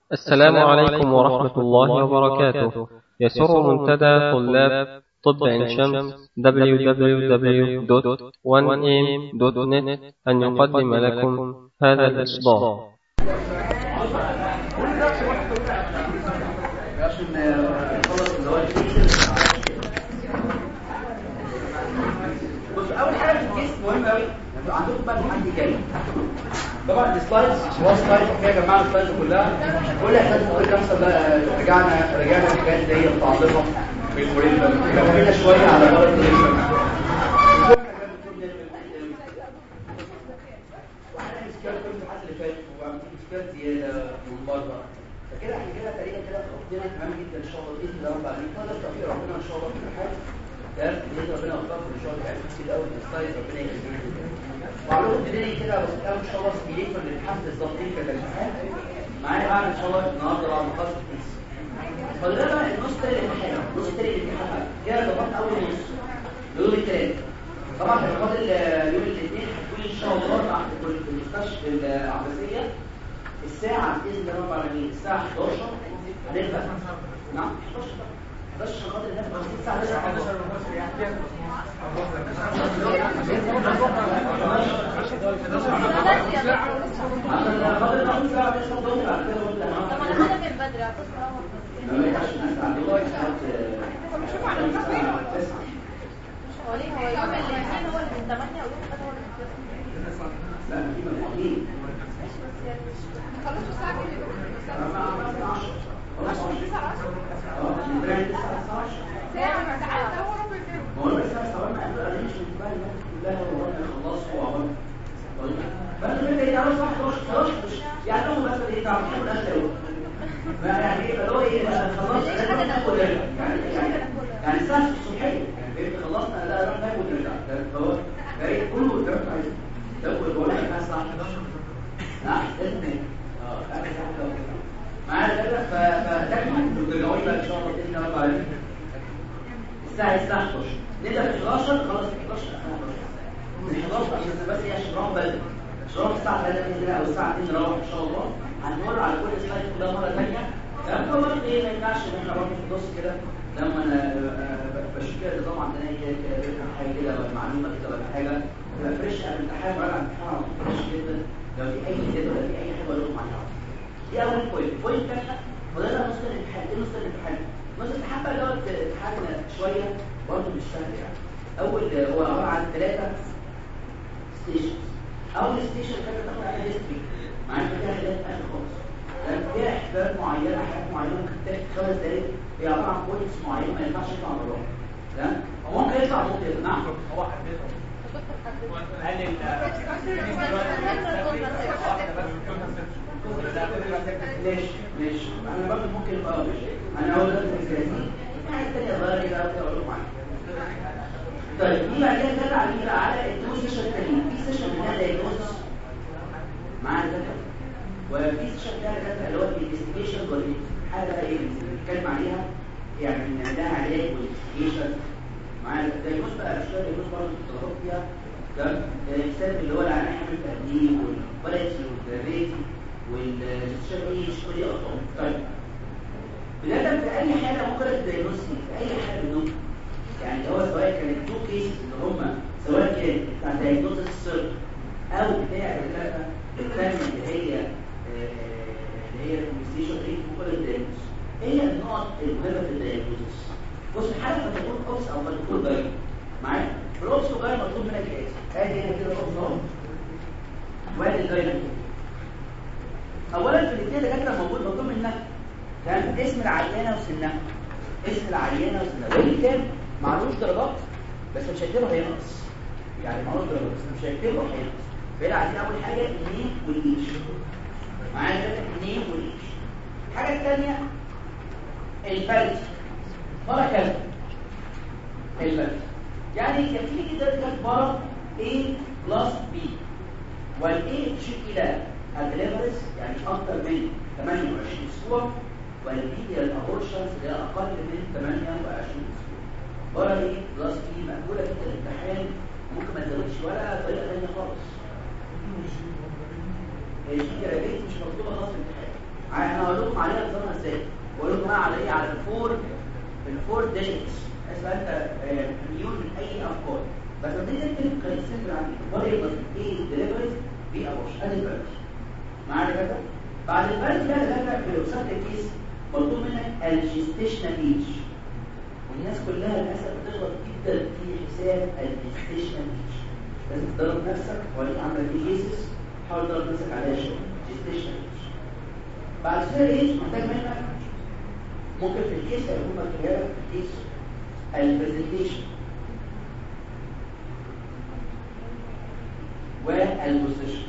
السلام عليكم ورحمة الله وبركاته يسر منتدى طلاب طب عين شمس www.1am.net أن يقدم لكم هذا الإصدار بص اول حاجه في الجسم مهمه قوي انتوا عندكم بقى الحد جاي طبعا السلايدز هو سلايد كده يا جماعه السلايدز كلها كل احنا كل كام بقى رجعنا رجعنا الحاجات اللي هي متعلقه بالموريلا كملنا شويه على غلط الريشن فكده احنا كده تقريبا كده خطينا تمام جدا ان شاء الله باذن الله رب العالمين قدر توفيق ربنا ان شاء الله في الحال تمام باذن ربنا يوفقكم ان شاء الله تعملوا كتير قوي من السلايد ربنا يكرمكم وعلوم ابتدائي كده بس ان شاء الله سبيليكم الامتحان بالظبط ايه كده الامتحان معانا بقى ان شاء الله النهارده بعد ما خلص الكويز فاضل بقى النص التاني الامتحان النص التاني الامتحان كده ضبطت اول نص يوم الثلاث طبعا في فاضل يوم الاثنين هتكون ان شاء الله مع في المستشفى العباسيه الساعه باذن الله رب العالمين الساعه 11 هنبدا نعم 11 11 عشان خاطر الناس بس الساعه 9 هو ليه هو يوم الاثنين هو اللي من 8 ويوم الغد هو اللي من 9 لا في مفاهيم ماشي بس يعني مش خلصوا الساعة كام يا دكتور؟ خلاص 10 9 10 اه من بداية الساعة 19 ساعة ما تعالى هو ربع كام ما هو بس انا استوعبنا قبل ما نمشي من بقى الناس كلها ورانا خلصوا وعملوا بس الفكرة ايه تعالوا صح 11 11 يعني هم بس ايه تعالوا كل اخر يعني ايه اللي هو ايه خلاص انا ناكل يعني يعني يعني الساعة الصبحية يعني خلصنا لا نروح ناكل ونرجع فهو بقيت كله ده عايز ده بقول لك الساعة 11 نعم لازم اه قبل الساعة 11 معايا كده فده كمان ترجعوا لي بقى ان شاء الله باذن الله رب العالمين الساعه الساعه 11 نبدا في 11 خلاص 11 من 11 عشان بس ايه عشان نروح بدري عشان نروح الساعه 3 باذن الله او الساعه 2 نروح ان شاء الله هنمر على كل سلايد كلها مره ثانيه تمام هو برضه ايه ما ينفعش ان احنا برضه في النص كده لما انا بشوف كده النظام عندنا ايه كده حاجه كده ولا معلومه كده ولا حاجه فريش قبل الامتحان ولا الامتحان على طول فريش جدا لو في اي كده ولا في اي حاجه اقول لكم عنها دي اول بوينت بوينت ثانيه وده نص الامتحان ايه نص الامتحان نص الامتحان بقى دوت امتحان شويه برضه مش سهل يعني اول هو عباره عن ثلاثه ستيشنز اول ستيشن كانت تاخد عليها هيستوري معاك فيها حاجات اخر خالص لان فيها احداث معينه حاجات معينه ممكن تاخد خمس دقائق هي عباره عن بوينتس معينه ما ينفعش يطلع بره تمام ممكن يطلع ممكن يطلع نعم هو حددهم هل ليش ليش انا برضه ممكن اه انا اقول لك الجاهزين حاجه ثانيه صغيره كده اقول لكم عنها طيب دي بعد كده نرجع على بقى على الدو سيشن التانيين في سيشن بتاع دايجنوستس معانا ده وفي سيشن بتاع دكاتره اللي هو الانفستيجيشن والحاجه بقى ايه بنتكلم عليها يعني ده علاج والانفستيجيشن معانا الدايجنوست بقى اشياء دايجنوست برضه بتتطرق فيها ده الحساب اللي هو العنايه حمل التقديم والكواليتي والجرافيتي والستيشن ايه كل دي ارقام طيب بدايه في اي حاله ممكن الدايجنوستي في اي حاله منهم يعني هو سواء كان التو كيسز اللي هم سواء كان بتاع دايجنوستس السيرك او بتاع الثلاثه الثانيه اللي هي اللي هي الانفستيشن ريت ممكن الدايجنوستس هي النقط المهمه في الدايجنوستس بص الحاله لما تكون اوبس او تكون باين معايا الاوبس وجاي مطلوب منك ايه ادي هنا كده اوبس اهو وادي الجاي اولا في الاثنين دكاتره موجود مطلوب منك كان اسم العيانه وسنها اسم العيانه وسنها واللي كان معلوش درجات بس مش هيكتبه هينقص يعني معلوش درجات بس مش هيكتبه هينقص فهنا عايزين اول حاجه النيم والايش معايا كده النيم والايش الحاجه الثانيه الفرد مرة كذا الفرد يعني كان في كده كانت مرة A بلس B وال A تشير إلى الدليفرز يعني أكثر من 28 أسبوع وال B هي الأبورشنز اللي أقل من 28 أسبوع مرة A بلس B مقبولة في الامتحان ممكن ما تزودش ولا طريقة ثانية خالص الجي جرابيت مش مكتوبة خالص في الامتحان انا هقول لكم على عليها نظامها ازاي بقول لكم على ايه على الفور الفور ديجيتس اسمها انت مليون من اي افكار بس لما تيجي تكتب كان سيمبل عندي فاريبل ايه ديليفريز بي ابوش ادي البلد معايا كده بعد البلد بقى ده في الوسط الكيس مطلوب منك الجستيشنال ايج والناس كلها للاسف بتغلط جدا في حساب الجستيشنال ايج لازم تدرب نفسك وليك عندك في كيسز حاول تدرب نفسك عليها شويه جستيشنال ايج بعد كده ايه محتاج منك ممكن في الكيس هيكون مكتوب لك في الكيس البرزنتيشن والبوزيشن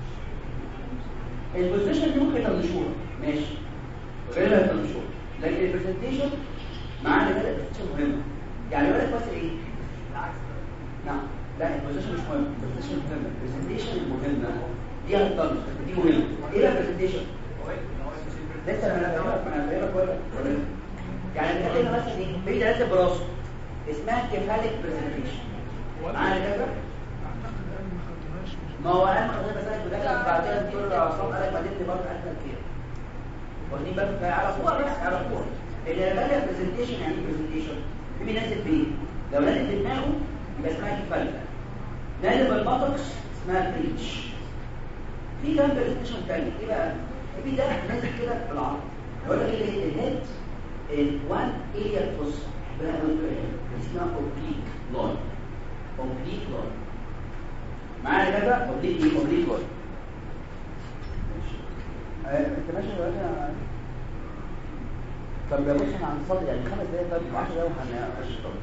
البوزيشن دي ممكن تنشورها ماشي غيرها تنشورها لكن البرزنتيشن معانا كده البرزنتيشن مهمه يعني يقول لك بس ايه العكس نعم لا البوزيشن مش مهم البرزنتيشن مهمه البرزنتيشن المهمه دي هتطنش دي مهمه ايه بقى البرزنتيشن لسه انا بقولك انا بقولك ولا ولا يعني بتكلم مثلا ايه في ثلاثه براسه اسمها كيفاليك برزنتيشن معانا كده ما هو انا حضرتك بسالك بدايه بعدين الدكتور عصام قال لك بعدين دي برضه احنا كده واخدين بالك يعرفوها بس يعرفوها اللي بقى برزنتيشن يعني برزنتيشن في نازل فين لو نازل في دماغه يبقى اسمها كيفاليك نازل بالبطكس اسمها بريتش في كام برزنتيشن تاني ايه بقى في ده نازل كده بالعرض يقول لك ايه الهيد الوان اريا بص بقى اسمها اوبليك لاين اوبليك لاين معايا كده اوبليك ايه اوبليك لاين انت ماشي دلوقتي طب بص احنا هنصلي يعني خمس دقايق طب 10 دقايق وهنمشي طب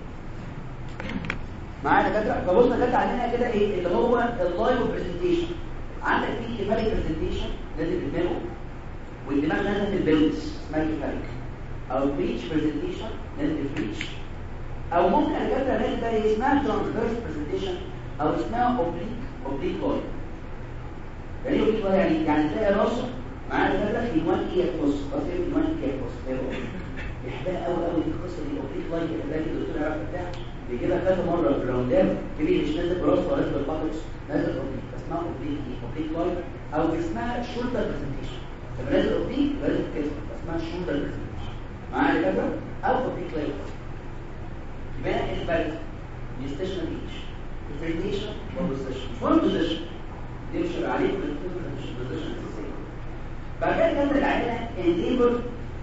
معانا كده فبص كده عندنا كده ايه اللي هو اللايف برزنتيشن عندك في كيفاليك برزنتيشن لازم دماغه والدماغ نازل في البيلز اسمها كيفاليك او بريتش برزنتيشن لازم بريتش او ممكن اجابه نازل ده اسمها ترانسفيرس برزنتيشن او اسمها اوبليك اوبليك لاين يعني اوبليك لاين يعني يعني تلاقي راسه معانا كده في وان ايه بص بص في وان ايه بص يحبها قوي قوي القصه دي اوبليك لاين يحبها كده الدكتور يعرف بتاع بيجيبها كذا مره في الراوندات تبي مش نازل براسه ولا نازل بالباكس نازل اوبليك اسمها اوبليك ايه اوبليك لاين او اسمها شولدر برزنتيشن لما نازل اوبليك لازم كده اسمها شولدر برزنتيشن معايا كده او اوبليك لاين يبقى البالانس يستشمل ايش الفريديشن والبوزيشن مش مهم البوزيشن دي مش عليكم مش البوزيشن الاساسيه بعد كده كمل العينه انيبل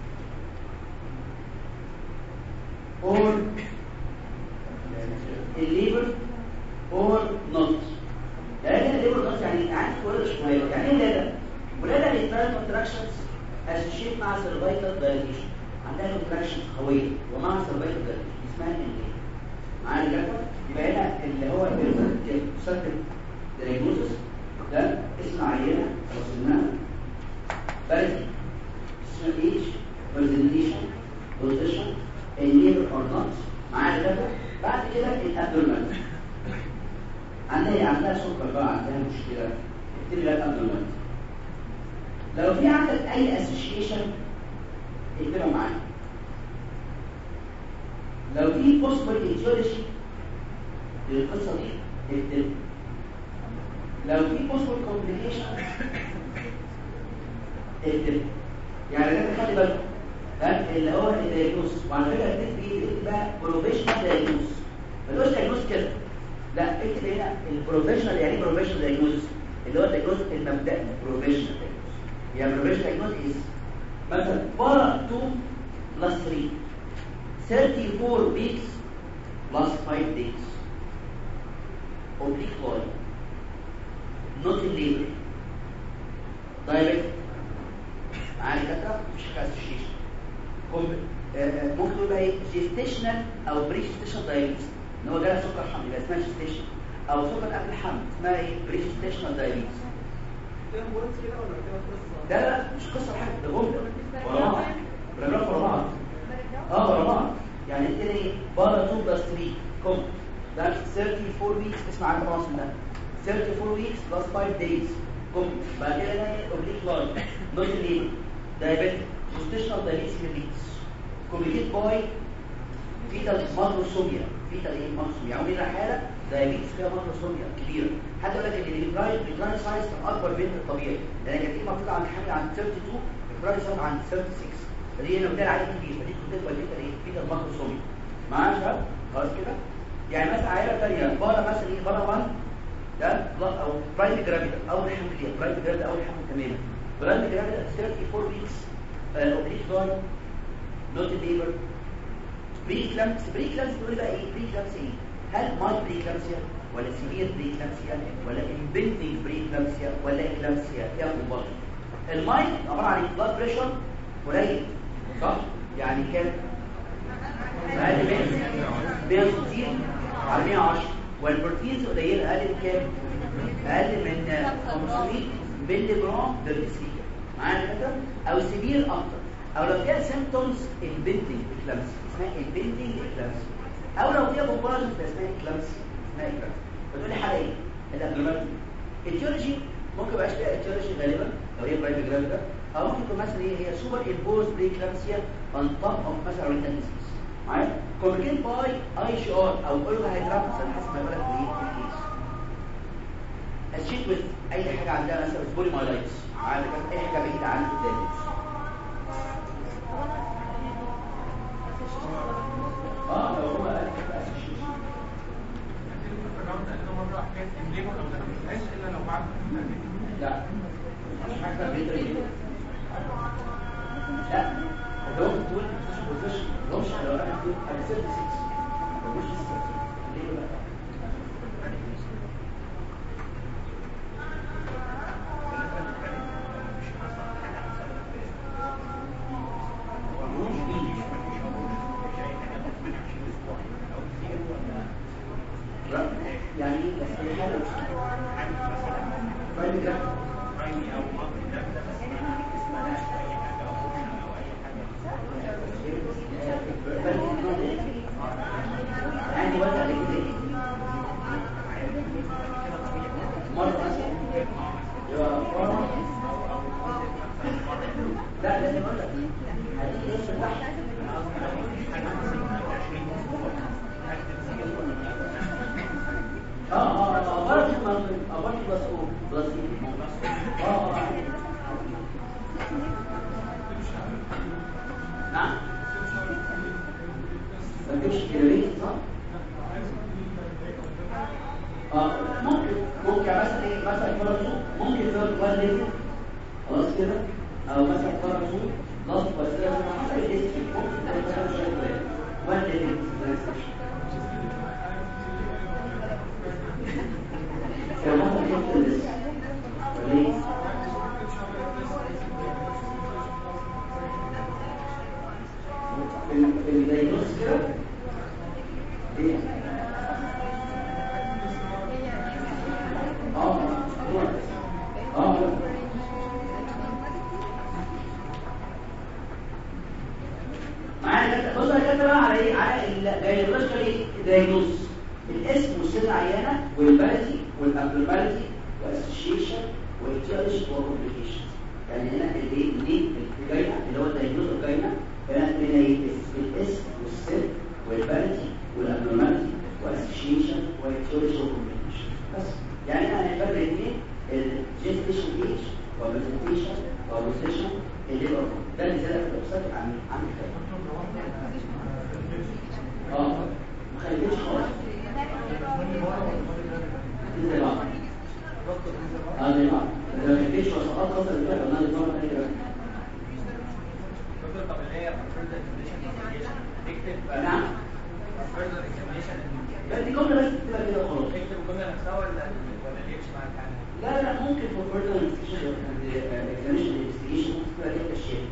اور الليبر اور نوت يعني الليبر نوت يعني عندي ولد شويه يعني ايه ولاده ولاده بيتبقى كونتراكشنز اسوشيت مع سيرفايكال دايليشن عندها كونتراكشن قويه ومع سيرفايكال دايليشن اسمها انيبل معايا كده يبقى هنا اللي هو المسكن دايجنوزس ده اسم عينه وصلناها بلدي اسم ايج برزنتيشن بوزيشن الليبر اور نوت معايا كده بعد كده الابدومين عندها عندها سكر بقى عندها مشكله اكتب لها الابدومين لو في عندك اي اسوشيشن اكتبها معايا لو في بوسبل ايتيولوجي للقصه دي اكتب لو في بوسبل كومبليكيشن اكتب يعني لازم تخلي بالك اللي هو الدايجنوز وعلى فكره اكتب ايه اكتب بقى بروفيشنال دايجنوز ما تقولش دايجنوز كده لا اكتب هنا البروفيشنال يعني ايه بروفيشنال دايجنوز اللي هو الدايجنوز المبدئي بروفيشنال دايجنوز يعني بروفيشنال دايجنوز از مثلا بارا 2 بلس 3 34 weeks plus 5 days oblique line not in labor direct معايا كده مش اسوشيشن ممكن تقول بقى ايه جيستيشنال او بري جيستيشنال دايابيتس ان هو جالها سكر حمل يبقى اسمها جيستيشن او سكر قبل الحمل اسمها ايه بري جيستيشنال دايابيتس ده لا مش قصه حاجه ده جمله ورا بعض باراجراف ورا بعض اه ورا بعض يعني انت ايه بارا 2 بلس 3 كوم ده 34 ويكس اسمع عنه طبعا ده 34 ويكس بلس 5 دايز كوم بعد كده ده اوبليك لاين نوت ليبر دايابيتك جيستيشنال دايابيتس ميليتس كوميليت باي فيتال ماكروسوميا فيتال ايه ماكروسوميا يعني لها حاله دايابيتس فيها ماكروسوميا كبيره حتى يقول لك ان البرايد البرايد سايز كان اكبر من الطبيعي لان كانت ايه مكتوب عن حاجه عن 32 الراجل صف عند 36 فدي هنا بتاع عليه كبير فدي كنت وديت ايه في الماكروسومي معايا يا شباب خلاص كده يعني مثلا عيله ثانيه بره مثلا ايه بره 1 ده بلس او برايم جرافيدا اول حمل ليها برايم جرافيدا اول حمل تماما برايم جرافيدا 34 ويكس اوبليك دون نوت ليبر بري كلامس بري كلامس تقول بقى ايه بري كلامس ايه هل ماي بري كلامسيا ولا سيفير بري كلامسيا ولا امبنتنج بري كلامسيا ولا اكلامسيا يا ابو الماي عباره عن بلاد بريشر قليل صح يعني كام اقل من 160 على 110 والبروتينز قليله اقل من كام اقل من 500 مللي جرام بالديسيكل معايا كده او سيفير اكتر او لو فيها سيمبتومز امبنتنج اكلامسي اسمها امبنتنج اكلامسي او لو فيها بوبولاج اسمها اكلامسي اسمها اكلامسي فتقول لي حاله ايه الابنورماليتي التيولوجي ممكن يبقاش فيها التيولوجي غالبا لو هي برايم جرافيدا او ممكن تكون مثلا ايه هي سوبر امبوز بريكلامسيا اون توب اوف مثلا رينال ديزيز معايا كومبلين باي اي شي ار او اورجا هيدرابس على حسب ما يقول لك ايه في الكيس اشيت with اي حاجه عندها مثلا بولي مايلايتس عندك اي حاجه بعيده عن الدامج اه لو هو قال لك اسيشيشن لا مش حاجه بيتر لا ده هو بتقول بوزيشن مش لو انا بقول انا 36 مش 36 ليه بقى لا، يعني ايه بس الحاله برايم جرافيك عندي وضع كده مرة مثلا يبقى مرة لا لازم اقول لك هتيجي نص تحت اه اه اه برضه المنطق اه برضه بس بس اه اه نعم ما تجيبش كيلوريز صح؟ اه ممكن ممكن مثلا ايه مثلا فرزو ممكن يزود وان ليتر خلاص كده او مثلا فرزو لاست بس ده حسب الهيستوري ممكن تعمل مثلا شويه وان ليتر لو مثلا جبت الليست وليه في الدايجنوز كده ايه اه اه معايا بص انا كاتب بقى على ايه على الدايجنوز ايه الدايجنوز الاسم والسن عيانه والبلدي والابنورماليتي والاسوشيشن والتيولوجي والكومبليكيشن يعني هنا الايه ليه الجاينا اللي هو الدايجنوز الجاينا هنا هنا ايه الاسم والسن والبلدي والابنورماليتي والاسوشيشن والتيولوجي والكومبليكيشن بس يعني احنا هنفرق الاثنين الجيستيشن ايج والبرزنتيشن والبوزيشن الليبر ده اللي زاد في الوسط عن عن اه ما خليتش خالص زي بعض اه زي بعض لو ما فيش وسقط اصلا كده قلنا نظام تاني كده نعم لا دي جمله بس تبقى كده وخلاص لا لا ممكن في further investigation examination investigation ممكن تبقى كده الشيء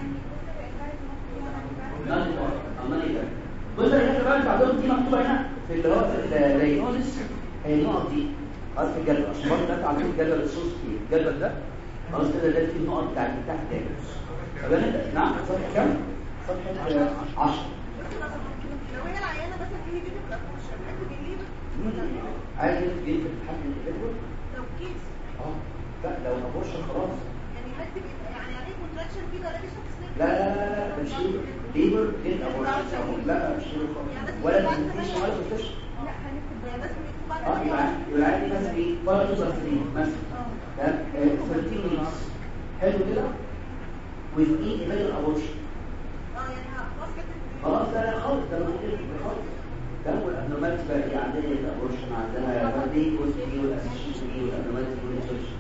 نعم الله بص يا جماعه بقى بعدهم دي مكتوبه هنا في اللي هو في الدايجنوزس النقط دي خلاص في الجدول عشان برضه انت عاملين الجدول الصوص فيه الجدول ده خلاص كده ده فيه النقط بتاعت تحت الدايجنوز طب انا نعم صفحه كام؟ صفحه 10 لو هي العيانه بس تيجي تيجي في الابورشن عايز تجيب عايز تجيب الحد الجدول لو كيس اه لا لو ابورشن خلاص يعني هكتب يعني عليه كونتراكشن كده لا مش هتسلك لا لا لا لا ده مش ليبر ليبر غير ابورشن لا مش ليبر خالص ولا تنسيش ولا تفتش لا هنكتب يا بس بيكتب بعد اه يبقى يبقى عندي مثلا ايه فرق تسعين مثلا ده 13 ويكس حلو كده with individual abortion خلاص ده لا خالص ده موجود خالص ده هو الابنورمالتي بقى دي عندنا الابورشن عندنا دي جزء دي والاسيشن دي والابنورمالتي والانسولشن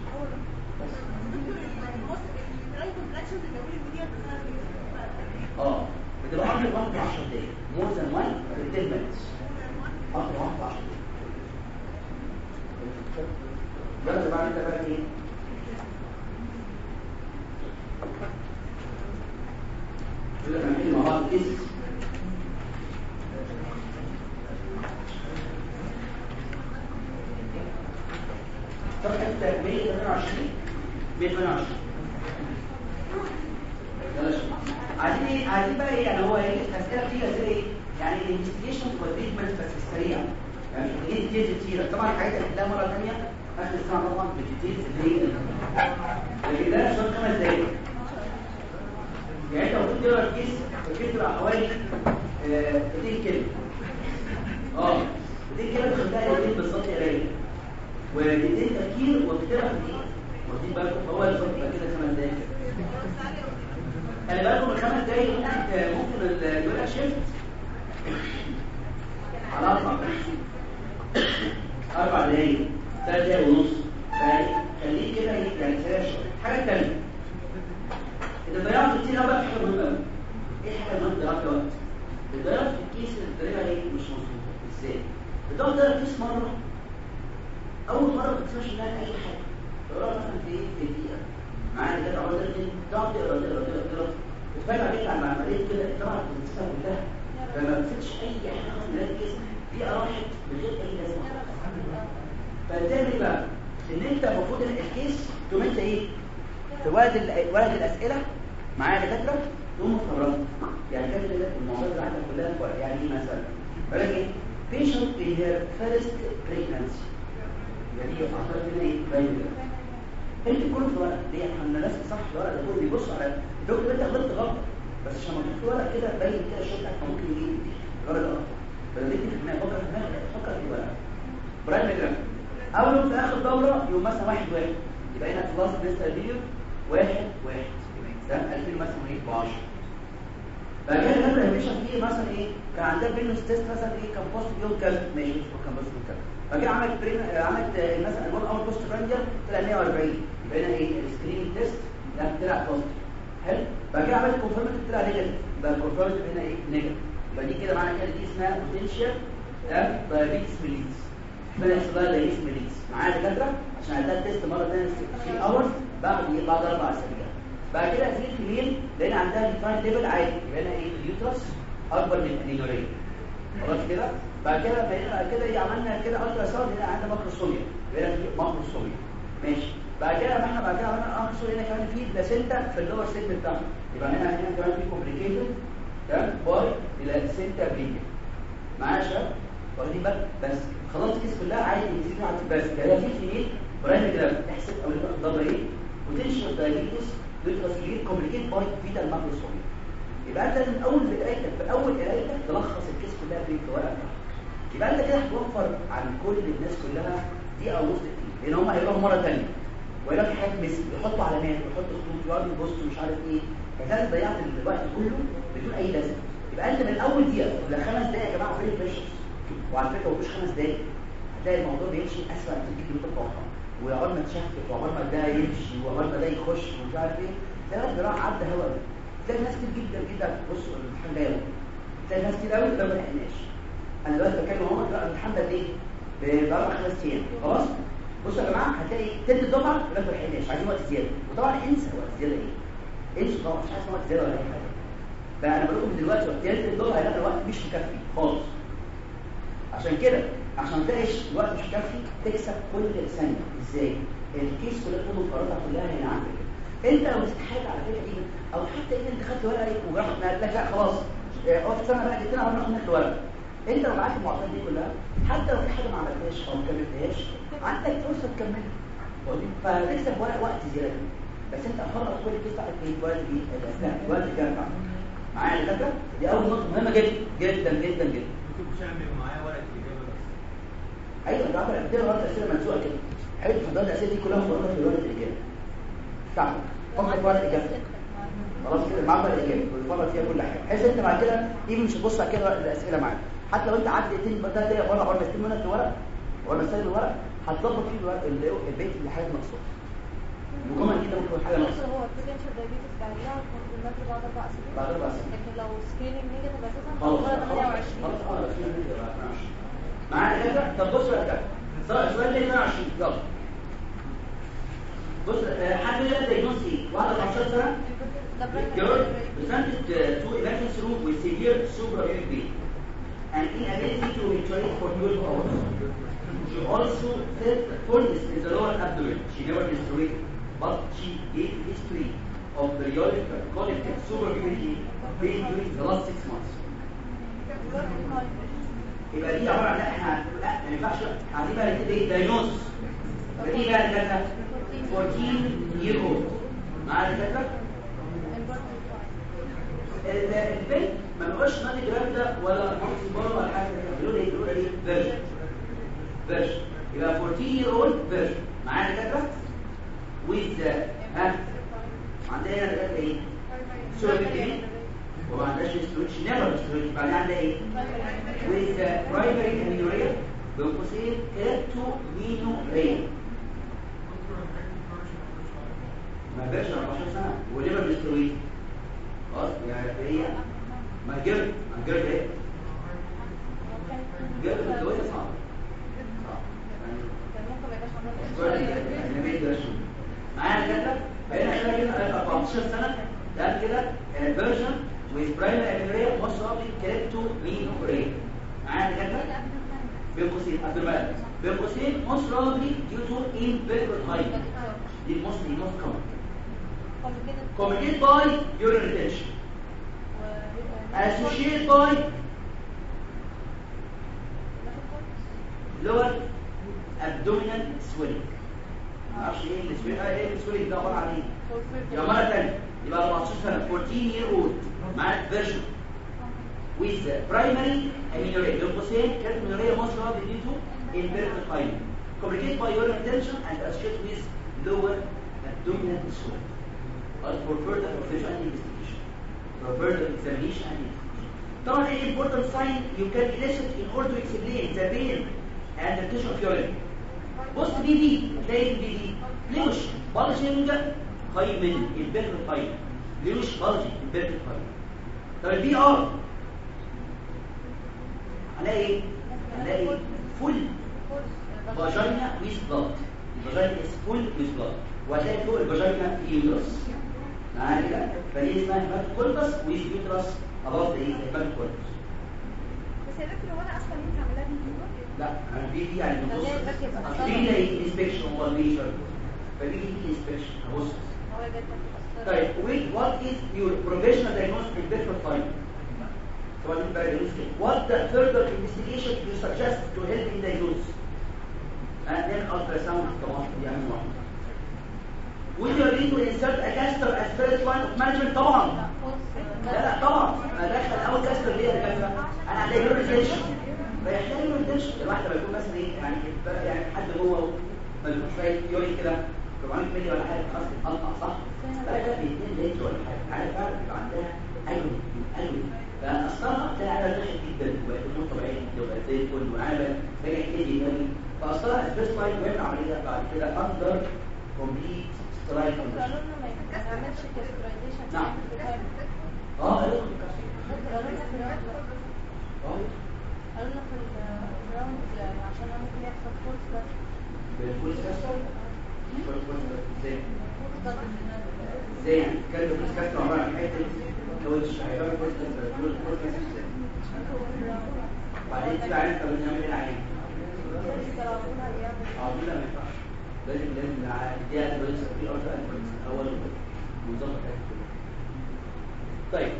اه بتبقى اكتر واحد 10 دقايق مور ذان 1 10 minutes اكتر واحد 10 دقايق يلا بقى انت بقى ايه يقول لك هنحل مع بعض كيسز صفحة 128 128 يلا شوف عايزين ايه عايزين بقى ايه يعني هو ايه اسئله كتير اسئله ايه يعني الانفستيجيشن والتريتمنت بس السريع يعني ايه ديتيلز كتير طبعا الحاجات اللي هنحلها مره ثانيه اخر السنه طبعا بالديتيلز اللي هي لكن ده شويه خمس دقايق يعني انت المفروض تقرا الكيس الكيس تبقى حوالي آه، 200 كلمه اه 200 كلمه تخليها يومين بالظبط قرايه ودقيقتين تفكير وكتابه في دقيقه واخدين بالكم هو الفرق يبقى كده خمس دقايق خلي بالكم الخمس دقايق ممكن ممكن الورقه شيفت على اربع اربع دقايق ثلاث دقايق ونص فخليه كده يعني سريع شويه حاجه ثانيه انت ضيعت كتير قوي بقى في حاجه مهمه قوي ايه حاجه مهمه ضيعت وقت الضياع في الكيس الطريقه ايه مش مظبوطه ازاي بتقعد تقرا كيس مره اول مره ما تسمعش منها اي حاجه تقرا مثلا في ايه في دقيقه معايا كده عاوز تقعد تقرا تقرا تقرا تقرا تتفرج عليك على المعلومات كده طبعا بتنساها كلها فما بتسيبش اي حاجه خالص من الكيس دي راحت من غير اي لازمه فبالتالي بقى ان انت المفروض الكيس تقوم انت ايه في ورقه ال- ورقه الاسئله معايا دكاتره تقوم مفرغه يعني كده كده المواضيع اللي عندك كلها في ورقة. يعني ايه مثلا يقول لك ايه patient in her first pregnancy يعني هي اعتقد ان ايه باين انت كل في ورقه ليه احنا الناس صح الورقه ده كله بيبص على الدكتور انت غلطت غلط بس عشان ما تحط ورقه كده باين كده شغلك ممكن يجي الورقه غلط فلما تيجي في دماغك فكر في دماغك فكر في الورقه برايم جرام اول يوم في اخر دوره يوم مثلا واحد واحد يبقى هنا كلاس لسه فيديو واحد واحد ده 2000 مثلا ايه ب 10 بعد كده لما الهيميشن فيه مثلا ايه كان عندها بيلنس تيست مثلا ايه كان بوست يوم كذا ماشي كان بوست يوم كذا بعد كده عملت برين عملت آه، مثلا الون اول بوست براندير طلع 140 يبقى هنا ايه السكرين تيست ده طلع بوست حلو بعد كده عملت كونفيرمتيف طلع نيجاتيف يبقى الكونفيرمتيف هنا ايه نيجاتيف يبقى دي كده معنى كده دي اسمها بوتنشال ده دايابيتس ميليتس بدأ يحصل لها دايابيتس ميليتس معايا دكاتره عشان عندها تيست مره ثانيه 3 اورز بعد ايه بعد اربع اسابيع بعد كده في الفيميل لقينا عندها الفاين ليفل عالي يبقى هنا ايه اليوترس اكبر من الانيوريه خلاص كده بعد كده بقينا كده ايه عملنا كده الترا ساوند هنا عندنا ماكروسوميا يبقى هنا في ماكروسوميا ماشي بعد كده لما احنا بعد كده عملنا ماكروسوميا هنا كمان في بلاسينتا في اللور سيجمنت بتاعها يبقى هنا هنا كمان في كومبليكيتد تمام باي بلاسينتا بريجن معايا يا شباب واخدين بالك بس خلاص الكيس كلها عايز يزيد على بس كده في فيميل برايم جرام احسب او الضغط ايه وتنشر دايابيتس للتصوير كومبليكيت باي فيتال ماكروسوميا يبقى انت لازم اول بدايتك في اول قرايتك تلخص الكيس كلها في الورقه بتاعتك يبقى انت كده هتوفر عن كل الناس كلها دي او نص دقيقه لان هم هيروحوا مره ثانيه ويقول لك حاجات مس يحطوا علامات ويحطوا خطوط ويقعدوا يبصوا مش عارف ايه فكده ضيعت الوقت كله بدون اي لازمه يبقى انت من اول دقيقه لخمس دقائق يا جماعه فين البريشرز وعلى فكره مفيش خمس دقائق هتلاقي الموضوع بيمشي اسرع كتير من المتوقع وعقبال ما تشفت وعقبال ما ده يمشي وعقبال ما ده يخش ومش عارف ايه تلاقي الجراح عدى هوا تلاقي ناس كتير جدا جدا بصوا الامتحان جاي اهو. تلاقي ناس كتير قوي لو ما لحقناش انا دلوقتي بتكلم اهو لا الامتحان ده ليه؟ باربع خمس ايام خلاص بصوا يا جماعه هتلاقي تلت الدفعه يقول لك ما لحقناش عايزين وقت زياده وطبعا انسى وقت زياده ايه؟ انسى طبعا مش حاجه اسمها وقت زياده ولا اي حاجه فانا بقول لكم دلوقتي وقت تلت الدفعه هيلاقي الوقت مش مكفي خالص عشان كده عشان تلاقيش الوقت مش كافي تكسب كل ثانيه ازاي الكيس كلها كله مقارنه كلها هنا عندك انت لو استحالت على فكره دي او حتى ان انت خدت ورقه وراح قال لك لا خلاص اه، اقف سنه بقى جبتنا عمرنا ناخد الورقه انت لو معاك المعطيات دي كلها حتى لو في حاجه ما عملتهاش او ما كملتهاش عندك فرصه تكملها واخدين؟ فتكسب ورق وقت زياده بس انت خلص كل الكيس بتاعتك في الوقت دي الاثناء الوقت الجامعه معايا يا دكاتره دي اول نقطه مهمه جدا جدا جدا جدا ممكن مش هعمل معايا ورقه الاجابه بس ايوه انت عارف الاسئله ورقه الاسئله ملزوقه كده حلو فضل الاسئله دي كلها مربوطه في ورقه الاجابه بتاعتك فقط ورقه الاجابه خلاص كده معبر الاجابه والفرق فيها كل حاجه بحيث انت بعد كده تيجي مش هتبص على كده الاسئله معاك حتى لو انت قعدت دقيقتين ثلاث دقايق ورا ولا تستلم منك الورق ولا تستلم الورق هتظبط فيه الورق اللي هو- البيت اللي حاجه ناقصه وكمان كده ممكن يكون حاجه بص ناقصه هو البوتنشال دايبيتس بعدها كونفيرمات بعد اربع سنين بعد اربع سنين لكن لو سكريننج نيجاتيف اساسا خلاص هتبقى خلاص 28 خلاص خلاص معانا كده طب بص بقى كده السؤال ده 22 يلا بص آه، حد يقول لك دايجنوز ايه؟ واحد 15 سنه ده girl presented uh, to emergency room with severe suprapubic pain and inability to ventilate for 12 hours. She also felt fullness in the lower abdomen. She never menstruated, but she gave history of periodic colic suprapubic pain during the last six months. يبقى دي عباره عن لا احنا لا ما ينفعش عايزين بقى نكتب ايه دايجنوز يبقى دي بقى كده 14 year old معايا كده البنت ما بقولش نادي جرافتا ولا ماركس بارو ولا حاجه كده بيقولوا ايه بيقولوا ايه فيرجن فيرجن يبقى 14 year old فيرجن معايا كده with ها عندنا هنا دلوقتي ايه سوري وما عندهاش ستوريج نيفر ستوريج بعدين عندها ايه with primary amenorrhea بين قوسين كريبتومينوريا ما بقاش 14 سنه وليفر بالسترويد خلاص يعني هي ما جرب ما جرب ايه جرب بالسترويد صعب صعب يعني معايا كده بقينا كده كده 14 سنه ده كده فيرجن with primary amenorrhea most probably cryptomenoria معايا كده بين قوسين ابدومال بين قوسين most probably due to imperfect height دي most دي most common communicate by urine retention associated by lower abdominal swelling معرفش ايه السويلنج ايه السويلنج ده عباره عن ايه يبقى مره ثانيه يبقى 14 سنه 14 year old معاك فيرجن with primary amenorrhea بين قوسين كانت amenorrhea most probably due to imperfect height communicate by urine retention and associated with lower abdominal swelling But for further professional investigation for further examination and investigation طبعا an important sign you can elicit in order to explain the pain and the tissue of urine بص بي دي تلاقي البي دي ليه مش بلجنج خير من البر خير ليه مش بلجنج البر خير طب البي ار هنلاقي ايه هنلاقي فول فاجينا ويز بلاد الفاجينا از فول ويز بلاد وهتلاقي فوق الفاجينا يوترس معايا كده فدي اسمها هيماتوكولبس ويز يوترس اباف ايه هيماتوكولبس بس يا دكتور هو انا اصلا ينفع اعملها دي لا انا في دي يعني بنبص لا، يبقى كده. أصل في ده انسبكشن هو الميجر فدي دي انسبكشن هبص هو جد طيب wait what is your professional diagnosis in different time so what is diagnosis what the further investigation you suggest to help in diagnosis and then ultrasound طبعا دي اهم واحده would you agree to insert a caster as first line of management طبعا لا لا طبعا ادخل اول كاستر ليه يا دكاتره انا عندي يوريزيشن فيحتاج يوريزيشن الواحد لما يكون مثلا ايه يعني يعني حد جوه ما يكونش شويه يوري كده 400 مللي ولا حاجه خلاص بتقطع صح فلا كده باثنين لتر ولا حاجه عارف بقى بيبقى عندها قلب قلب فاصلها تلاقي عامله داخل جدا وبقت امور طبيعيه وبقت زي الفل وعامله رجعت تاني قوي فاصلها سبيس لاين ويعمل عمليه بعد كده اندر كومبليت سترايك قالوا لنا ما نعملش كاسترايزيشن نعم. اه قالوا لكم كاستر. قالوا لنا في الراوند اه قالوا لنا في الراوند عشان ممكن يحصل فورس بس بالفول كاستر ازاي ازاي يعني كان الفول كاستر عباره عن حته كاوتش هيبقى فول كاستر فول كاستر ازاي بعدين تبقى عارف طب نعمل ايه العين اه دي لا ما ينفعش لازم لازم دي ادفايس في ارت ادفايس اول ونظبط حاجه كلها طيب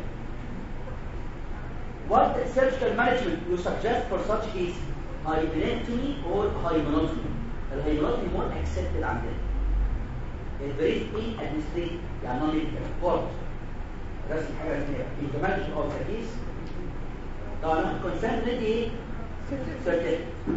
What surgical management you suggest for such case? Hymenectomy or hymenotomy? الهيمنوتومي more accepted عندنا. It varies in administrative يعني non medical court. رسم حاجة رسمية. In the management of the case طبعا ناخد consent ندي ايه؟ certificate.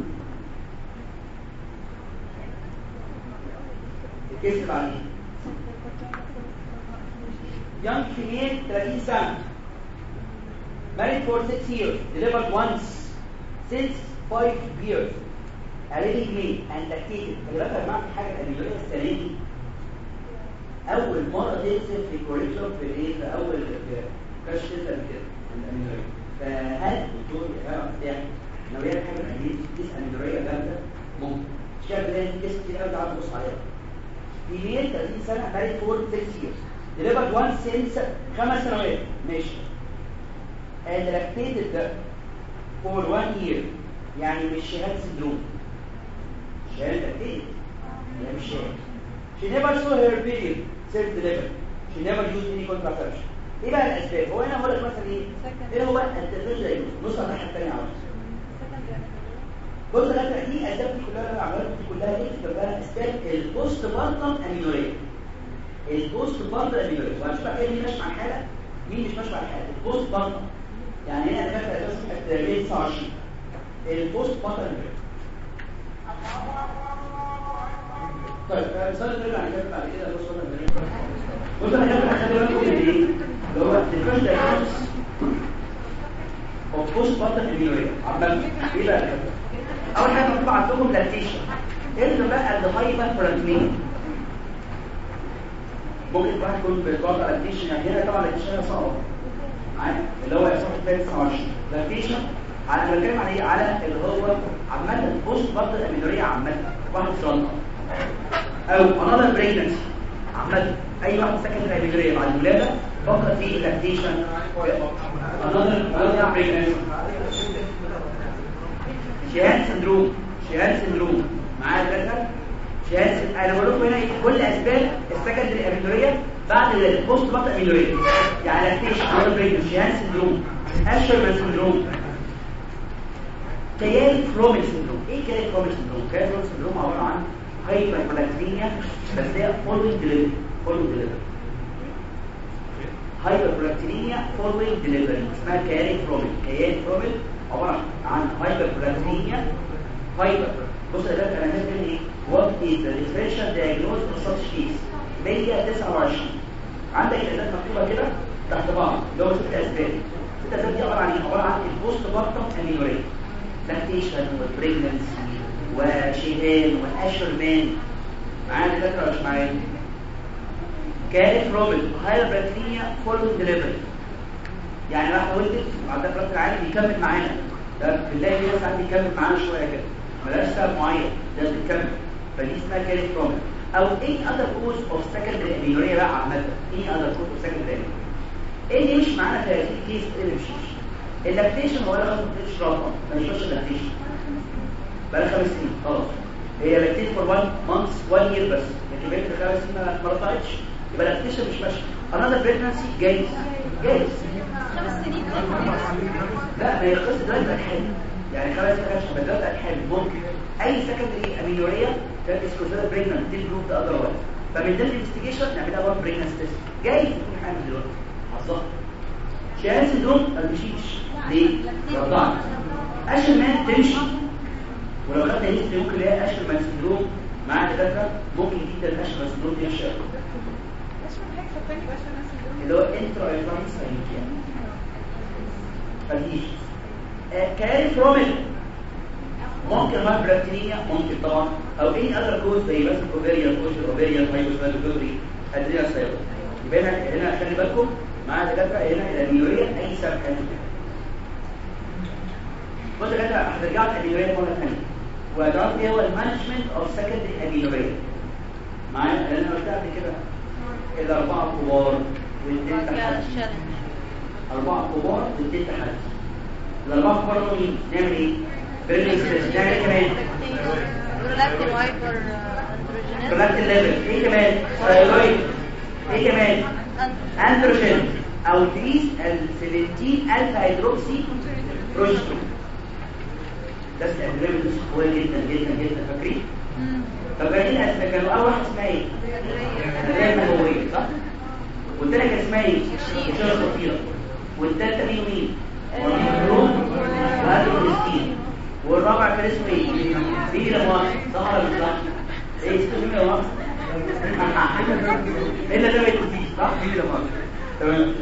الكيس اللي بعديه young female 30 سنة married for 6 years delivered once since 5 years already made and lactated خلي بالك يا جماعه في حاجه الاميلوريا السنه دي اول مره تنزل في الكوريكولوم في الايه في اول كاش تنزل كده الاميلوريا فهل الدكتور يعرف يعمل لو هي حاجه قديم تقيس اميلوريا جامده ممكن شايف ده تقيس كتير قوي تعرف تبص عليها female 30 سنه married for 6 years delivered once since خمس سنوات ماشي and lactated for one year يعني مش شهاد سندروم شهاد lactated يعني مش شهاد she never saw her period self delivered she never used any contraception ايه بقى الاسباب هو انا هقول لك مثلا ايه ايه هو التفريج نص على الناحيه الثانيه عاوز بص انا دي اسباب دي كلها انا عملت دي كلها ايه بقى اسباب البوست بارتم امينوريا البوست بارتم امينوريا وهنشوف بقى ايه اللي ماشي مع الحاله مين مش ماشي مع الحاله البوست بارتم يعني هنا كانت اساس التربيه 29 البوست بارتم امينوريا طيب مثال نرجع نكمل بعد كده البوست بارتم امينوريا بص انا كده خلي بالكم من ايه اللي هو الفيرست دايجنوستس اوف بوست بارتم امينوريا عمال ايه بقى اول حاجه مكتوب عندكم لاكتيشن ايه بقى الهايبر برانتمين ممكن واحد يكون بيتوقع لاكتيشن يعني هنا طبعا لاكتيشن صعبه معايا اللي هو صفحه 29 لاكتيشن انا بتكلم على ايه على اللي هو عامه بوست بارت الامينوريه عامه واحد سلطه او انذر بريجنسي عامه اي واحد سكن في الامينوريه بعد الولاده فقط في لاكتيشن انذر انذر بريجنسي شهاد سندروم شهاد سندروم معايا الفكره شهاد سن... انا بقول لكم هنا كل اسباب السكندري اميلوريا بعد البوست بارت اميلوريا يعني لاكتيشن او بريجن شهاد سندروم اشرمان سندروم كيال فروميل سندروم ايه كيال فروميل سندروم كيال فروميل سندروم عباره عن هايبربلاكتيميا بس هي فولوينج ديليفري فولوينج ديليفري هايبربلاكتيميا فولوينج ديليفري اسمها كيال فروميل كيال فروميل عبارة عن هايبربلازميا هايبر بص يا انا هنقول ايه وات از ذا ديفرنشال دايجنوز اوف ساتش كيس 129 عندك الاداه مكتوبه كده تحت بعض اللي هو ست اسباب ست اسباب دي عباره عن ايه عباره عن البوست بارتم امينوريا لاكتيشن وبريجنسي وشيهان واشرمان معايا الدكاتره مش معايا كانت روبل هايبربلازميا فولو ديليفري يعني راح ولدت وعندها راس العالي بيكمل معانا ده بنلاقي في ناس عندي بيكمل معانا شويه كده ملهاش سبب معين ده بتكمل فدي اسمها كانت برومل او اي اذر كوز اوف سكندري امينوريا بقى عامه اي اذر كوز اوف سكندري ايه اللي مش معانا في هذه الكيس ايه اللي مشيش اللاكتيشن هو انا خدت رقم ما نشوفش اللاكتيشن بقى لها خمس سنين خلاص هي لاكتيت فور 1 مانثs 1 يير بس لكن بقيت خمس سنين ما رفعتش يبقى اللاكتيشن مش ماشي another pregnancy جايز جايز خمس سنين لا ما هي القصه دلوقتي بقت حامل يعني خلاص ما كانش بدات بقت حامل ممكن اي سكندري امينوريا كانت اسكوزالا بريجننت دي الجروب ده اذر وايز فمن ضمن الانفستيجيشن نعملها وان بريجننت تيست جايز تكون حامل دلوقتي حظها شهاده سندروم ما تمشيش ليه؟ رضعت اشهر مان تمشي ولو خدنا هيستري ممكن نلاقي اشهر مان سندروم مع دكاتره ممكن جدا اشهر مان سندروم تمشي اللي هو انترا ايفانس فديش كان فرومل ممكن هايبركتينيا ممكن طبعا او اي اذر كوز زي بس الاوفيريان كوز الاوفيريان هايبوثايرويدري ادرينا سايرو يبقى هنا هنا خلي بالكم مع دكاتره هنا الاميوريا اي سبب كان بص يا دكاتره هترجعوا الاميوريا مره ثانيه وهتعرفوا ايه هو المانجمنت اوف سكندري اميوريا معايا لان انا قلت قبل كده الاربعه كبار والتسعه تحت أربعة كبار واثنين تحت الأربعة كبار دول مين؟ نعمل إيه؟ بريلينج نعمل إيه كمان؟ برولاكتين وايبر برولاكتين ليفل إيه كمان؟ ثايرويد إيه كمان؟ أندروجين أو تقيس ال 17 ألفا هيدروكسي بروجسترون ده استخدام قوية جدا جدا جدا فاكرين؟ طب ايه الاسماء كانوا اول واحده اسمها ايه؟ الادويه النبويه صح؟ والثانيه كان اسمها ايه؟ الشجره الخطيره والثالثه مين ومين؟ والمحروم وهذا المسكين والرابع كان اسمه ايه؟ بيجي لمؤاخذة صح ولا مش صح؟ ايه اسمه مين لمؤاخذة؟ الا ده ما يتنسيش صح؟ بيجي لمؤاخذة تمام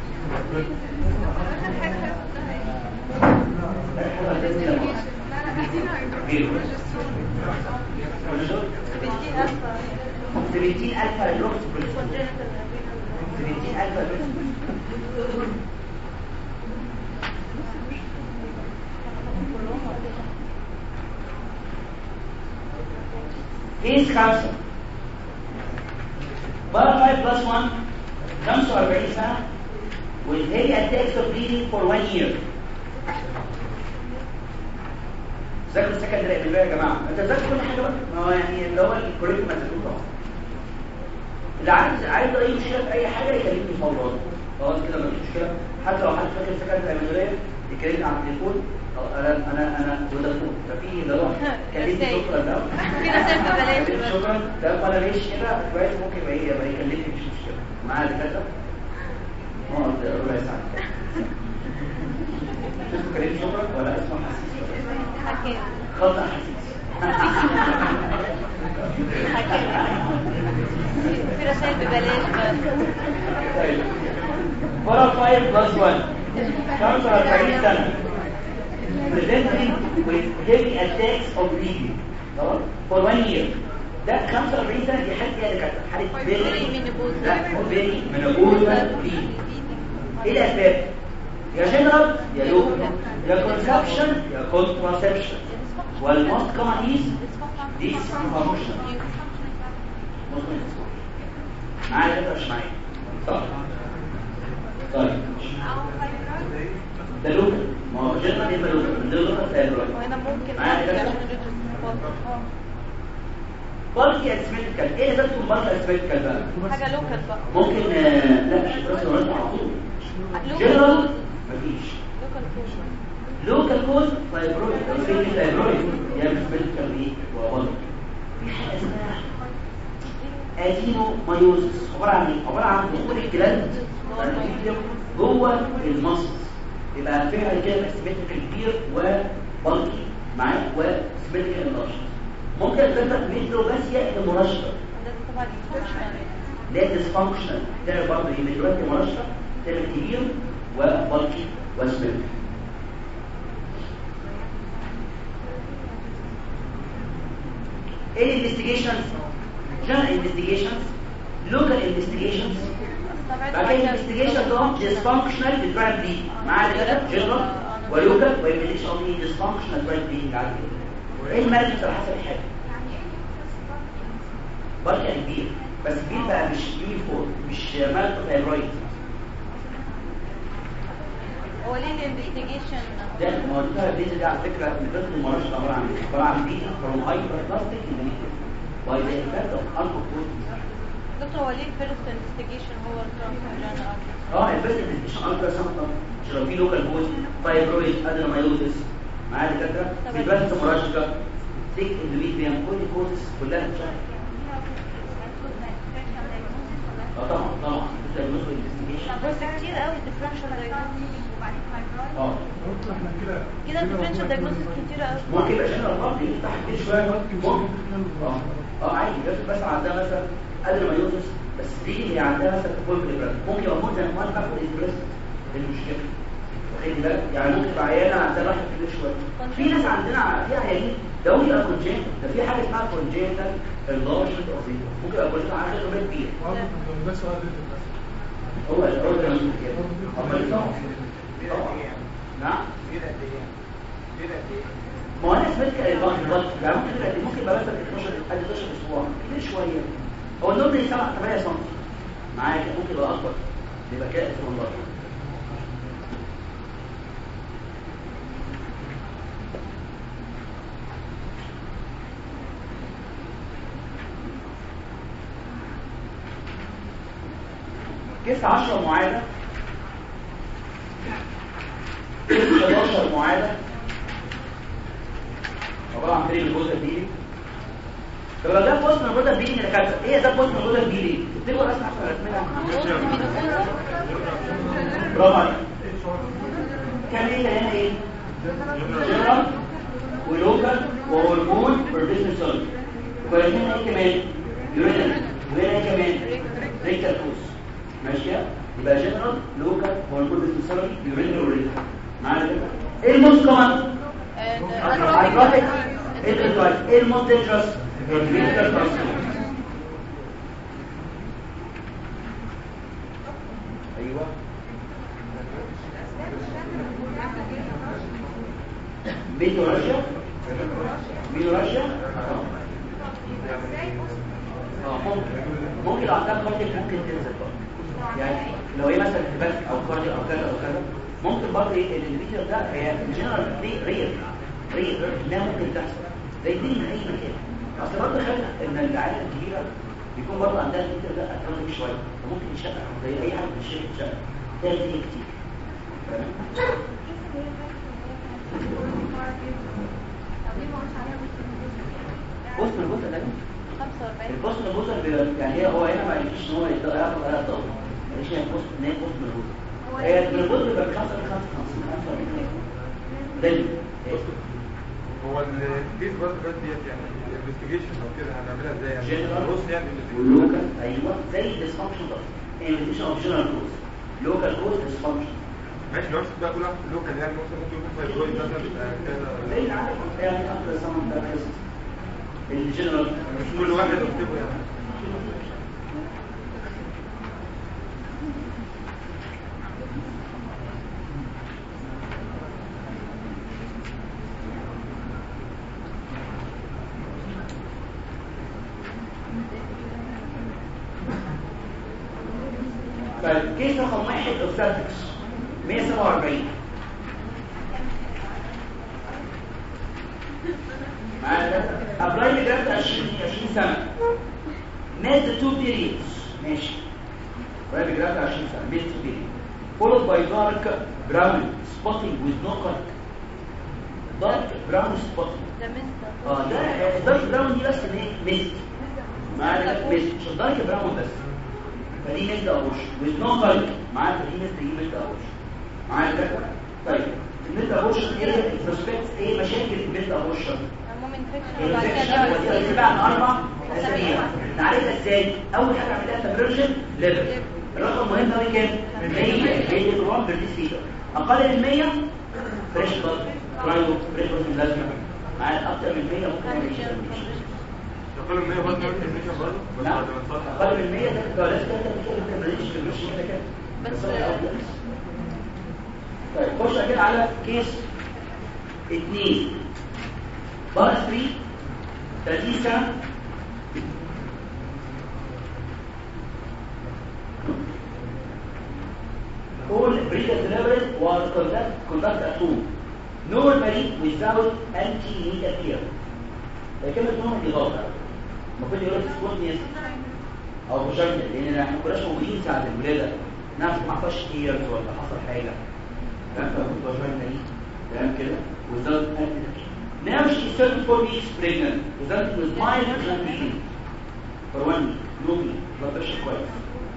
سبعين ألف الروكس سبعين ألف الروكس كيس خمسة بقى 5 بلس 1 45 سنة with heavy attacks of bleeding for one year ذاكروا السكندري بالله يا جماعة انت ذاكر كل حاجة بقى ما هو يعني اللي هو الكوريكت مسؤول طبعا اللي عايز عايز اي مشكلة في اي حاجة يكلمني فورا خلاص كده مفيش مشكلة حتى لو حد فاكر السكندري المدرية يكلمني على التليفون أه، انا انا انا ودكتور ففي اللي هو كلمني شكرا ده في رسائل ببلاش كلمني بس. شكرا ده انا ماشي كده كويس ممكن يبقى ايه يبقى يكلمني مش مشكلة معايا دكاترة نقعد ربع ساعة شفتوا كلمني شكرا ولا اسمه حسيس حكيم خطأ حسيس في رسائل ببلاش بس طيب فرق 5 بلس 1 45 سنة presenting with heavy attacks of bleeding تمام for one year ده 45 سنة دي حالة ايه يا دكاترة؟ حالة Perimenopause. لا بيري منابوزا bleeding ايه الاسباب؟ يا جنرال يا لوكال يا كونسبشن يا كونتراسبشن والموست كومن از ديسفانكشن ممكن معايا كده مش معايا صح طيب ده لوكال ما هو جنرال يبقى لوكال ده لوكال فايبرويد وهنا ممكن معايا كده يعمل ريدوس بالكي اسمنتكال ايه ده تكون بالكي اسمنتكال بقى حاجة لوكال بقى ممكن آه، لا مش بس ولا على طول جنرال مفيش لوكال فوق لوكال كوز فايبرويد او سيمي فايبرويد يا اسمنتكال ايه وبالك في حاجه اسمها ادينو مايوزس عباره عن ايه عباره عن دخول الجلاند جوه المصل يبقى فعلا كده سيمتريكال كبير وبالكي معاه وسيمتريكال انلارج ممكن تبقى ميتروباسيا المرشقه ده طبعا dysfunctional. ده ديسفانكشنال ده برضه ايه ميتروباسيا المرشقه تعمل كبير وبالكي وسيمتريكال ايه الانفستيجيشنز جنرال انفستيجيشنز لوكال انفستيجيشنز طبعا بعد كده الانفستيجيشن ده ديسفانكشنال ديفرنت بليد معاه كده جنرال ولوكال ويبقى شغل ايه ديسفانكشنال ديفرنت بليد على كده ايه المرض على حسب الحاله بركه كبير بس كبير بقى مش يونيفورم مش مرض فايبرويد هو ليه الانفستيجيشن ده ما هو ده البيز ده على فكره من ضمن المرض عباره عن ايه؟ عباره عن بيز فروم هايبر بلاستيك اندوميتريوم باي ذا افكت اوف الكحول دكتور هو ليه الفيرست انفستيجيشن هو الترانسفيرجن اه البس مش الترا ساوند مش لو في لوكال بوز فايبرويد ادينومايوزس معايا دكاتره في بس مرشقه تيك اندوميتريوم كل كوزس كلها بتشتغل اه طبعا طبعا ده بالنسبه للانفستيجيشن بس كتير قوي differential diagnosis اه كده differential diagnosis كتير قوي ممكن يبقى شغل الارض يفتح كده شويه ممكن اه اه عادي بس بس عندها مثلا ادينومايوزس بس دي هي عندها مثلا فول بريبرس ممكن يبقى ممكن ما تاخد الاسبريس المشكله واخد بالك يعني ممكن تبقى عيانه عندها راحه كبير شويه في ناس عندنا في عيانين ده ممكن يبقى كونجنت ده في حاجه اسمها كونجنتال enlargement of the ممكن يبقى كونجنت عندها خبره كبير ده سؤال هو الاورجن كده أمال طبعا طبعا نعم ما هو انا سمعت الوقت الوقت يعني ممكن يبقى ممكن يبقى مثلا 12 قد 12 اسبوع كتير شويه هو النور ده 7 8 سم معاك ممكن يبقى اكبر يبقى كده اسم الله كيس 10 معادة كيس 11 معادة عبارة عن فريق الجزء البيلي طب لو ده بوست من الجزء البيلي اللي كانت ايه ده بوست من الجزء البيلي تكتبوا رسم احسن رسمنا برافو عليك كان ايه كان هنا ايه جنرال ولوكال وهرمون بروفيشنال سيرجري وكان هنا ايه كمان يورينال وهنا ايه كمان ريكتال كوز ماشيه يبقى جنرال لوكال هرمون ديسبيسيلري يورينري ورينري معانا كده ايه الموست كومن هايدروتيك ايه الادوات ايه الموست دينجرس الفيتال كارسينوما ايوه بيتو رشا بيتو رشا اه ممكن ممكن لو عندها كارديك ممكن تنزل برضه يعني لو هي مثلا تبات او كارديك او كذا او كذا ممكن برضه ايه الفيديو ده هي جنرال دي رير رير لا ممكن تحصل زي دي من اي مكان اصل برضه خلينا ان العائله الكبيره بيكون برضه عندها الفيديو ده اترانك شويه فممكن يشقق زي اي حد في الشركه يشقق ده فيه كتير تمام بص من الجزء ده 45 البص من الجزء بي- يعني هي هو هنا ما يجيش ان هو يقدر ياخد عليها الضغط مش هي البص ان هي بص من الجزء هي من الجزء بيبقى 55 55 ده هو الكيس برضه بس ديت يعني الانفستيجيشن او كده هنعملها ازاي يعني جنرال بص يعني investigation. واللوكال ايوه زي الديسفانكشن ده انفيتيشن اوف جنرال كوز لوكال كوز ديسفانكشن ماشي لو بقى كلها لوكال يعني مثلا ممكن يكون فايبرويد مثلا بتاع زي كذا العادة يعني اكتر سمن ده بس الجنرال مش كل واحد يكتبه يعني طيب كيس رقم واحد اوبستاتكس 147 معانا ده ابلاي جرافت 20 20 سنه مات تو بيريدز ماشي ابلاي جرافت 20 سنه مات تو بيريد followed by dark brown spotting with no color dark brown spotting ده مستر اه ده الدارك براون دي بس ان هي ميست معانا ميست مش الدارك براون بس فدي ميست اوش with no color معانا فدي ميست دي ميست اوش معانا ده طيب الميست اوش ايه السسبكت ايه مشاكل الميست اوش المهم انفكشن وبعد الانفكشن كده ودي بقى عن اربع اسابيع نعالجها ازاي اول حاجه اعملها تبريشن ليفل الرقم مهم قوي كام 100 100 جرام بر ديسيلر اقل من 100 فريش بلد كرايو فريش بلد بلازما معانا اكتر من 100 ممكن ما يجيش تقول ان هي برضه نعمل انفستيجيشن برضه بس نعم بعد ما نصلح اقل من 100 ده ده لازم انت ما تجيش في الوش كده كده بس- طيب خش كده على كيس 2 بار 3 30 سنه All breeder deliveries was conduct, conduct at home. Normally without anti-natal care. كلمة نوع دي غلط المفروض يقول لك سبوتنيس او مشاكل لان احنا ما كناش موجودين ساعه الولاده نعرف ما حصلش كيرز ولا حصل حاجه فانت كنت بشويه نايم تمام كده without anti Now she is 34 weeks pregnant without with mild transmission for one week no week blood pressure كويس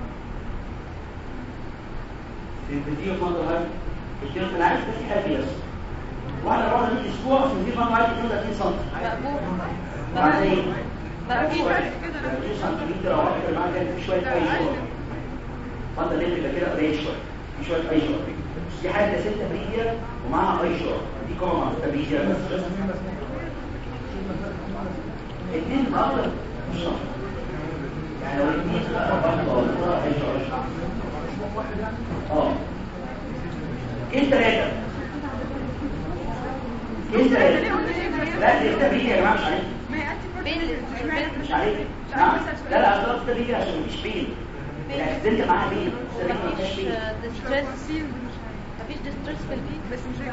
الفيديو كنت هاي الفيديو كان عايز بس حاجه بس واحده بره دي اسبوع في الفيديو كان عايز 30 سم مقبول بعدين مقبول مقبول سنتيمتر او اكتر معاك كان في شويه اي شويه فانت ليه يبقى كده قليل شويه في شويه اي شويه دي حاجه ستة بريديا ومعاها اي شويه دي كوما مع ستة بريديا بس بس اثنين اكتر مش شرط يعني لو اثنين اكتر اي شويه اه ايه ثلاثه ايه ثلاثه لا دي ستة بريديا يا جماعه مش عليك بين مش عليك نعم لا لا اصلا ستة بريديا عشان مفيش بين الاكسدنت معاها بين ستة بريديا مفيش مفيش بين ديستريس مفيش ديستريس في البيت بس مش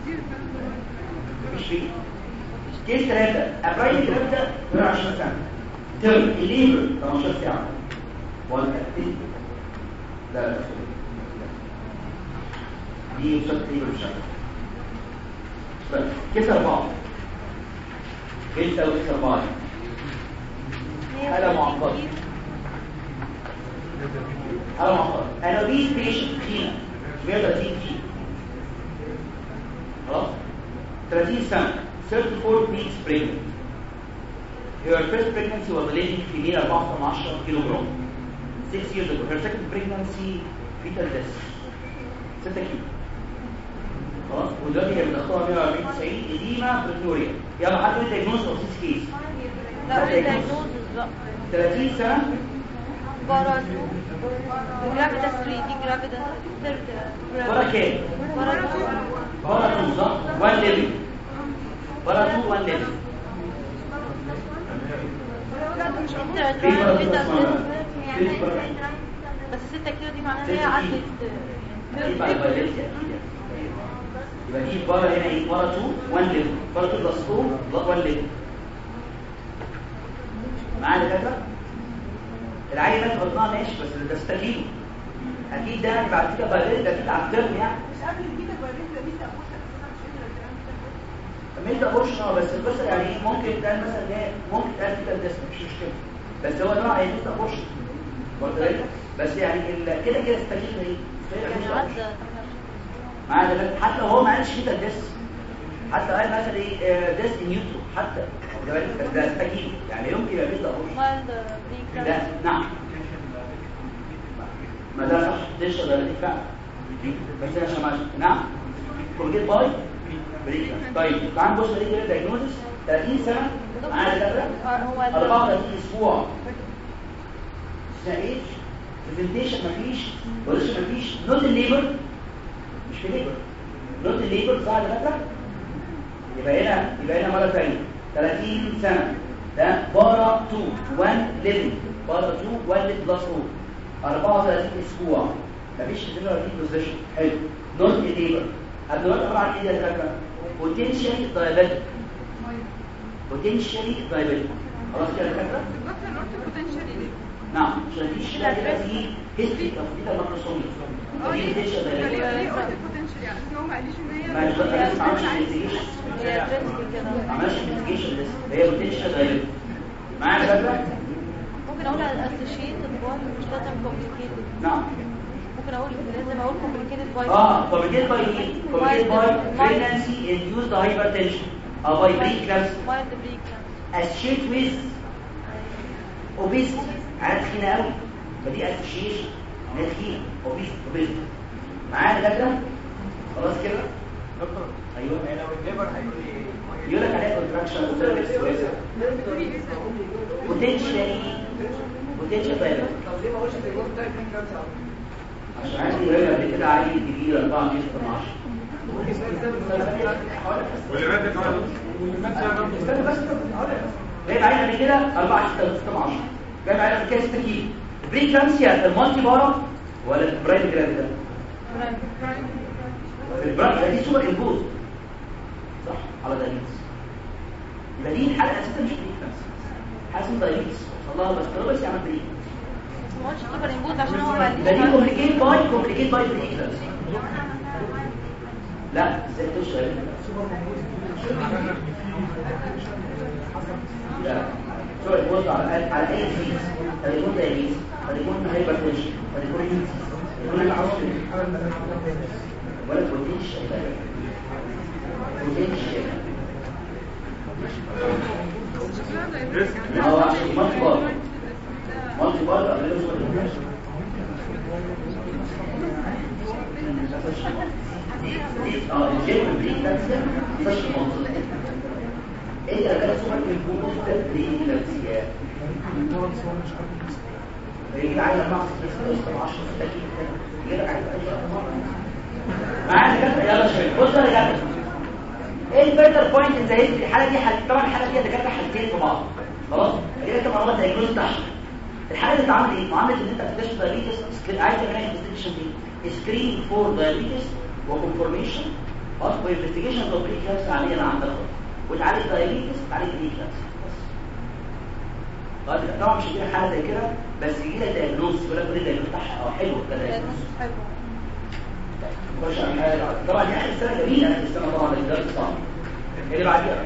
مفيش فيه كيس ثلاثة أبرايل ثلاثة 22 سنة ترم الليبر 18 ساعة والأكتين لا لا سوري. دي وصلت ليبر مش عارف طيب كيس أربعة كيس أو كيس أربعة حالة معقدة حالة معقدة أنا بيس بيشنت خينة 130 كيلو خلاص 30 سنة 34 weeks pregnant Her first pregnancy was a lady female 4 كيلو جرام 6 years ago her second pregnancy بيتا ديس 6 كيلو خلاص ودلوقتي هي بتختار 140 90 اديما بريتوريا يلا حد يقول دايجنوز اوف سيس كيس لا قولي diagnosis بقى 30 سنه بارا 2 جرافيدا 3 دي جرافيدا ثيرد بارا كام؟ بارا 2 بارا 2 صح 1 ليفل بارا 2 1 ليفل انت في بارا 2 بيتا اسمها في بارا بس 6 كيلو دي معناها ان هي 6 عدت كيلو. يبقى الفيروس اكيد يبقى دي بارا هنا ايه بارا 2 1 ليفل بارا 2 بلس 2 1 ليفل معايا دكاتره العيل ده بطنها ماشي بس ده استكيل اكيد ده بعد كده بقى ده اكيد عفرم يعني ميل ده بورش اه بس القصه يعني ايه ممكن ده مثلا ايه ممكن تقال كده ده مش مشكله بس هو نوع ايه ميل ده بورش برضه إيه؟ بس يعني ال- كده كده استكيل ايه يعني عدى معايا ده حتى لو هو ما قالش كده ديس حتى قال مثلا ايه ديس نيوترو حتى واخد بالك؟ ده استكيل يعني يمكن يبقى ميل ده بورش مايلد لا بريك نعم ما ده صح تشرب ولا تدفع بس انا عشان معلش. نعم كولجيت باي بريك طيب تعال نبص عليه كده دايجنوزس 30 سنه معانا دكاتره هو ال- 34 اسبوع اسمها ايه برزنتيشن مفيش بوزيشن مفيش نوت الليبر مش في ليبر نوت الليبر صح يا دكاتره يبقى هنا يبقى هنا مره ثانيه 30 سنه ده بارا 2 1 ليفل بارا 2 1 ليفل بلس 2 34 اسبوع مفيش ليبر في بوزيشن حلو نوت الليبر قبل ما نقرا عن ايه يا دكاتره بوتنشال دايابيتك بوتنشالي دايابيتك خلاص كده يا دكاتره نعم عشان دي الشيء كده في هيستري اوف بيتا ماكروسومي دي بوتنشال دايابيتك ما يبقى لسه ما عملش انفستيجيشن هي برنسبل كده ما عملش انفستيجيشن لسه هي بوتنشال دايابيتك معايا يا دكاتره ممكن اقول اسوشيتد باي مش لازم كومبليكيتد نعم ممكن اقول لازم اقول كومبليكيتد باي اه complicated by ايه complicated by pregnancy induced hypertension او by preeclampsia مايلد بريك associated with obesity عادة تخينة قوي فدي association انها تخينة obesity obesity معايا يا دكاتره خلاص كده دكتور ايوه يعني لو الليبر هيقول لي ايه؟ يقول لك عليها contraction cervix كويسة potentially potential diabetic طب ليه ما اقولش التجربه بتاعت مين كانسر؟ عشان عندي راجل قبل كده عالي كبير 4 متر 10 واللي مات ده كمان استنى بس جايب عينه قبل كده 4 6 6 10 جايب عينه قبل كده 6 كيلو بري كلامسيا المالتي بارا ولا البرايم جرام ده البرايم دي سوبر امبوز صح على دايبيتس يبقى دي الحاله اساسا مش بري كلامسيا حاسس دايبيتس الله بس طلع بس يعمل بري ما قلتش سوبر امبوز عشان هو ما ده دي كومبليكيت باي كومبليكيت باي بري كلامسيا لا ازاي تشتغل لا سوري بص على على اي فيز قد يكون دايبيتس قد يكون هايبرتنشن قد يكون هيتس قد يكون العصر ولا بوتنشال بوتنشال هو عشان مالتي بار مالتي بار قبل ما يوصل اه الجيم بريك نفسه مش منطقي ايه ده كان سوبر البوز ده بريك نفسيه يجي عايز 4 6 10 6 يجي عايز معايا كده يلا شويه بص يا جدع ايه الفيرتر بوينت ان ذا هيستوري الحاله دي حل... طبعا الحاله دي دكاتره حالتين في بعض خلاص دي كده معلومات دايجنوز تحت الحاله دي اتعمل ايه معامله ان انت بتكتشف دايابيتس عايز تعمل انفستيجيشن دي سكرين فور دايابيتس وكونفورميشن خلاص وانفستيجيشن كومبليت كلاس عمليه عندك وتعالج دايابيتس تعالج دي كلاس طيب طبعا مش هتجيلك حاله زي كده بس يجي لك دايجنوز يقول لك ايه الدايجنوز بتاعها اه حلو ده دايجنوز حلو نخش على الحاله اللي بعدها. طبعا دي اخر سنه جميله اخر سنه طبعا الدرس صعب اللي بعديها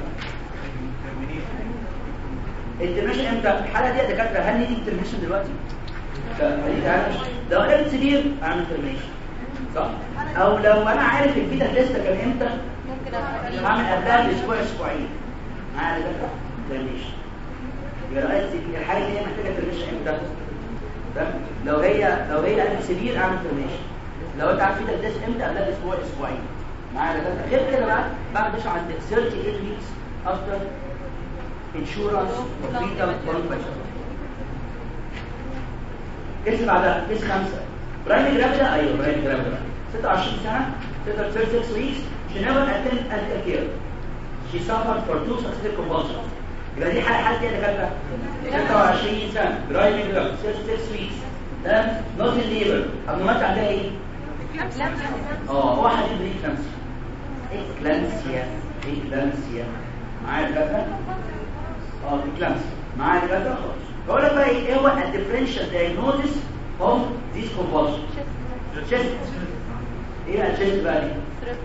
الترميشن امتى الحاله دي يا دكاتره هل دي الترميشن دلوقتي لا هل تعالى لو قلت سبير اعمل ترميشن صح او لو انا عارف البيتا لسه كان امتى ممكن أبقى- اعمل قبلها باسبوع اسبوعين معايا يا دكاتره ترميشن يبقى لو قلت الحاله دي محتاجه ترميشن امتى تمام لو هي لو هي قلت سبير اعمل ترميشن لو انت عارف فيتال ديس امتى قبلها اسبوع اسبوعين معايا ده غير كده بقى بعد مش عند 38 weeks after insurance of fetal confinement كيس بعدها كيس خمسة برايمري جرافيدا ايوه برايمري جرافيدا 26 سنة تقدر 36 weeks she never attended medical care she suffered for two successive convulsions يبقى دي حالة حالة ايه يا دكاترة 26 سنة برايمري جرافيدا 36 weeks ده نوت الليبر ابنومات عندها ايه؟ اه واحد يبقى اكلامسيا اكلامسيا اكلامسيا معايا الدكاترة؟ اه اكلامسيا معايا الدكاترة خالص بقول لك بقى ايه هو الديفرنشال دايجنوزس اوف ذيس كونفولشن تشيست ايه التشيست بقى دي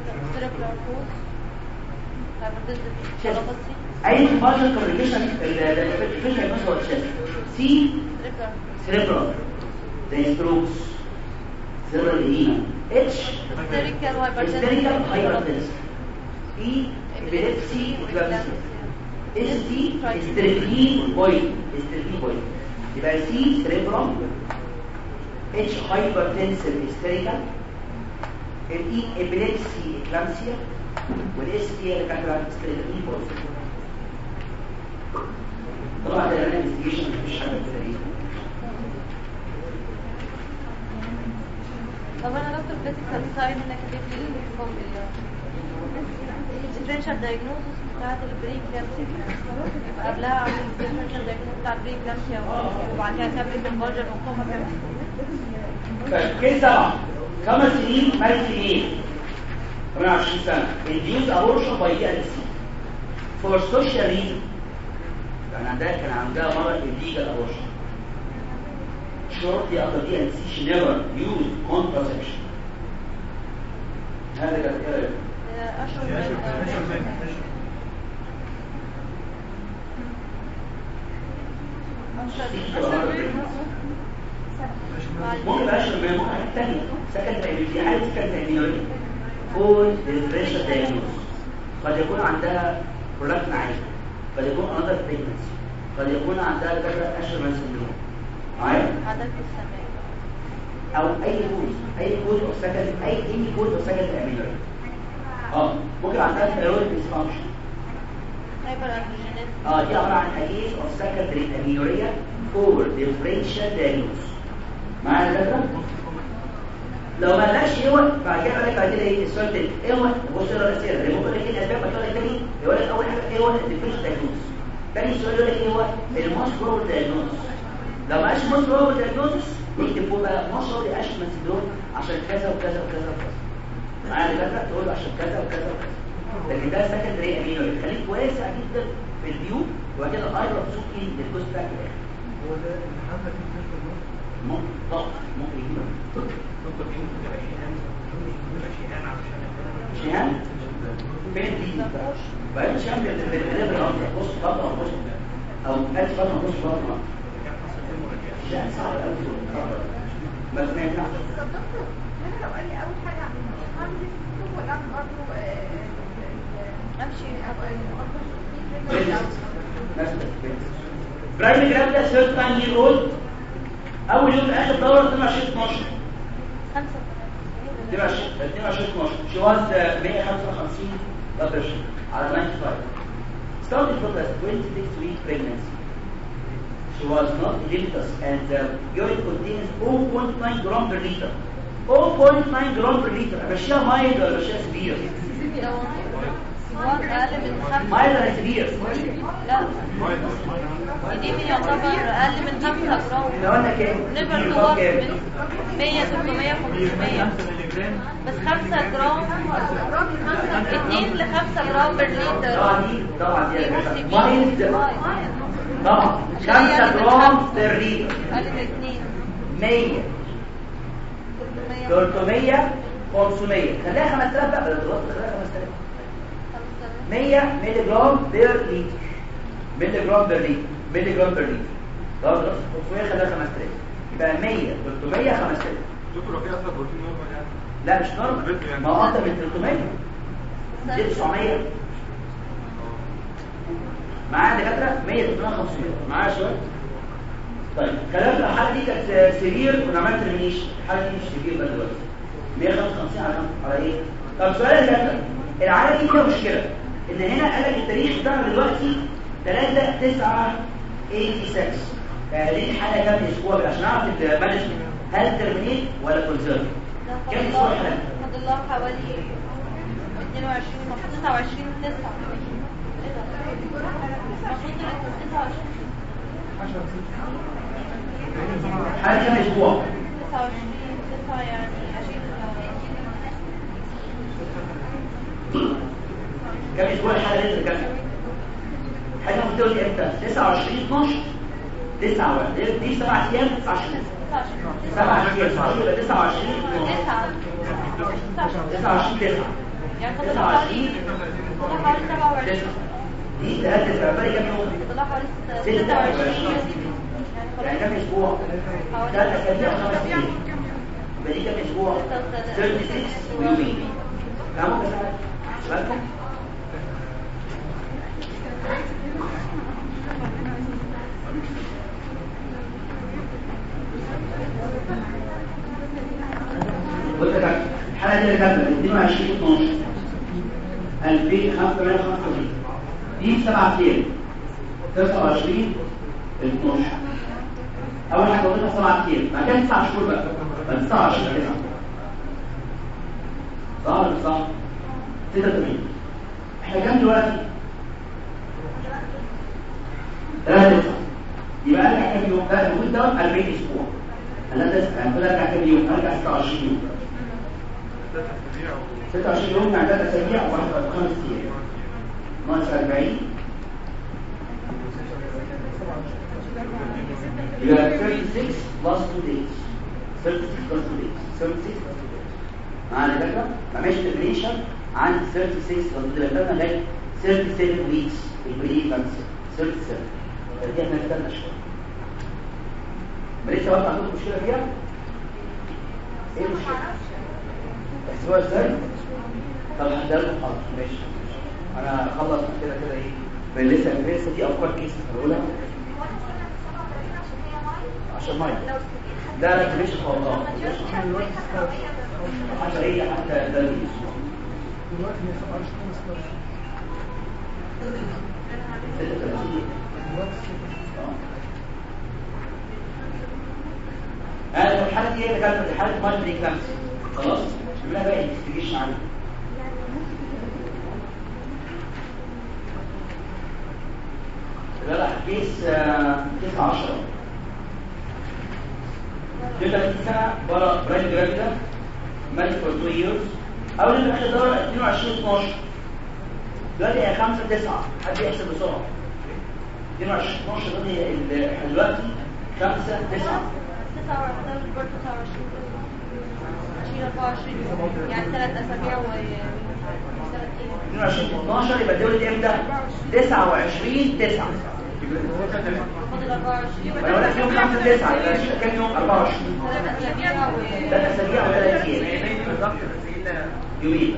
اي كونفولشن كوميونيكيشن الديفرنشال دايجنوزس هو التشيست سي سيريبرال زي ستروكس سيريبرال ايديما اتش هيستيريكال هايبرتنس اي ابيليبسي وكلابسي اس دي استريبين بوينت استريبين بوينت يبقى سي سيريبرال اتش هايبرتنسيف هيستيريكال الاي ابيليبسي اكلامسيا والاس دي اللي كانت استريبين بوينت طبعا ده الانفستيجيشن مفيش حاجه كده طب انا دكتور بيتك ساين انك تدي لي الديفرنشال دايجنوستس بتاعت البري كلامسيا يبقى قبلها اعمل الديفرنشال دايجنوستس بتاع البري كلامسيا وبعد كده اكمل بالبرجر والكوما كمان طيب كده سبعة خمس سنين مالك سنين 28 سنة induced abortion by DLC for social reason يعني عندها كان عندها مرض illegal abortion shortly after DLC she never used contraception هذا كان ايه اشهر من ممكن بقى اشرب ممكن حاجات تانية سكند في حالة سكند عينيوري فول ديفرنشال دايجنوز قد يكون عندها برولاكتين عالي قد يكون انذر بريجنسي قد يكون عندها كذا اشرمان سندروم معايا عدد السماء او اي كود اي كود او سكند اي اي كود او سكند عينيوري اه ممكن عندها ثيرويد ديسفانكشن هايبر اندروجينيز اه دي عباره عن كيس اوف سكندري اميوريا فور ديفرنشال دايجنوز معايا الفكره لو ما لقاش هو بعد كده قال لك بعد كده ايه السؤال التاني ايه هو بص يلا بس يلا ممكن لك الاسباب بعد كده التاني يقول لك اول حاجه ايه هو الديفرنشال دايجنوز تاني سؤال يقول لك ايه هو الموست بروبل دايجنوز لو ما قالش موست بروبل دايجنوز نكتب فوق بقى مشهور اشمل سندروم عشان كذا وكذا وكذا وكذا معايا الفكره تقول له عشان كذا وكذا وكذا لكن ده سكندري امينو خليك واسع جدا في الفيو وبعد كده اقرب صوت ايه للجزء بتاعك في الاخر هو ده الامتحان ده فيه مستشفى النص ممكن طبعا ممكن يجيب دكتور في ممكن تبقى شيئان تبقى شيئان علشان شهام فين دي بعدين شهام بالقلب الارض بص بطن بص او ادي بطن بص بطن شهام صعب قوي بس ما ينفعش طب دكتور انا لو قال لي اول حاجه اعمل هعمل هو اعمل برضه امشي برايمري جرام ده سيرت تايم يير اولد اول يوم اخر دوره 22 12 خمسة 22 22 12 she was uh, 155 blood pressure على 95 started from a 26 week pregnancy she was not limitless and the urine contains 0.9 gram per liter 0.9 gram per liter امشيها مايل ولا امشيها سبير اقل من خمسة مايل ولا سبير لا دي يعتبر اقل من خمسة جرام احنا قلنا كام نيفر سبير تو كام من 100 300 500 بس 5 جرام 2 ل 5 جرام بر لتر طبعا دي طبعا دي دي يا باشا. مش مايل كبير طبعا 5 جرام بر لتر اقل من 2 100 300 500 خليها 5000 بقى بدل الوقت خليها 5000 100 مللي جرام بير لتر مللي جرام بير لتر مللي جرام بير لتر خلاص خلاص 500 خليها 5000 يبقى 100 300 5000 دكتور هو في اصلا بروتين نورمال يعني لا مش نورمال ما هو اكتر من 300 دي 900 معايا دكاتره 100 300 500 معايا شويه طيب كلام الحاله دي كانت سرير كنا عملت ترمينيشن الحاله دي مش سرير بقى دلوقتي 155 على على ايه طب سؤال يا كابتن العاده دي فيها مشكله ان هنا قال لك التاريخ بتاعنا دلوقتي 3 9 86 فهذه الحاله كام اسبوع كده عشان اعرف المانجمنت هل ترمينيت ولا كونسيرف ده كام فاضل اسبوع الله حالة فاضل الله حوالي 22 المفروض 29 9 المفروض تبقى 29 حالة كام اسبوع 29 9 يعني 20 كام اسبوع الحاله لسه كام حاجه متولد امتى 29 12 9 دي دي 7 ايام 29 7 ايام يبقى 29 29 9 يعني فاضل الله حوالي 29 فاضل حوالي 27 9 دي ثلاثة فبالي كام يوم فاضل الله حوالي 26 26 يعني كام اسبوع ثلاث اسابيع خمس ايام يبقى دي كام اسبوع 36 ويومين لا ممكن اسالك بالكم بص يا كابتن الحلقه دي اللي كاتبه 22 12 2555 دي 7 ايام 29 12 اول حاجه قلنا 7 ايام بعد كده 9 شهور بقى بعد 29 9 صح ولا مش صح 86 احنا كام دلوقتي 3 9 يبقى ارجع كام يوم ده المفروض ده 40 اسبوع انا ده المفروض ارجع كام يوم ارجع 26 يوم 26 يوم يعني 3 اسابيع وواحد خمس ايام ناقص 40 يبقى 36 plus 2 days 36 plus 2 days 36 plus 2 days معانا فكرة؟ ما ماشي ترميشن عن 36 plus 2 days لما لغاية 37 weeks البري 5 37 فدي احنا نستنى شوية ما لسه برضه عندكم مشكلة فيها؟ ايه المشكلة؟ تحسبوها ازاي؟ طب هحضر لكم حاضر ماشي انا هخلص كده كده ايه بل لسه لسه دي افكار كيس هقولها عشان ميه لا لا مش خالص حتى ايه حتى ده هذا الحالة دي هي كانت حالة مالتي كلامسي خلاص عملها بقى انفستيجيشن عنها لا كيس كيس 10 دي 30 سنة برا برايم جرافيدا مالك فور 2 ييرز أول اللي آخر دورة 22 12 دلوقتي هي 5 9 حد يحسب بسرعة 22 12 دلوقتي ال- احنا دلوقتي 5 9 يعني ثلاث اسابيع و 22 12 يبقى دولة امتى؟ 29 9 فاضل 24 وانا اقول لك يوم 5 9 يبقى شيل كام يوم 24 ثلاث اسابيع و ثلاث اسابيع وثلاث ايام يومين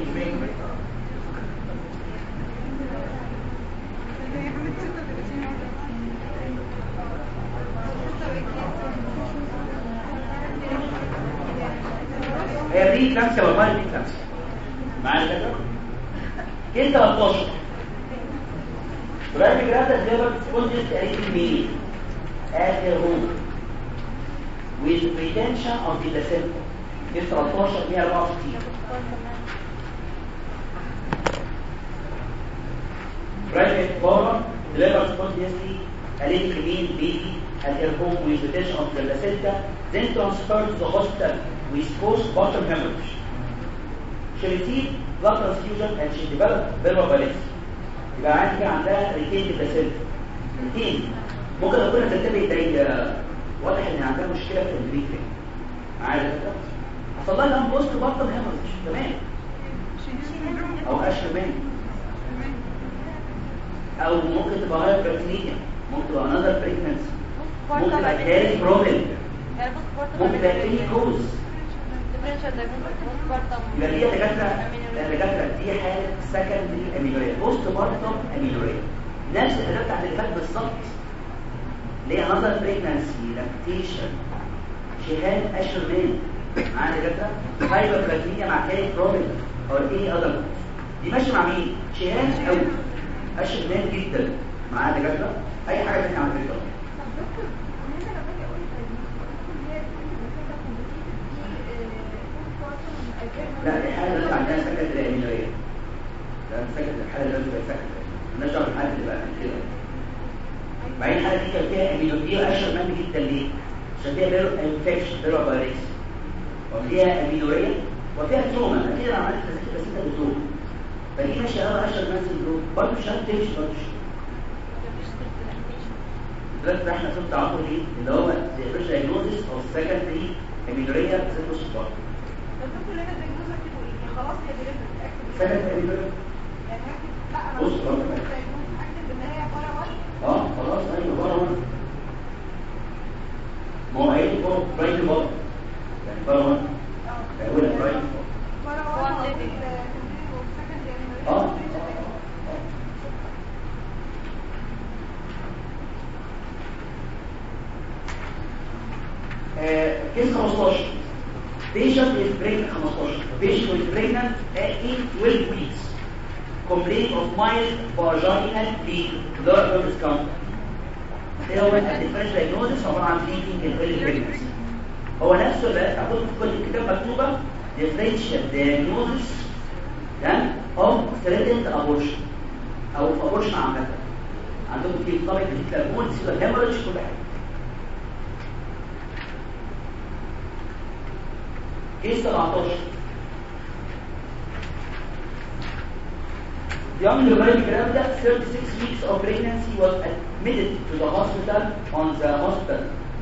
هي بري كلامسيا والله بري كلامسيا معايا كده كده 13 برايم جرادا ديفر سبونجز قريب مين at their home with retention of the placenta كده 13 164 private forum deliver spontaneously a little mean baby at her home with retention of the placenta then transferred to the hospital with postpartum hemorrhage. She received blood transfusion and she developed vermipalis. يبقى عندي كده عندها ريتين placenta. ريتين ممكن لو كنا تنتبه تلاقي واضح ان عندها مشكله في البريفين. معايا كده؟ حصل لها الان بوست بارتم هيموريج تمام او اشربان او ممكن تبقى هاير بريتينيا ممكن تبقى انذر بريجنسي ممكن تبقى كاري بروبلم يعني بص ممكن تبقى كيني كوز ديفرنشال دايجنوستيك بارتم يبقى دي دكاتره دكاتره دي حاله سكندري اميلوريا بوست بارتم اميلوريا نفس الحاله بتاعت اللي فات بالظبط اللي هي نظر بريجنسي لاكتيشن شهاد اشرمان معانا دكاتره هايبربلازميا مع كاي بروبل او ايه اذر دي ماشيه مع مين شهان قوي اشهان جدا معانا دكاتره اي حاجه ثانيه عن كده طب دكتور هنا لما باجي اقول التجميل هي لا الحاله اللي عندها سكت الامينوريه ده سكت الحاله اللي بقت سكت نشر الحاله اللي بقى كده بعدين الحاله دي كان فيها امينوريه اشهر من جدا ليه عشان فيها بيرو انفكشن بيرو فيروس وفيها امينوريه وفيها تروما اكيد انا عملت تسكيت بس انت بتروما فدي ماشيه قوي اشهر من سندروم برضه مش هتمشي برضه دلوقتي احنا صرت تعاطي ايه اللي هو الفيرست دايجنوزيس او سكندري امينوريه سيتوسبار الدكتور هنا الدياجنوز اكتبه ايه خلاص هي ديليفري اكتب سكندري امينوريه يعني هكتب لا انا بص، مش بص. هكتب الدياجنوز هكتب ان هي عباره عن اه خلاص ايوه بره واحد. ما هو هيجي فوق برايت بره يعني بره واحد. هيقول لك برايت بره. عباره هو عن الليفل. اه آه، آه. آه، كيس 15 patient is pregnant 15 patient is pregnant at 12 weeks complaint of mild vaginal bleeding lower discount ده هو الديفرنش diagnosis عباره عن bleeding in early pregnancy هو نفسه اللي هتاخد في كل الكتاب مكتوبه differential diagnosis تمام او threatened abortion او في abortion عامه عندكم في طبق في الكربون سيبا هيموريدج كل حاجه كيس 17 Young Lorraine Granda, 36 weeks of pregnancy, was admitted to the hospital on the hospital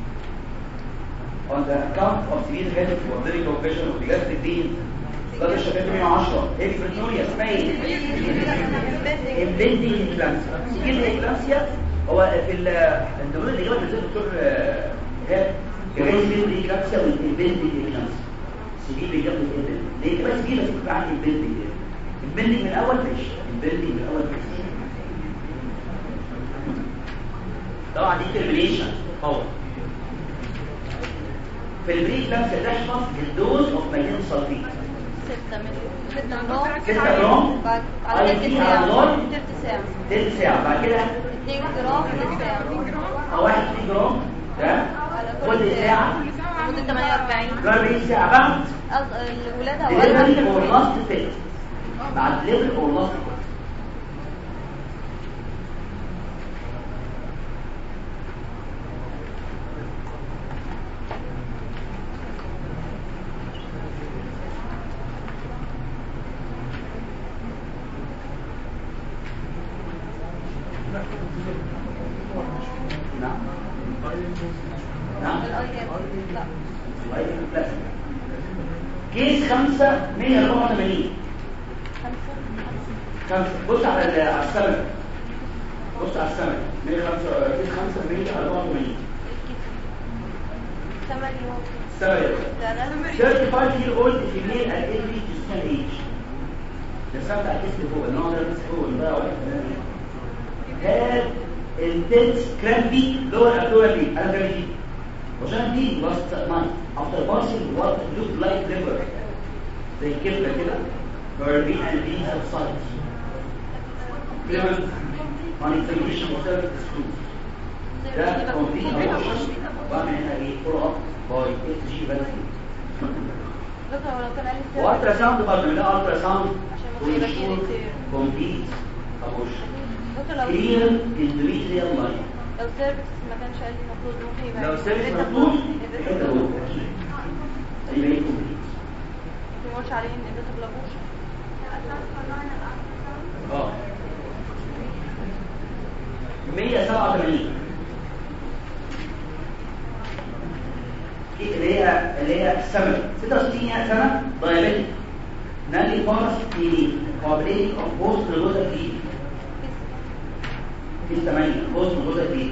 on the account of severe headache or very compression of the gastric vein. درجة الشباب 110 هيبرتونيا اسمها ايه؟ امبلنتنج اكلامسيا سجل اكلامسيا هو في ال- الدكتور اللي جاب الدكتور آه، ايهاب جايز بين اكلامسيا والامبلنتنج اكلامسيا سجل بيجاب الامبلنتنج ليه كمان سجل بس يبقى عندي امبلنتنج امبلنتنج من الاول ماشي امبلنتنج من الاول ماشي طبعا دي ترمينيشن باور في البري كلامسيا تحفظ الدوز اوف ماجنين سلفيت 6 مليون 6 جرام 6 جرام بعد على أي تلت في ساعة على النار تلت ساعة تلت ساعة بعد كده 2 جرام تلت ساعة أو 1 2 جرام ده على كل كل ساعة ساعة لمدة 48 40 ساعة بعد أص- الولادة delivery or أولها last fit بعد delivery or last fit نعم نعم الأيام لا كيس 5 184 خمسة خمسة بص على ال- على السمك بص على السمك 105 كيس 5 184 ثمانية السمك ده أنا 35 year old female at every gestational age رسمت على الاسم فوق النوع ده بس فوق ده واحد had intense crampy lower abdominal pain انا ده دي وعشان دي last night after passing what looked like liver زي كده كده Verbing and being subsides Clement on examination of cervical screws ده complete abortion بعمل هنا ايه follow up by FG vaccine دكتور لو كان قال لي والترا ساوند برضه من الالترا ساوند عشان ما يبقاش irritated. كومبليت ابورشن دكتور لو كلير اندوميتريال لاين لو سيرفكس ما كانش قال لي المفروض ممكن يبقى لو سيرفيس irritable. مفتوح irritable. حته هو اكيد يبقى ايه كومبليت ما قلتش عليه ان irritable abortion. اه 187 اللي هي اللي هي السمك 66 سنه دايابيتك نالي بارس في قابليه اوف بوست جلوزا في في 8 بوست جلوزا في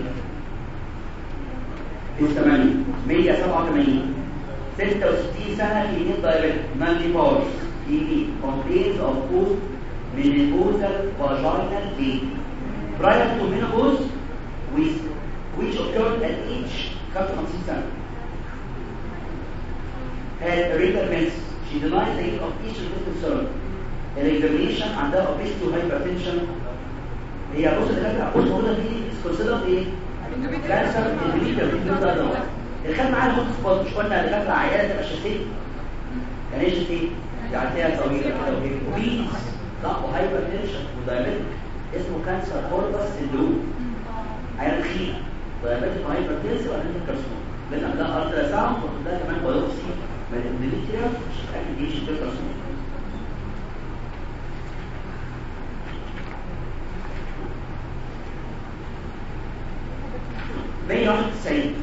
في 8 187 66 سنه في نيل دايابيتك نالي بارس في كومبلينز اوف بوست menopausal vaginal pain prior to menopause with which occurred at age 55 سنه had irregular menses. She denied the age of each of this concern. الاكزامينيشن عندها obesity وهايبرتنشن هي بص الدكاتره بص موجوده في كونسيدر ايه؟ كانسر اندوميتريال الخد معاها الهوت سبوت مش قلنا الدكاتره عياله تبقى شاسيه يعني ايه شاسيه؟ يعني فيها طويله كده وهي وبيس لا وهايبرتنشن ودايابيتك اسمه كانسر هوربس سندروم عيال تخينه ودايابيتك وهايبرتنشن وعندها كارسينوم لان ده الترا ساوند وده كمان بايوبسي من الاندوميتريال مش متاكد ايه شكل كارسينوم مية واحد وتسعين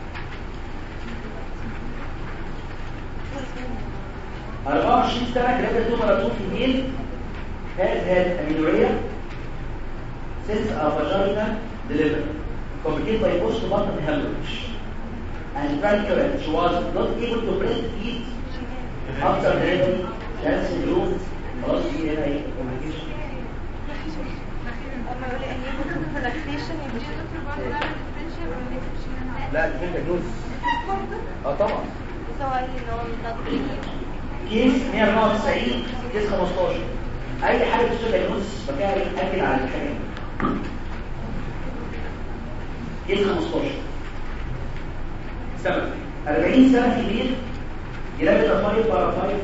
أربعة وعشرين سنة جرادة تومر أتوم في ميل has had amenorrhea since a vagina delivery complicated by postmortem hemorrhage and recurrent she was not able to breastfeed after delivery she has syndrome خلاص دي هنا ايه complication اما يقول لي ان يكون ريلاكسيشن لا دي كده جوز اه طبعا بس هو قال لي ان هو مش كيس 194 كيس 15 اي حاجه بتشتغل نص مكان اكل على الحاجه كيس 15 سبب 40 سنه كبير جلابه الفايف بارا فايف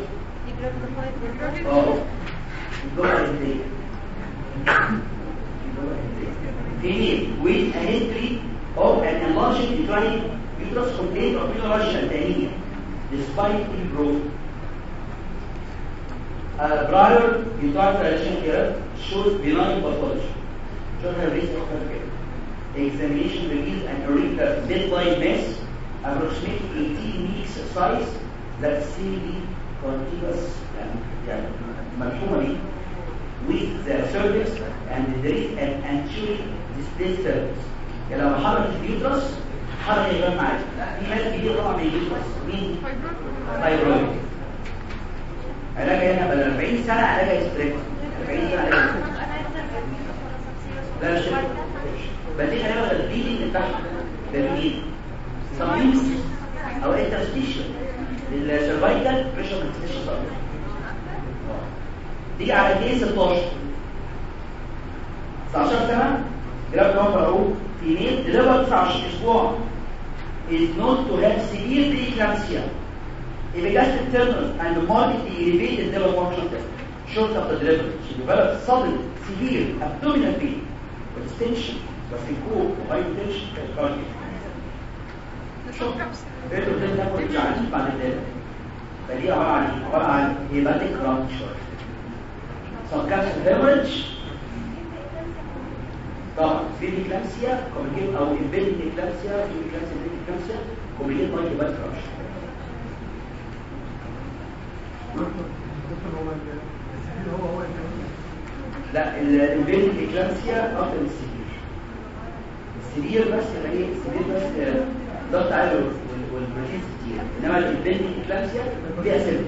اه الجرعه الهنديه female with a history of an enlarged uterine uterus complaint of uterine anemia despite growth. Uh, prior uterine dilation here shows benign pathology. Should have risk of healthcare. Examination reveals an irregular midline mass approximately 18 weeks size that seemingly contiguous يعني ملحومة دي with the cervix and there is an anterior displaced cervix يعني لو حركت اليوترس حركة يبقى معاك في ناس كتير طبعا من اليوترس مين؟ فايبرويد علاجها هنا بدل 40 سنة علاجها ستريك 40 سنة علاجها لا مش كده. بس دي خلينا بدل البيلينج بتاعها ده مين؟ سبيوس او انترستيشن للسرفايكال بريشر انترستيشن دي على كيس 16 19 سنة جراب نمبر اهو فيميل ديليفر 19 اسبوع is known to have severe preeclampsia epigastric tenderness and markedly elevated liver function test short after delivery she developed sudden severe abdominal pain with tension وسكوك وهاي tension cardiac شوف ايه اللي بتاكل مش عارف بعد كده فدي عباره عن ايه؟ عباره عن هيباتيك رابتشر سبكابسل هيموريدج طبعا فيدي كلامسيا كوميكيت او امبيدنج كلامسيا فيدي كلامسيا فيدي كلامسيا كوميكيت باي هيباتيك رابتشر هو هو لا الامبيدنج كلامسيا اكتر من السيفير السيفير بس يعني ايه السيفير بس آه، ضغط عالي وال- والبروتين كتير انما الامبيدنج كلامسيا فيها سيلف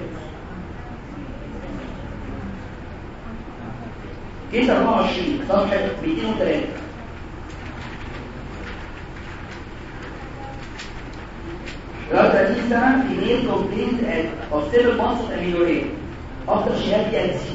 كيس 24 صفحة 203 Around 30 سنة female complained at- of several months of amenorrhea after she had PNC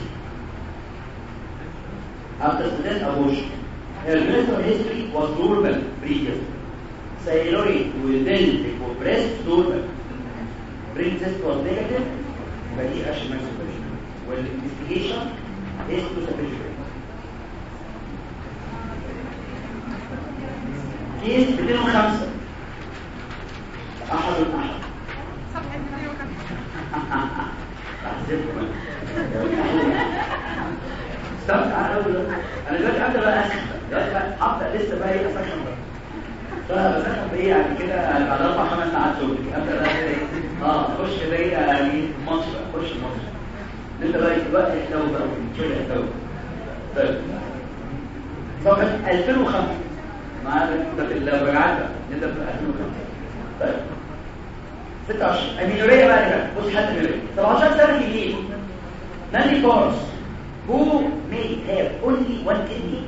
after student abortion. Her menstrual history was normal previous. Thyroid within the breast normal. Brain test was negative, but he actually menstruation. Well, investigation is to sufficient. كيس 205 أحد الأحد صفحة 205 أحزبكم استمتع أنا أقول أنا دلوقتي أبدأ بقى أسخن دلوقتي بقى أبدأ لسه بقى إيه أسخن بقى فبسخن بإيه يعني كده بعد أربع خمس ساعات شغل أبدأ بقى كده إيه أه أخش كده إيه يعني ماتش بقى أخش الماتش نبدأ بقى دلوقتي إحنا بقى شوية إحنا طيب صفحة 2005 معانا ده في المراجعات بقى نبدأ في 2005 طيب 26 امينوريا بقى كده بص حد امينوريا 17 سنه جديد ناني فورس who may have only one kidney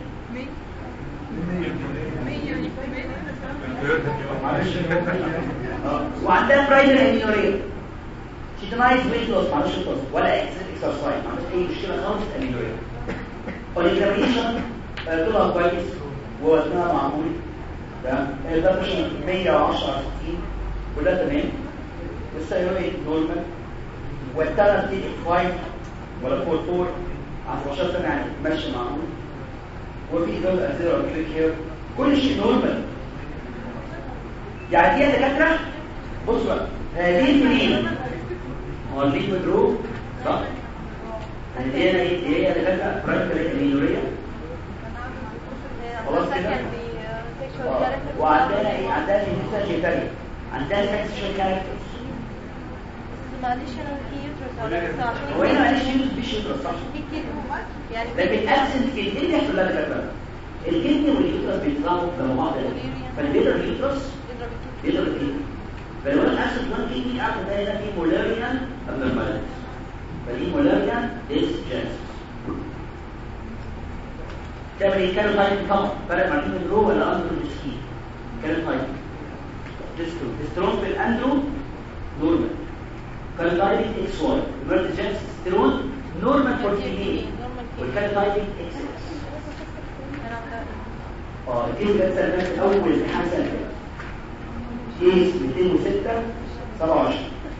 معلش آه. وعندها برايمري امينوريا سيتونايز ويت لوس معلش لوس ولا اكسرسايز ما عندوش اي مشكله خالص امينوريا الاكزامينشن طلع كويس ووزنها معمول تمام البرشن 110 60 كلها تمام والثايرويد نورمال والتالت تيجي 5 ولا 4 4 على 12 سنه يعني ماشي معمول وفي دول ازيرو كليك هير كل شيء نورمال يعني دي دكاتره بصوا بقى هذه المنين هو الليد مدرو صح يعني دي انا ايه دي هي دكاتره برايمري امينوريا خلاص كده آه. وعندنا ايه عندنا في جيتاريا عندنا سكشن كاركترز معلش انا في يوترس ولا لسه عشان هو هنا معلش يوز مش يدرس صح في كتير يعني لكن ابسنت في ايه اللي يحصل لها دكاتره الكدني واليوترس بيتضربوا جنب بعض فالبيتر اليوترس يضرب الكتير بيضرب الكدني فلو انا اسف وان كدني قاعد ده هنا في مولاريان ابنورماليتي فدي مولاريان ديس جينس تعمل ايه كانوا تايب طبعا فرق ما بين الرو ولا اندرو السكين كانوا تايب ديسترو ديسترون في الاندرو نورمال كانوا تايب اكس واي ايمرجنس ستيرون نورمال فور فيميل والكانوا تايب اكس اكس انا عندها اه الكيس ده سلمت اول امتحان سنه كيس 206 27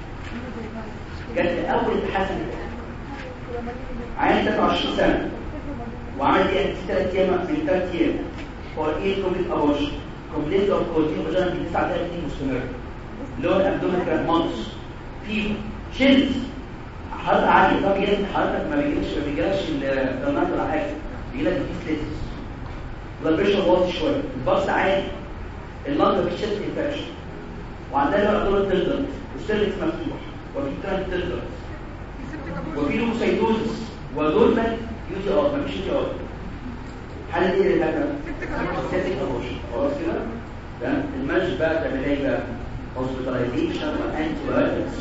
جت اول امتحان سنه عين 23 سنه وعمل ايه ثلاث ايام من ثلاث ايام فور ايه كومبليت ابوش كومبليت اوف كوتين وجانا في 39 مستمر لون ابدومين كان مانس فيفر شيلز حرارة عالية طب يا حضرتك ما بيجيلكش ما بيجيلكش الضمانات ولا حاجة بيجيلك ديسليتس بلاد بريشر واطي شويه البلس عالي اللنج في شيست انفكشن وعندنا بقى دور تلدر والسيرفكس مفتوح وفي ترانت تلدر وفي لوكوسايتوزس ودورمال يو تي ار مفيش يو تي ار حل ايه اللي هذا سيتيك ابوشن خلاص كده تمام الماتش بقى تعمل ايه بقى هوسبيتاليزيشن وانتي بايوتكس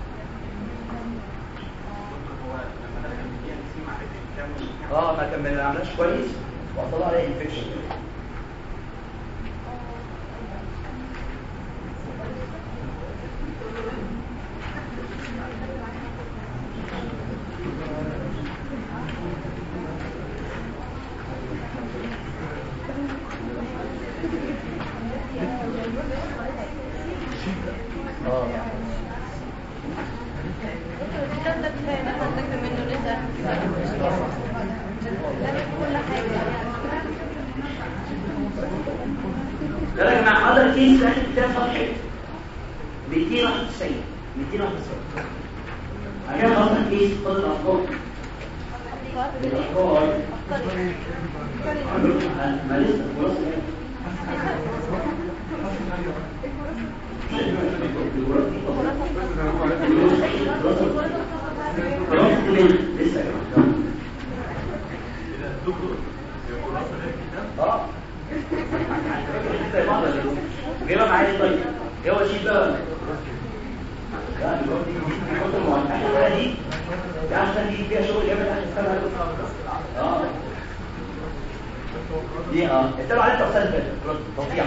اه ما كان ما عملش كويس وطلع عليه انفكشن اه الكتاب ده كفايه ده هنذاكر منه لسه لكن كل حاجه ده يا جماعه هذا الكيس ده كتاب صفحه 291 291 عشان خاطر الكيس خد الافكار الافكار ما لسه خلاص خلاص لسه يا جماعه اه جايبها معايا طيب هو شيء بقى لا الجواب دي دي الحاجات المعتمده دي دي عشان دي فيها شغل جامد اخر السنه اه دي اه اتبع عليك تفصيل بقى توقيع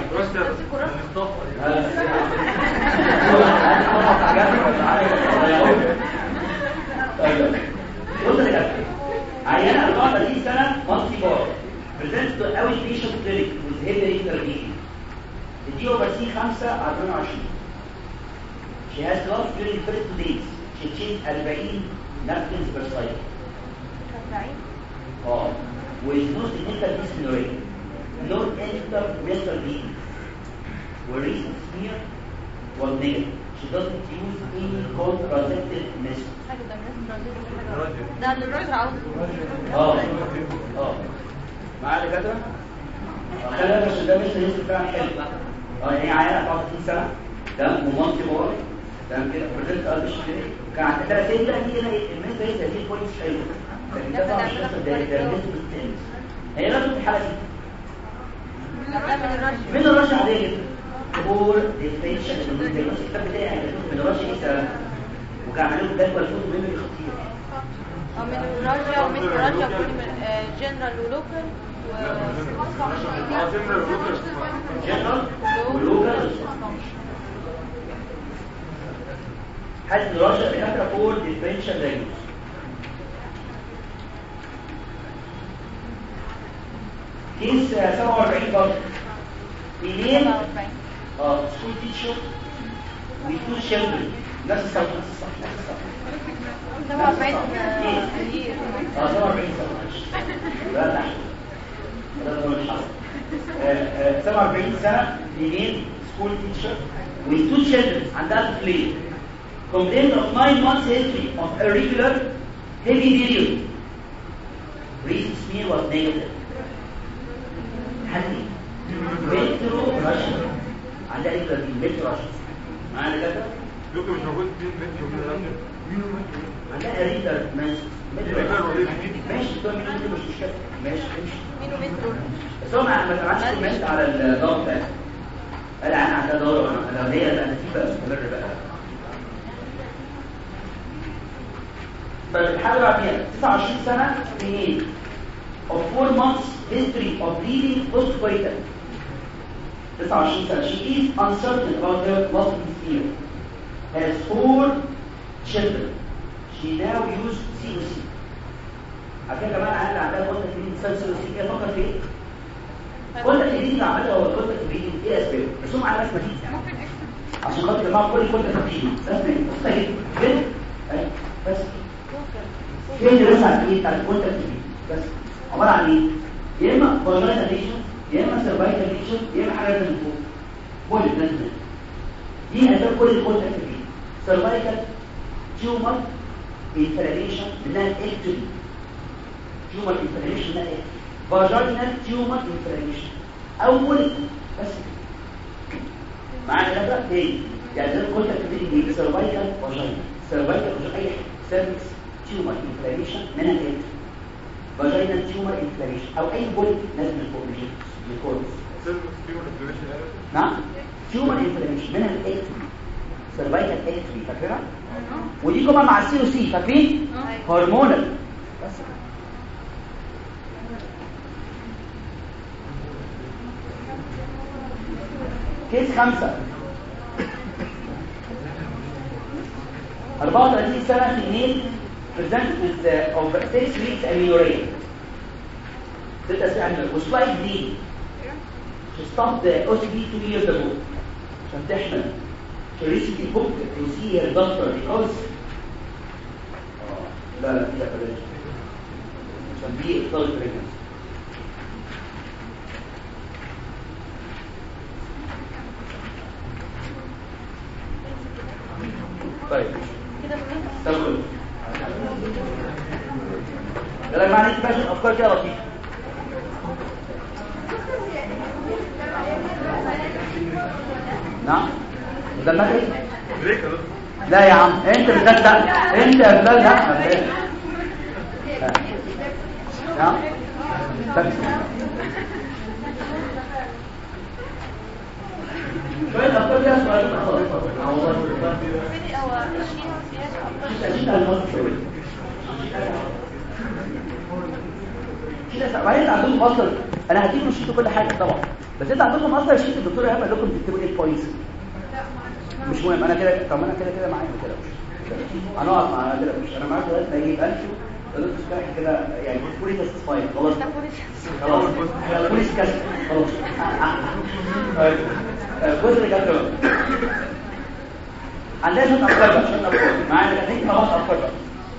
عيانة 34 سنة مالتي بار presents to outpatient clinic with heavy intervention. The G over C 5 على 22. She has lost during the first two days. She changed 40 napkins per cycle. اه with no significant dysmenorrhea, no intermenstrual bleeding. Her recent smear was negative. She doesn't use any contraceptive method. حاجه ده الناس ده اللي الراجل عاوزه اه اه معايا دكاتره خلي بالك عشان ده مش هيوصل فعلا حلو اه هي عيانه 34 سنه تمام ومالتي بار تمام كده بريزنت اه مش كان عندها ثلاث سنين ده هي الميز ده هي دي كويس حلو لكن ده طبعا مش هيحصل ده ده بالتنس هي لازم في الحاله دي هتعمل الرش من الرش عاديه جدا فور ديفيشن الكتاب بتاعي من الرش ايه سبب وكان عامل له جدول فوتو ميموري خطير اه من الراجع ومن الراجع كل من جنرال ولوكال و جنرال ولوكال حاله الرشا دكاتره فور ديفرنشال دايجنوز كيس 47 برضه ايميل اه سكول تيتشر ويتو شيلدرن نفس الصف نفس الصف نفس الصف 47 اه 47 سنه معلش لا لا ده مش حصل آه، آه، 47 سنه ايميل سكول تيتشر with two children عندها طفلين complained of 9 months history of irregular heavy period recent smear was negative حلي مترو رشا عندها ايه دي مترو رشا معانا كده دكتور مش موجود في مترو كده عندها اريتر ماشي مترو Irregular ماشي تو مين دي مش مشكله ماشي امشي مينو مترو بس هو ما ما سمعش كومنت على الدور بتاعي قال انا عندها دور انا هي انا في بقى مستمر بقى طيب الحاله بعديها 29 سنه اثنين of 4 months history of bleeding postpartum 29 سنه she is uncertain about her lost fear has four children she now use COC عشان كمان عندها عندها قلت في سلسله سي ايه فكر في ايه قلت الجديد اللي عملها هو قلت الجديد ايه اسبابه بس هم على اسمها دي عشان خاطر يا جماعه كل قلت الجديد اسمها مستحيل كده أهي، بس فين اللي بس على ايه بتاع القلت الجديد بس عباره عن ايه يا اما فاجينا ليشن يا اما سيرفايكال ليشن يا اما حاجه من فوق كل الناس دي دي اسباب كل القلت الجديد سيرفايكال تيومر انفلاميشن منها اكتري تيومر انفلاميشن منها اكتري فاجينال تيومر انفلاميشن اول بس معانا ده تاني يعني زي ما قلت لك في سيرفايكال فاجينا سيرفايكال فاجينا اي سيرفكس تيومر انفلاميشن من الايه فاجينال تيومر انفلاميشن او اي بول لازم يكون من الكورس نعم تيومر انفلاميشن من الاكتري سيرفايكال اكتري فاكرها ودي كمان مع السي او سي فاكرين هرمونال بس كيس خمسة 34 سنة اثنين presented with uh, of 6 weeks amenorrhea ستة أسابيع amenorrhea وسلايد دي she stopped the OCD two years ago عشان تحمل she recently booked to see her doctor because آه، لا لا لا بلاش عشان دي إبطال pregnancy طيب كده بنص تمام ده يا جماعه انت ماشي افكار كده لطيفه نعم ده ما ايه بريك يا دكتور لا يا عم انت بالذات لا انت يا بلال لا نعم بس شوية أفكار كده سؤال فين هو الشيء سياسة كده بعدين عندكم مصدر انا هديكم شيت كل حاجه طبعا بس انت عندكم مصدر شيت الدكتور ايهاب قال لكم تكتبوا ايه كويس مش مهم انا كده طب انا كده كده معايا كده هنقعد مع كده مش انا معاك لغايه ما يجيب انشو الدكتور شرح كده يعني فولي تسفايد خلاص خلاص فولي كاس خلاص طيب جزء اللي كان عندنا شويه افكار بقى شويه افكار معانا كده هيك ما افكار بقى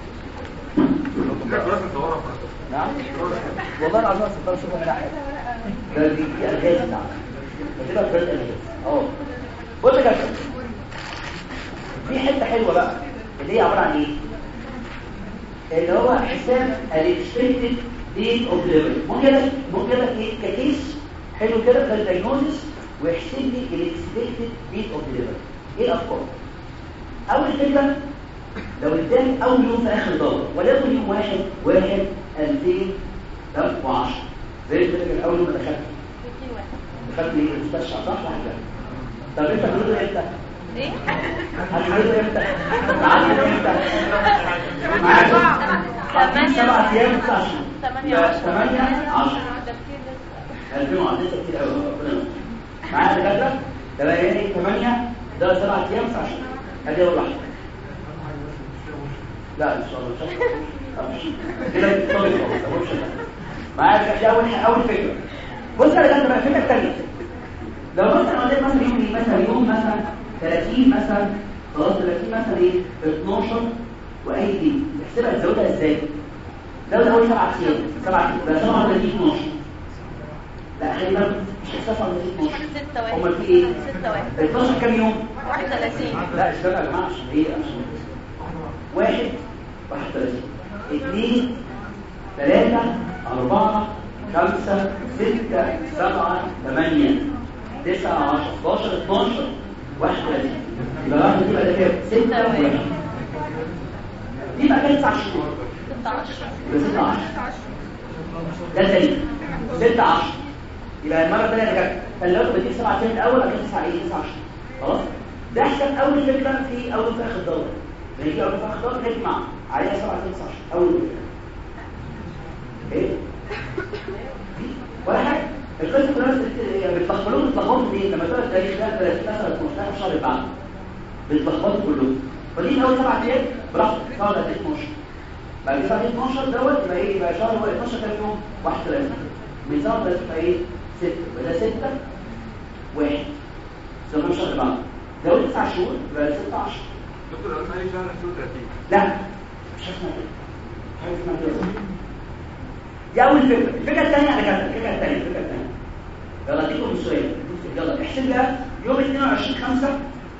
كده لازم تصورها نعم والله العظيم اصدق شوفوا هنا حاجه ده دي دي الغاز بتاعنا بتبقى فرد الغاز اهو بص يا كابتن في حته حلوه بقى اللي هي عباره عن ايه اللي هو حساب الاكسبكتد ديت اوف ديليفري ممكن كده ممكن كده ايه ككيس حلو كده في الدايجنوستس ويحسب لي الاكسبكتد ديت اوف ديليفري ايه الافكار اول فكره لو اداني اول يوم في اخر الدوره وليكن يوم واحد واحد 2010 زي كده كان اول يوم ما دخلت دخلت ايه المستشفى صح ولا طب انت حضرتك امتى ايه حضرتك امتى قعدت امتى معاك ثمانية. سبعة ايام تسع شهور ثمانية عشر. 8 10 ده كتير لسه 2010 لسه كتير قوي ربنا يستر. معايا دكاتره ده بقى يعني 8 ده 7 ايام 9 شهور ادي اول واحده لا ان شاء الله مش هتخش. كده بتطلع خلاص مش معاك دي اول اول فكره بص يا جدعان بقى الفكره الثانيه لو مثلا قلت مثلا يوم ايه مثلا يوم مثلا 30 مثلا خلاص 30 مثلا ايه 12 واي دي تحسبها تزودها ازاي زود اول سبع ايام سبع ايام ده 37 12 لا خلي بالك مش هتحسبها 12 ستة واحد امال في ايه ستة واحد 12 كام يوم واحد ثلاثين لا استنى يا جماعه عشان ايه عشان واحد واحد ثلاثين اثنين ثلاثة أربعة خمسة ستة سبعة ثمانية تسعة عشرة 11 12 واحد ثلاثين يبقى واحد دي بقى ده كام؟ ستة واحد دي بقى كام تسع شهور ستة عشر يبقى ستة عشر ده دليل ستة عشر يبقى المرة الثانية أنا جبت فاللو بديك سبعة سنين الأول أكيد تسعة إيه تسعة عشر خلاص ده أحسن أول فكرة في أول في آخر الدورة لما يجي أول في آخر الدورة نجمع عليها سبعة سنين تسعة عشر أول فكرة إيه؟ ولا حاجة القصة كلها بت- بتلخبطوا بتلخبطوا منين لما تقول التاريخ ده 30 مثلا 12 الشهر اللي بعده بتلخبطوا كلهم فدي أول سبعة أيام براحتك تقعد قد إيه 12 بعد كده بعد 12 دوت يبقى ايه يبقى شهر هو 12 كام يوم 31 من شهر 30 يبقى ايه 6 يبقى ده 6 1 زي ما شهر بعد لو 9 شهور يبقى 16 دكتور قال لي شهر شهور 30 لا مش هسمع كده حاجه اسمها كده دي اول فكره الفكره الثانيه انا كاتب الفكره الثانيه الفكره الثانيه يلا اديكم السؤال يلا احسب لها يوم 22 5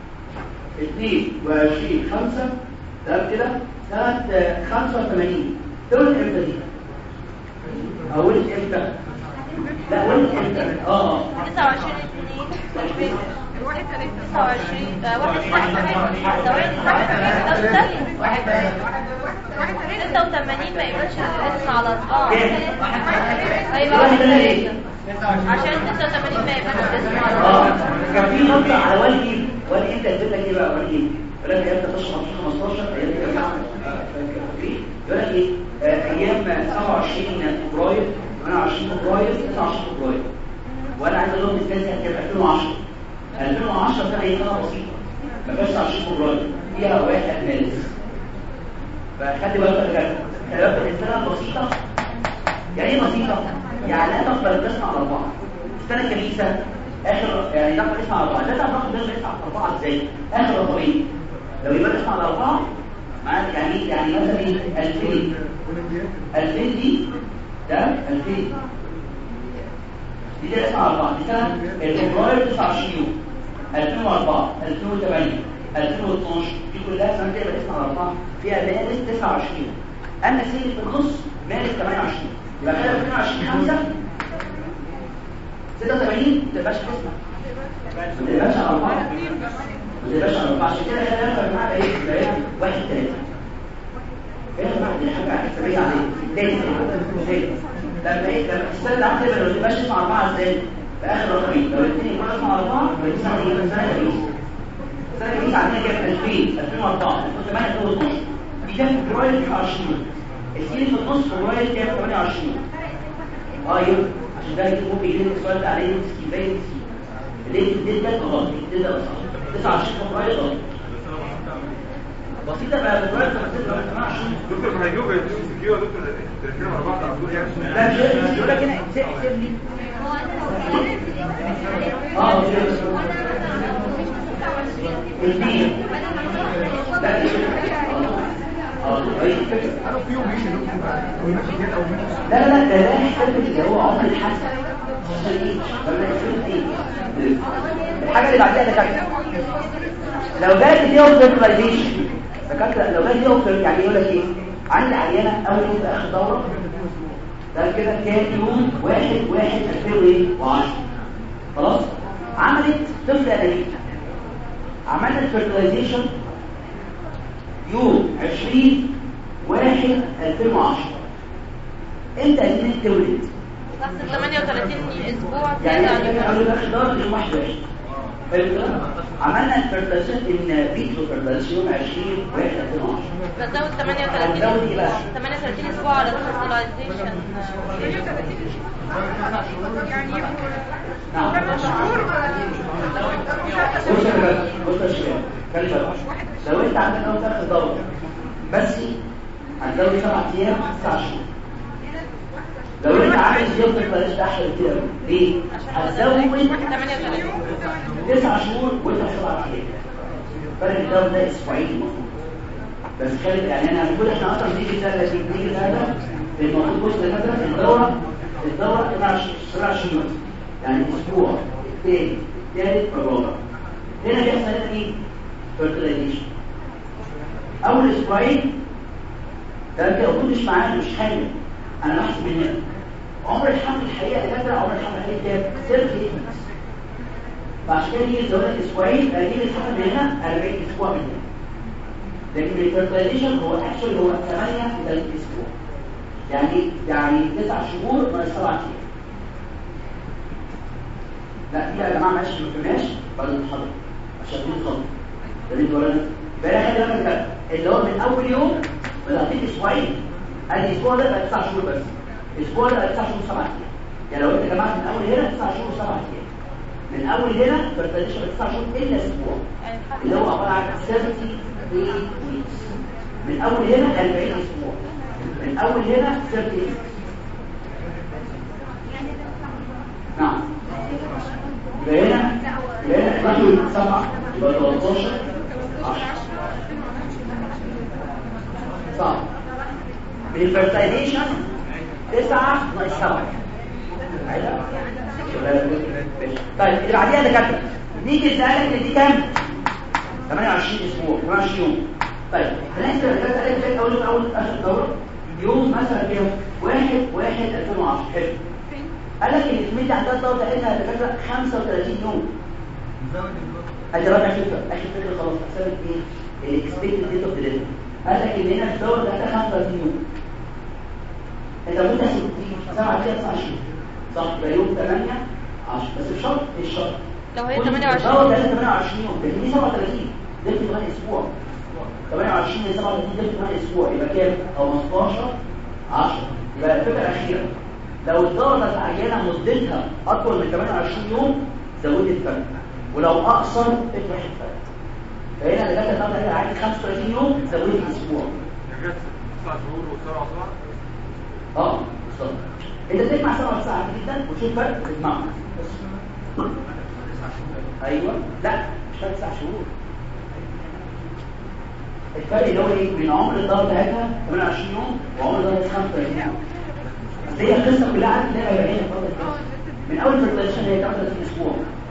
22 5 تمام كده سنه 85 تولد امتى دي اول امتى لا ولد امتى اه اه تسعة وعشرين اثنين الواحد ثلاثة تسعة وعشرين آه، واحد ثواني واحد ثلاثة ستة وثمانين ما يبقاش الاسم على أربعة هيبقى واحد ثلاثة عشان ستة وثمانين ما يبقاش الاسم على اه أربعة كان في نقطة على والدي والدي انت اديت لك ايه بقى والدي يقول لك امتى تشرب 15 ايام يا جماعه يقول لك ايه آه، ايام 27 فبراير 28 فبراير 29 فبراير وانا عايز اقول لهم ازاي كانت 2010 2010 سنه ايه سنه بسيطه ما كانش 20 فبراير فيها واحد مارس فخلي بالك يا جماعه خلي بالك السنه بسيطه يعني ايه بسيطة؟ يعني لا تقبل تسمع على أربعة السنة الكنيسة آخر يعني تقبل تسمع على أربعة لا تقبل تسمع على أربعة إزاي؟ آخر رقمين لو يبقى تسمع على أربعة معناته يعني يعني مثلا إيه 2000 2000 دي ده 2000 دي كده اسمها أربعة دي سنة فبراير 29 يوم 2004 2008 2012 دي كلها سنة كده اسمها أربعة فيها مارس 29 أما سنة في النص مارس 28 يبقى كده 22 5 86 ما تبقاش تسمع ما تبقاش على أربعة ما تبقاش على أربعة عشان كده خلينا نفهم معانا إيه يبقى واحد ثلاثة ايه بعد الحاجة حسابية عليه ليه ليه لما ايه لما السنة اللي عملت لما تبقاش تسمع أربعة ازاي في آخر رقمين لو الاثنين يكونوا تسمع أربعة يبقى تسمع ايه السنة الجديدة السنة الجديدة عندنا كام 2000 2004 2008 2012 دي كام فبراير 29 السنين في النص فبراير كام 28 اه يبقى عشان ده يجي ممكن يجي السؤال ده عليه مسكين زي مسكين ليه الديت ده غلط الديت ده صح 29 فبراير غلط بسيطة بقى فبراير 28 دكتور ما هيجيبوا يدوسوا سكيو يا دكتور 30 4 على طول يعني لا مش يقول لك هنا احسب احسب لي اه اثنين لا دي اه اي فكرة لا لا لا ده ده حساب اللي هو عمر الحسن عشان ايه؟ ولا يحسب ايه؟ الحاجة اللي بعديها ده كده لو جات دي اوبتمايزيشن دكاتره لو جات دي اوبتم يعني يقول لك ايه عندي عينه اول يوم في اخر دوره ده كده كان يوم واحد واحد 2010 خلاص عملت طفل انابيب عملنا الفيرتلايزيشن يوم 20 واحد 2010 انت عايزين تولد تحت 38 اسبوع يعني زيادة احنا عن كنا اول اخر دوره يوم واحد واحد حلو كده؟ عملنا الفيرتلايزيشن ان فيترو فيرتلايزيشن يوم 20 واحد 2010 بزود 38 هتزود ايه بقى؟ 38 اسبوع على الفيرتلايزيشن يعني يبقوا نعم ثلاث شهور بص يا شباب بص يا شباب خلي بالك لو انت عندك اول اخر دوره بس هتزود سبع ايام تسع شهور لو انت عايز يفضل بلاش ده احلى كتير أوي. ليه؟ هتزود 38 تسع شهور وانت سبع ايام فرق الدواء ده اسبوعين المفروض بس خلي يعني انا بقول احنا اصلا بنيجي سنه دي بنيجي سنه المفروض بص مثلا الدوره الدوره 27 يعني اسبوع الثاني الثالث الرابع هنا بيحصل هنا ايه؟ fertilization اول اسبوعين ده انت لو كنتش معايا مش حامل انا بحسب من هنا عمر الحمل الحقيقه دكاتره عمر الحمل الحقيقي كام؟ سيرف فعشان كده يجي الزواج اسبوعين اجيب الحمل من هنا 40 اسبوع من هنا لكن الفيرتلايزيشن هو اكشولي هو 8 الى اسبوع يعني يعني 9 شهور ناقص 7 ايام لا دي يا جماعه ماشي ما فهمناش بعد المحاضره عشان نوصل ده اللي ورانا بقى حاجه لما كده اللي هو من اول يوم بدأتين اسبوعين ادي الاسبوع ده بقى 9 شهور بس الاسبوع ده بقى 9 شهور 7 ايام يعني لو انت جمعت من اول هنا 9 شهور 7 ايام من اول هنا فيرتلايزيشن 9 شهور الا اسبوع يعني الحمل اللي هو عباره عن 70 weeks من اول هنا 40 اسبوع من اول هنا 30 نعم يبقى هنا يبقى هنا 12 7 يبقى 13 10 صح بالفيرتايزيشن 9 ناقص 7 طيب اللي بعديها دكاتره نيجي نسالك ان دي كام 28 اسبوع 28 يوم طيب هنحسب الدكاتره قالت لك اول اول اخر دوره يوم مثلا كام 1 1 2010 حلو قال لك ان الكميه عندها الدوره بتاعتها دكاتره 35 يوم ادي رابع فكره اخر فكره خلاص حسبت ايه الاكسبكتد ديت اوف ديليفري قال لك ان هنا الدوره بتاعتها 35 يوم انت ممكن تحسب دي 7 كده 29 صح يبقى يوم 8 10 بس بشرط ايه الشرط لو هي الدوره 28 بتاعتها 28 يوم لكن دي 37 دلت 8 اسبوع 28 ل 37 دلت 8 اسبوع يبقى كام 15 10 يبقى الفكره الاخيره لو الدوره بتاعت العيانه مدتها اطول من 28 يوم زودي الفرق ولو اقصر اطرح الفرق فهنا اللي جت النهارده هي عايز 35 يوم زودي اسبوع جت 9 شهور وسبع سبع اه بالظبط انت تجمع سبع ساعات جدا وتشوف فرق تجمعهم بس ايوه لا مش فرق تسع شهور الفرق اللي هو ايه بين عمر الدوره بتاعتها 28 يوم وعمر الدوره 35 يوم بس هي القصه كلها عارف ان هي بعينها فتره من اول فيرتلايزيشن هي 38 اسبوع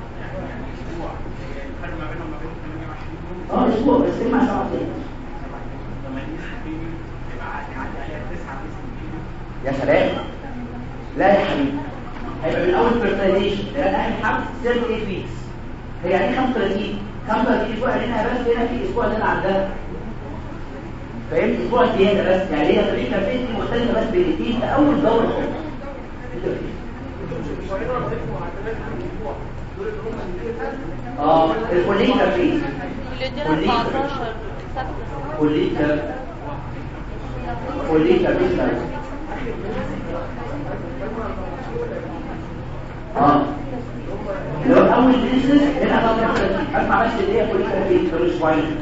الفرق ما بينهم ما بين 28 يوم اه اسبوع بس تجمع سبع ايام 80 يوم يبقى عادي عليها 9 يا سلام لا يا حبيبي هيبقى من اول فيرتلايزيشن لان اخر حمل 38 ويكس هي يعني 35 35 اسبوع يعني هنا بس هنا في اسبوع اللي انا عندها فهمت اسبوع زياده بس يعني هي طريقه تفكير مختلفه بس بين الاثنين في اول دوره اه الكليه تفكير اللي ادينا 14 سبت كليه كليه تفكير اه لو اول بيزنس هنا طبعا اسمع بس اللي هي كليه تفكير في الاسبوعين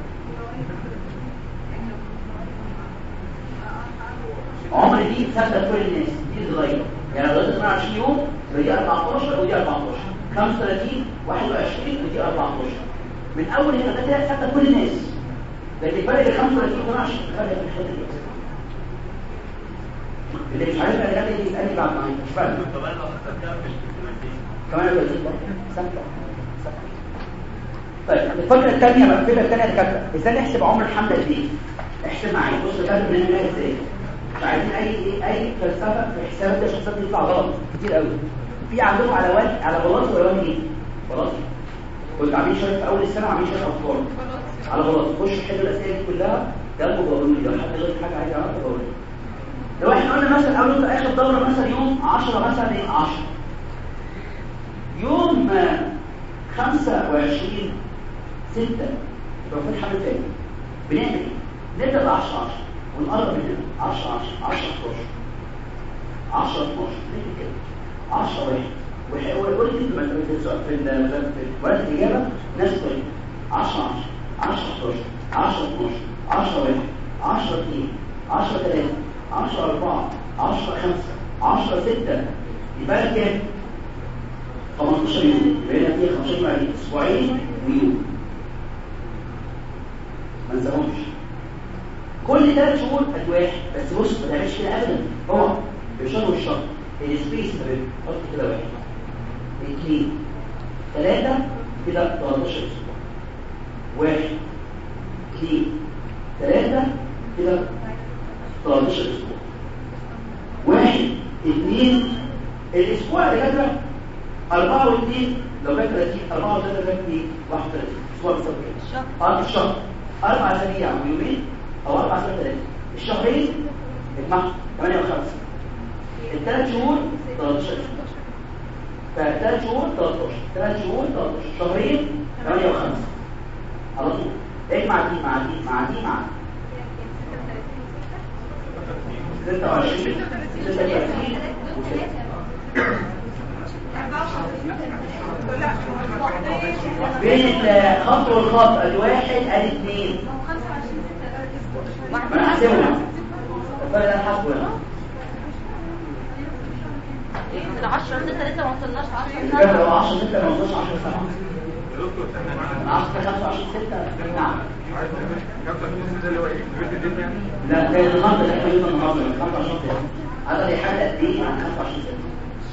عمر دي ثابته كل الناس دي صغيره يعني لو 28 يوم ودي 14 ودي 14 35 21 ودي 14 من اول هنا ده كده ثابته كل الناس لكن الفرق بين 35 و 22 فرق في الحته دي اللي مش عارف انا دي يسالني بعد ما مش فاهم كمان لو زيد ثابته ثابته طيب الفكره الثانيه بقى الفكره الثانيه دكاتره ازاي نحسب عمر الحمل قد ايه احسب معايا بص دكاتره بنعمل ازاي مش عايزين اي اي فلسفه في حساب ده الشخصيات دي يطلع غلط كتير قوي في عندهم على وان على بلاط والوان ايه بلاط كنت عاملين شويه في اول السنه عاملين شويه اطفال على بلاط خش حلوا الاسئله دي كلها ده بقولوا لي لو حد غير حاجه عايز يعرفها بقول لي لو احنا قلنا مثلا اول انت اخر دوره مثلا يوم 10 مثلا ايه 10 يوم آه، 25 6 يبقى في الحمل تاني بنعمل ايه؟ نبدا ب 10 10 ونقرب من هنا 10 10 10 11 10 12 نعمل كده 10 واحد وقول لي في مثلا في السؤال في ال- مثلا في ورقه الاجابه نفس الطريقه 10 10 10 11 10 12 10 1 10 2 10 3 10 4 10 5 10 6 يبقى لك كام 15 يوم يبقى هنا فيها 15 يوم عليك اسبوعين ويوم ما نساهمش كل ثلاث شهور قد واحد بس بص ما تعملش كده ابدا هو الشهر والشهر السبيس ما بين حط كده واحد اثنين ثلاثة كده 13 اسبوع واحد اثنين ثلاثة كده 13 اسبوع واحد اثنين الاسبوع اللي جاي أربعة واثنين لو كان 30 أربعة وثلاثة كان ايه؟ 31 اسبوع بيساوي كام؟ اه الشهر أربع أسابيع ويومين أو أربع أسابيع ثلاثة الشهرين اجمعهم 8 و5 الثلاث شهور 13 اسبوع فثلاث شهور 13 ثلاث شهور 13 شهرين 8 و5 على طول اجمع دي مع دي مع دي مع دي 26 36 بين الخط والخط الواحد الاثنين ما انا هحسبهم فانا هحسبهم ال 10 6 لسه ما وصلناش 10 يبقى لو 10 6 ما وصلش 10 7 يا دكتور ثانية 10 25 6 نعم عايز 25 ده اللي هو ايه؟ البيت الدين يعني؟ لا ده الخط اللي احنا قلنا النهارده 25 6 هذا يحدد قد ايه عن 25 6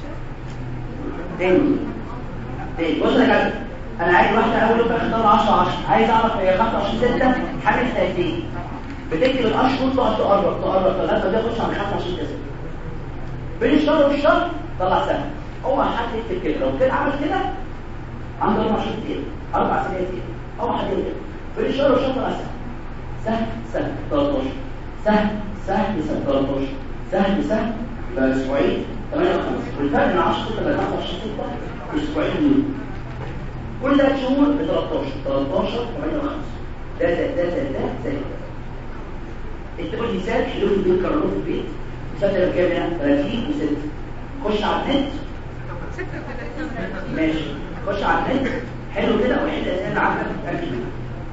تاني تاني بص يا كابتن انا عايز واحده اول يوم اختار 10 10 عايز اعرف هي 25 6 حاجه قد ايه بتكتب الاشهر تقعد تقرب تقرب لغايه ما تخش على 25 6 بين الشهر والشهر طلع سنه هو حد يكتب كده لو كده عمل كده عنده 24 دقيقه اربع سنين كده هو حد يكتب بين الشهر والشهر طلع سنه سهل سهل 13 سهل سهل سهل 13 سهل سهل يبقى اسبوعين 58 والفرق من 10 6 ل 25 6 اسبوعين يوم كل ثلاث شهور ب 13 13 58 ده زائد ده زائد ده زائد ده اكتبوا المثال حلول البيت كرروا في البيت مثال ده كام هنا 30 و6 خش على النت ماشي خش على النت حلو كده وحل الاسئله عامه تتاكد منها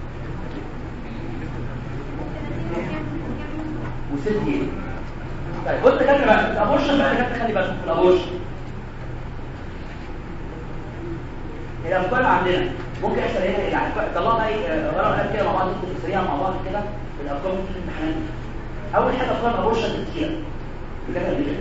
وست ايه طيب بص كده بقى الابورشن بقى كده خلي بالك في الابورشن الافكار عندنا ممكن يحصل هنا ايه يعني طلعنا ايه ورقه قلم كده مع بعض نكتب سريعا مع بعض كده الافكار ممكن في الامتحانات اول حاجه افكار الابورشن كتير بجد اللي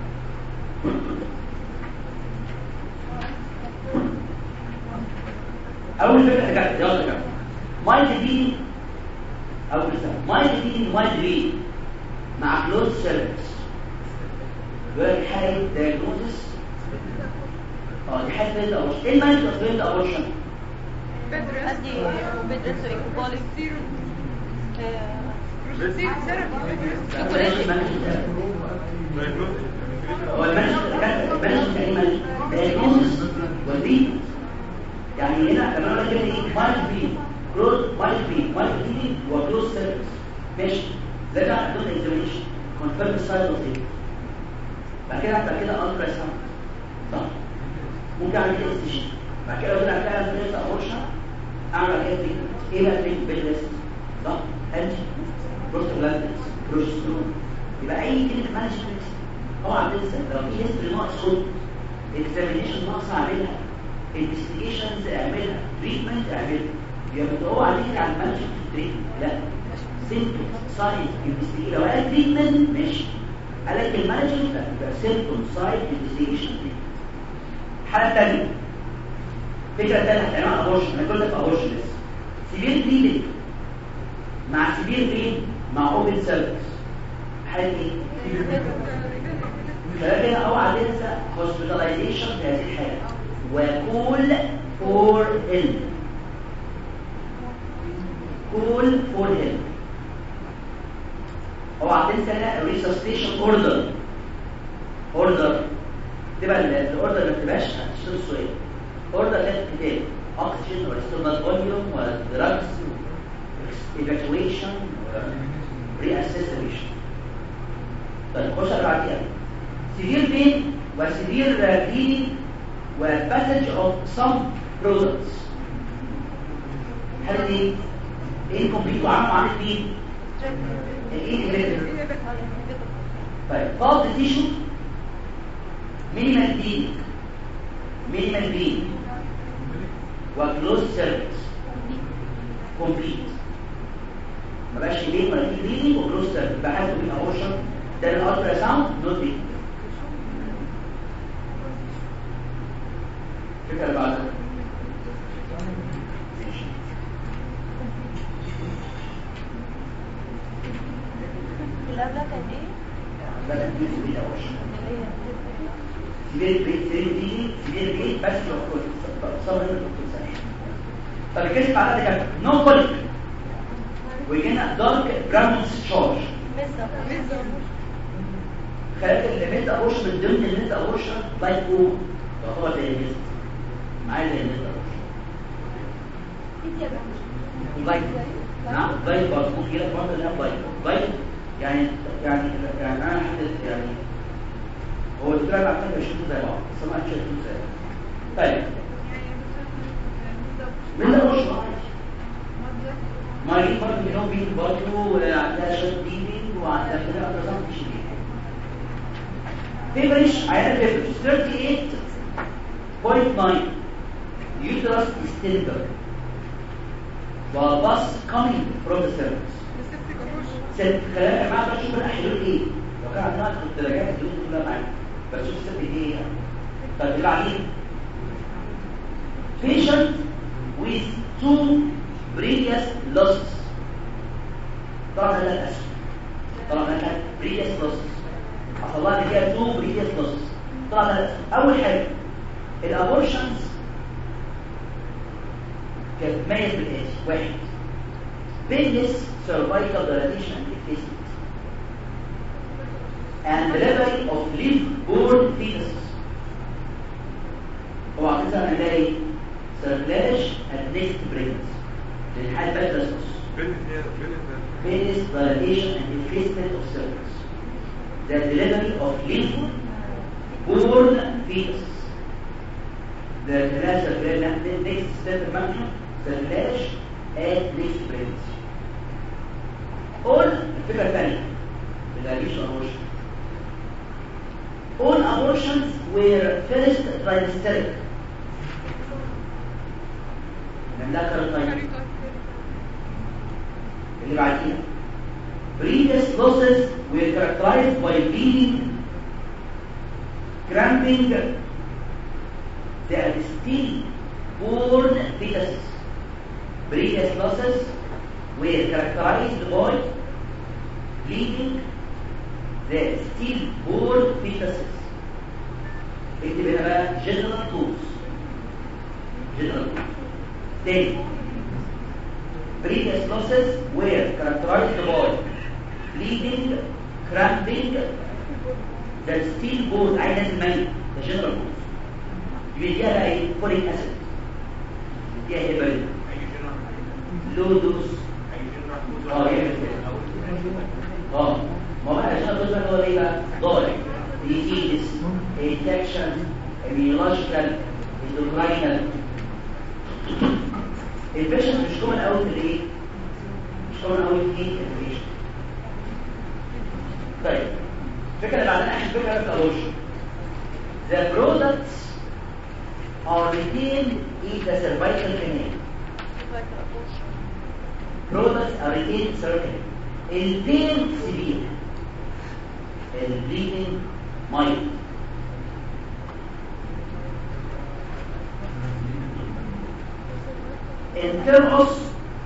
اول فكره كده يلا كده مايند بي اول سنه مايند بي مايند بي مع كلوز سيرفيس يقول لك حاله دايجنوستس اه دي حاله بيد اورشن ايه المانجمنت اوف بيد اورشن ادي بدرس ايكوبوليك هو المانجمنت المانجمنت يعني مانجمنت دايجنوستس والبي يعني هنا لما انا بقول ايه مايند بي كلوز مايند بي مايند بي وكلوز سيرفيس ماشي ده بقى عندنا اكزامينشن كونفيرم سايد اوف بعد كده بعد كده الترا ساوند صح ممكن اعمل كده استشفاء بعد كده لو طلع فعلا بريس اورشن اعمل كده تريتمنت ايه بقى تريتمنت بالريست صح انتي بروستولاندس بروستون يبقى اي كلمه مانجمنت طبعا تنسى لو في هيستوري ناقص خد اكزامينشن ناقص اعملها انفستيجيشنز اعملها تريتمنت اعملها يبقى هو عليك على المانجمنت تريتمنت لا سيمبتوم سايد انفستيجيشن لو قال تريتمنت ماشي قال لك المانجمنت يبقى سيمبتوم سايد انفستيجيشن الحاله الثانيه فكره ثانيه عنوان ابورشن انا كنت في ابورشن لسه سيفير بليدنج مع سيفير بين مع اوبن سيرفيس حاله ايه فلكن اوعى تنسى هوسبيتاليزيشن في هذه الحاله وكول فور هيلب كول فور هيلب اوعى تنسى هنا ريسستيشن اوردر اوردر تبقى الاوردر ما تبقاش هتشتغل السؤال اوردر لازم كتاب oxygen واستخدام فوليوم ودراجز evacuation reacceleration طيب خش على بعديها severe pain وسيفير bleeding وباسج of some products هل دي incomplete وعمل عن مين الايه اللي طيب فاضل تيشو مينيمال دي مينيمال بي وكلوز سيرفيس كومبليت ما بقاش ليه ولا في بليدنج وكلوز سيرفيس بحثوا بيه اورشن ده الالترا ساوند نوت بي الفكره اللي بعدها ماشي. اللي قبلها كان ايه؟ ده تكليف بيه اورشن اللي هي سبيل بريد سبيل دي سبيل بريد بس لو كنت صبر الكونسنتريشن طب الكشف على ده كان نو كوليك وجينا دارك براون تشارج مزة خلاك اللي ميت ابوش من ضمن الميت ابوش لايك او هو زي الميت معايا زي الميت ابوش لايك نعم لايك برضه ممكن يجيلك برضه اللي هو لايك لايك يعني يعني يعني انا حدث يعني هو الدكتور على فكره بيشوفوا زي بعض بس ما شايفين زي بعض طيب من ده مش ما يجي برضه منهم بيجي برضه عندها شويه بيبي وعندها كده اكتر مش بيبي فيبرش عيادة فيبرش 38.9 uterus distender وباص coming from the cervix ست خلايا يا جماعه بقى شوف الحلول ايه لو كان عندنا في الدرجات الدروس كلها معانا بس شوف الست دي ايه يعني طب اللي بعدين patient with two previous losses طبعا ده الاسم طبعا ده previous losses حصل لها اللي فيها two previous losses طبعا ده الاسم اول حاجه الابورشنز كانت ميز بالاتي واحد painless cervical dilatation and effacement and delivery of live-born fetuses اوعى تنسى ان الاقي سيركلاج at next pregnancy للحال باترسوس painless dilatation and effacement of cervix the delivery of live-born fetuses the class next step function سيركلاج at next pregnancy all الفكرة الثانية بالأبيش abortion all abortions were first trimesteric نملاك الطيب اللي بعديها previous losses were characterized by bleeding cramping they are still born fetuses previous losses were characterized by bleeding the stillborn fetuses اكتب هنا بقى general tools general tools تاني previous losses were characterized by bleeding cramping the stillborn عين نازل ميت ده general tools يديها بقى ايه folic acid يديها هيبرين لو دوز اه يعمل كده اه ما بقى عشان الجزء اللي هو ايه بقى ضارع ديزيز انفكشن immunological endocrine البيشنت مش كومن قوي في الايه مش كومن قوي في البيشنت طيب الفكره اللي بعدين احنا فكره في الاوشن the products are retained in the cervical canal products are retained cervical البين سبيل البليدنج مايل الترقص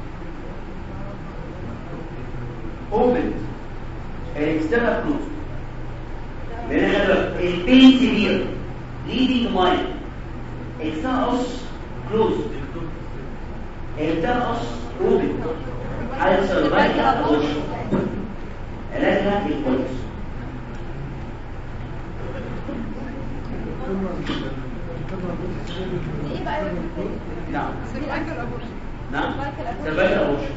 opened الاكسترنال كلوز لان احنا البين سبيل leading مايل الترقص كلوز الترقص opened على سيرفايكال اوشن علاجها الكويس ايه بقى يا دكتور؟ نعم سيرفايكال ابورشن نعم Cervical سيرفايكال اوشن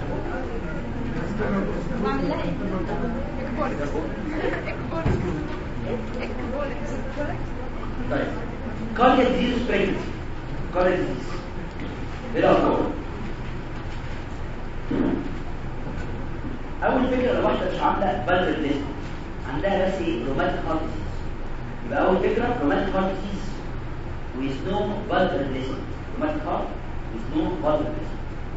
واعمل لها ايه؟ اكبولكس اكبولكس اكبولكس طيب كاردياك ديزيز بريجنسي كاردياك ديزيز ايه الاخبار اول فكره لو واحده مش عامله بالر ليست عندها بس ايه روماتيك هارت ديزيز يبقى اول فكره روماتيك هارت ديزيز with no بالر ليست روماتيك هارت with no بالر ليست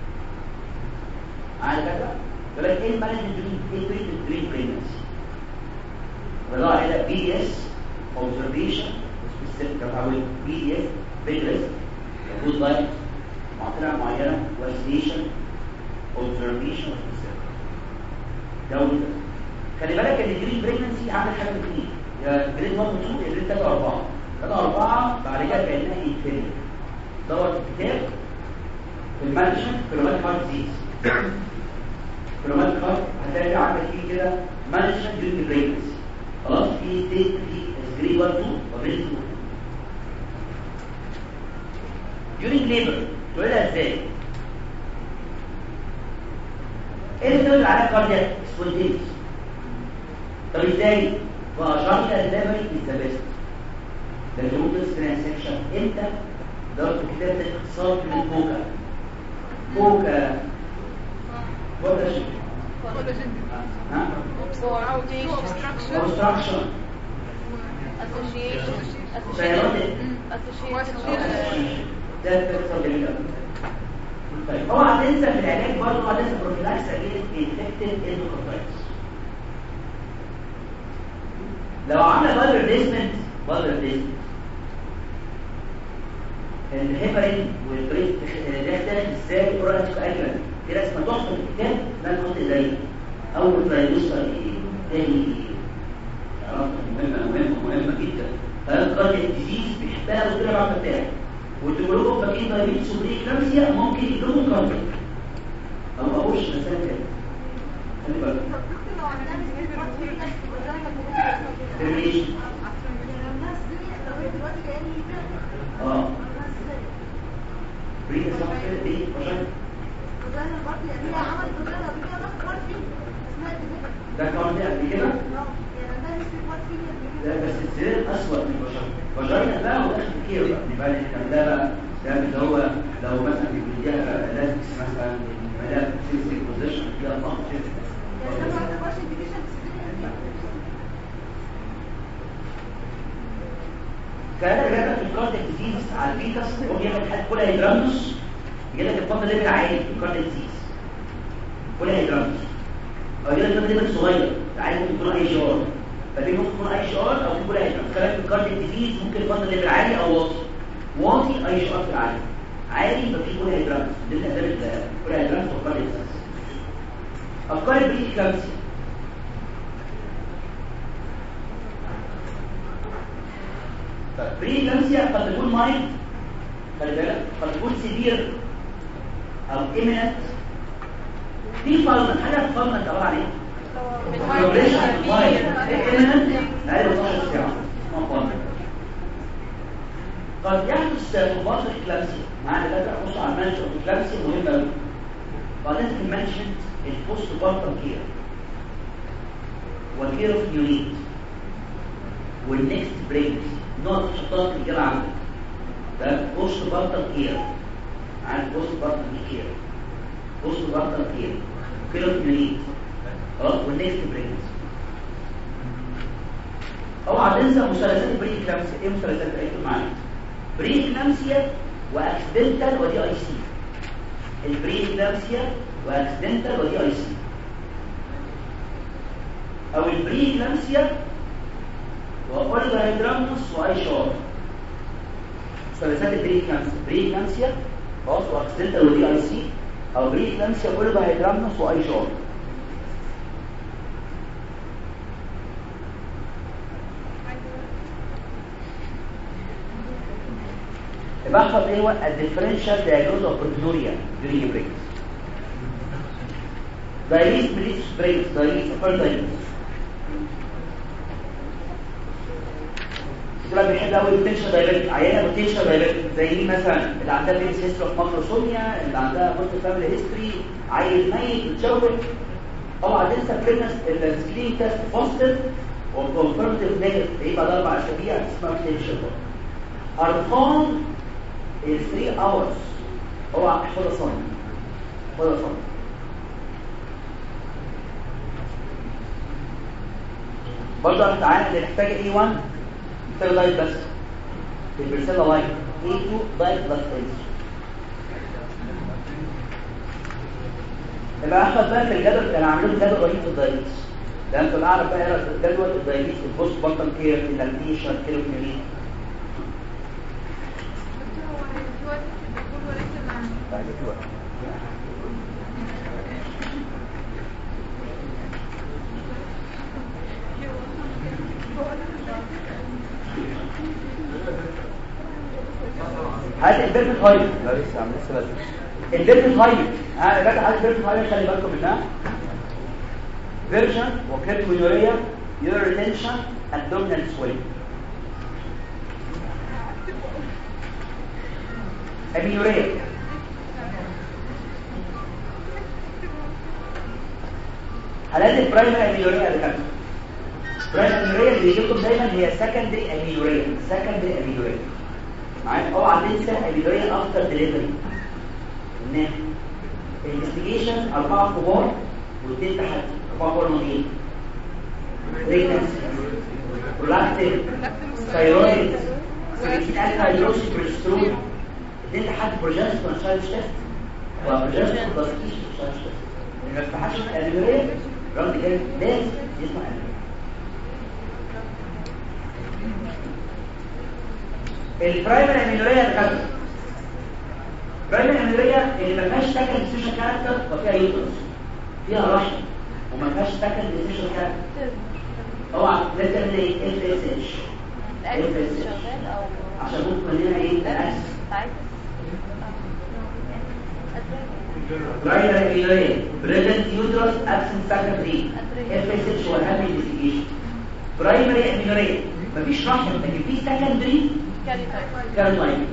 على كده يقول لك ايه المانجمنت دريم ايه التريتمنت دريم بريجنسي وضع على بي دي اس اوبزرفيشن سبيسيفيك بحاول بي دي اس فيجلس جود لايت معطية معينة واسيشن اوبزرفيشن دولة خلي بالك ان الجرين بريجنسي عامل حاجة من اثنين يا جريد 1 و 2 يا جريد 3 و 4 3 و 4 بعد كده كانها انفيريور دور في الكتاب في المانجمنت في روماتيك هارت ديزيز في روماتيك هارت هتلاقي عندك فيه كده مانجمنت جرين بريجنسي خلاص في ستيت في جريد 1 2 وجريد 2 during labor تقولها ازاي ايه اللي بتقول على كاردياك سبونتينيوس طب ازاي واشرت الليفري از ذا بيست ده الجلوكوز ترانسكشن امتى ضربت كتاب اختصار من كوكا كوكا ولا شيء ها obstruction ده بيحصل جميل قوي طيب اوعى تنسى في العلاج برضه اوعى تنسى بروفيلاكس اجينست انفكتد اندوكاردايتس لو عامله بالر ديسمنت بالر ديسمنت الهيبرين والبريت ده اختلف ازاي اورالتيك اجرن في رسمه تحفه في الكتاب لا تحط زي اول ترايدوستر ايه تاني ايه مهمه مهمه مهمه جدا فالقرن الديزيز بيحبها وكده العمل بتاعي وتقول لهم فاكرين دايبيتس وبريكلامسيا ممكن يجيبوا كاردياك او ما اقولش مثلا كده خلي بالك termination. اه بريد صح كده ايه عشان ده كاردياك قبل كده لا بس السرير اسوأ من البشر بشرنا بقى هو اخر كتير بقى يبقى احنا ده بقى ده اللي هو لو مثلا بيديها لازكس مثلا ملاك سيستيك بوزيشن فيها ضغط كان الرجال في الكارد ديزيز على الفيتس هو بيعمل حاجه كلها هيدرامنس يجي لك الفضل ليفل عالي في الكارد ديزيز كلها هيدرامنس او يجي لك الفضل ليفل صغير عايز ممكن يكون اي شعار فدي ممكن تكون اي شعار او تكون كلها هيدرامنس كلام في الكارد ديزيز ممكن الفضل ليفل عالي او واطي واطي اي شعار في العالي عالي يبقى في كلها هيدرامنس دي الاسباب كلها هيدرامنس والكارد ديزيز افكار البريك كلامسي بري لامسيا قد تكون مايل خلي بالك قد تكون سيفير او ايمنت في فالمنت حاجه في فالمنت عباره عن ايه؟ مايل ايمنت اقل من 12 ساعه اسمها فالمنت قد يحدث تطبيقات الكلامسيا مع دكاتره بصوا على المانجمنت الكلامسيا مهمه قوي بعدين في المانجمنت البوست بارتم كير والكير اوف يونيت والنكست بريكس نقط شطات في الجامعة عندك ده بوست بارتر كير عن بوست بارتر كير بوست بارتر كير كيلو كميت خلاص والنكست بريكس اوعى تنسى مثلثات البري كلامسيا ايه مثلثات اكتب معايا بري كلامسيا واكسيدنتال ودي اي سي البري كلامسيا واكسيدنتال ودي اي سي او البري كلامسيا واوليجا هيدراموس واي شار ثلاثات البريكلامسيا بريكلامسيا خلاص واكسيدنتال ودي اي سي او بريكلامسيا اوليجا هيدراموس واي شار بحفظ ايه هو الديفرنشال دايجنوز اوف بروتينوريا during breaks دايليس بليس بريكس دايليس افر دايليس دول بيحب قوي البوتنشال دايركت عيانه بوتنشال دايركت زي مين مثلا اللي عندها بيبس هيستري اوف ماكروسوميا اللي عندها بوست فاميلي هيستوري عيل ميت متشوه طبعا تنسى بريجنس السكرين تيست بوزيتيف وكونفيرمتيف نيجاتيف ايه بعد اربع اسابيع اسمها بوتنشال ارقام ال 3 اورز اوعى احفظها صم احفظها صم برضه انا تعالى اللي محتاج اي 1 محتاج دايت بس البرسيلا لايت اي 2 دايت بلس ايز يبقى احمد بقى في الجدول انا عامل له جدول رهيب في الدايت ده انت الاعرف بقى اقرا في الجدول الدايت البوست بطن كير اللاكتيشن كيلوكيمين دكتور هو في وقت بيقول وليس مع هات البيرفكت هايب لا لسه عم لسه بدري البيرفكت هايب ها يا جدع هات البيرفكت هايب خلي بالكم منها فيرجن وكريتونيوريا يور ريتنشن abdominal swelling اميوريا حالات البرايمري اميوريا اللي كانت برايمري اميوريا اللي بيجي لكم دايما هي سكندري اميوريا سكندري اميوريا معايا اوعى تنسى اميوريا افتر ديليفري ان الانفستيجيشن اربعه كبار واثنين تحت اربعه كبار مين بريجنسي برولاكتين ثايرويد سكتين الفا هيدروكسي كوليسترول اثنين تحت بروجسترون شايف تيست وبروجسترون بلس كيش شايف تيست ما يفتحش الاميوريا الراجل ده لازم يسمع الاميوريا البرايمري اميلوريا الكاتب البرايمري اميلوريا اللي ما فيهاش سكند ديسيشن كاركتر وفيها يوترس فيها رحم وما فيهاش سكند ديسيشن كاركتر طبعا لازم تعمل ايه اف اس اتش الأكل شغال أو عشان ممكن لنا ايه الاكس عايز برايمري اميلوريا بريزنت يوترس ابسنت سكندري اف اس اتش هو اهم انفستيجيشن برايمري اميلوريا مفيش رحم لكن في سكندري كاري تايب كارلاين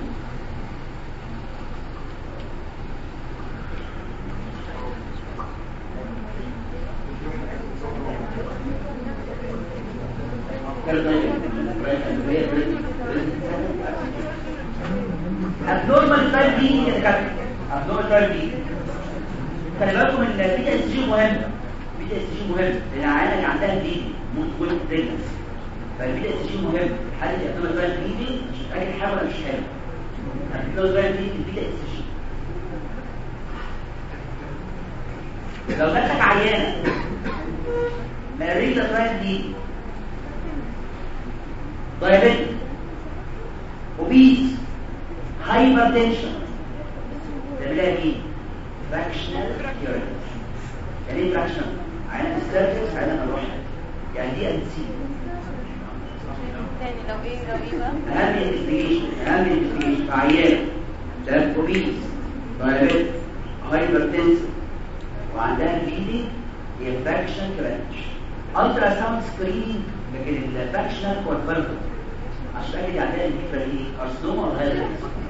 abnormal type B يا دكاتره abnormal type B خلي بالكم ان البيتا اس جي مهم بيتا اس جي مهم لان العيانه اللي عندها بي ممكن تكون بريجنس فالبيتا اس جي مهم حاله abnormal type B دي مش متاكد حاجه ولا مش حاجه abnormal type B البيتا اس جي لو جاتلك عيانه مريضه تايب دي diabetic obese hypertension تعملها ايه fractional cure يعني ايه fractional عينة السيرفس عينة الروحة يعني دي انسي تاني لو ايه لو ايه بقى اهم انفستيجيشن اهم انفستيجيشن عيان ده obese diabetic hypertension وعندها بليدنج هي فراكشن كرانش الترا ساوند سكريننج لكن الفراكشنال كونفرتر عشان اجي عندها الفكره دي كارسينوما ولا غير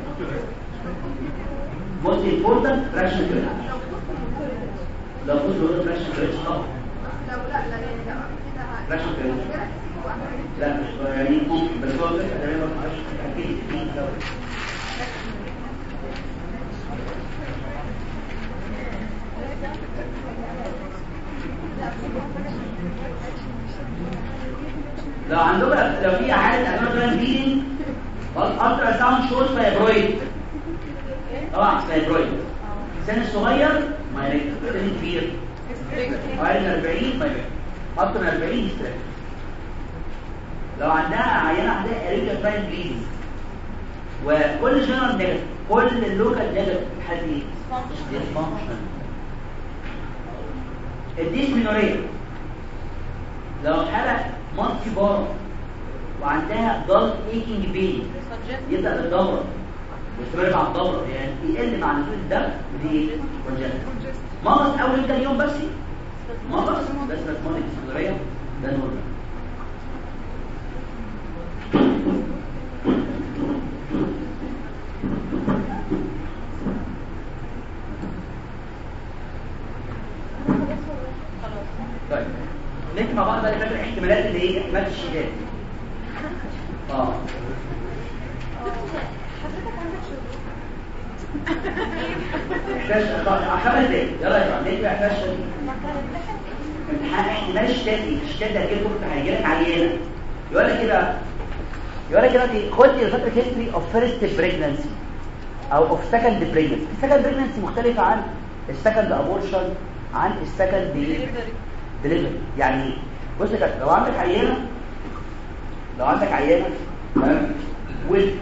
موست امبورتنت فراكشن كرانش لو كنت بقول فراكشن كرانش طبعا لو لا لا يعني لا كده فراكشن كرانش كده واحد لا مش يعني ممكن بس هو الفكره تقريبا ما اعرفش اكيد في الأول. لو عندك لو في حاله ادرينال بيلينج الترا ساوند شوز فايبرويد طبعا فايبرويد السن الصغير ما يريد السن الكبير اقل من 40 ما يريد اكتر من 40 يستريح لو عندها عينه عندها اريجا فاين بليدنج وكل جنرال نيجاتيف كل اللوكال نيجاتيف حديد ديسفانكشن الديسمينوريا لو حالة مالتي بار وعندها ضغط ايكينج بين يبدأ بالدورة ويستمر مع الدورة يعني يقل مع نزول الدم ودي كونجنت مرض اول كام يوم بس مرض بس بس مرض الديسمينوريا ده نورمال طيب نكتب مع بعض بقى فاكر الاحتمالات اللي هي احتمالات الشداد اه حضرتك عندك شغل احساس خمس دقايق يلا يا جماعه نكتب احساس شديد الامتحان احتمال الشتات ايه الشتات ده كده هيجي لك عيانه يقول لك ايه بقى يقول لك دلوقتي خد لي فتره هيستوري اوف فيرست بريجنسي او اوف سكند بريجنسي السكند بريجنسي مختلفه عن السكند ابورشن عن السكند ديليفري يعني ايه بص كده لو عندك عيانه لو عندك عيانه تمام ولد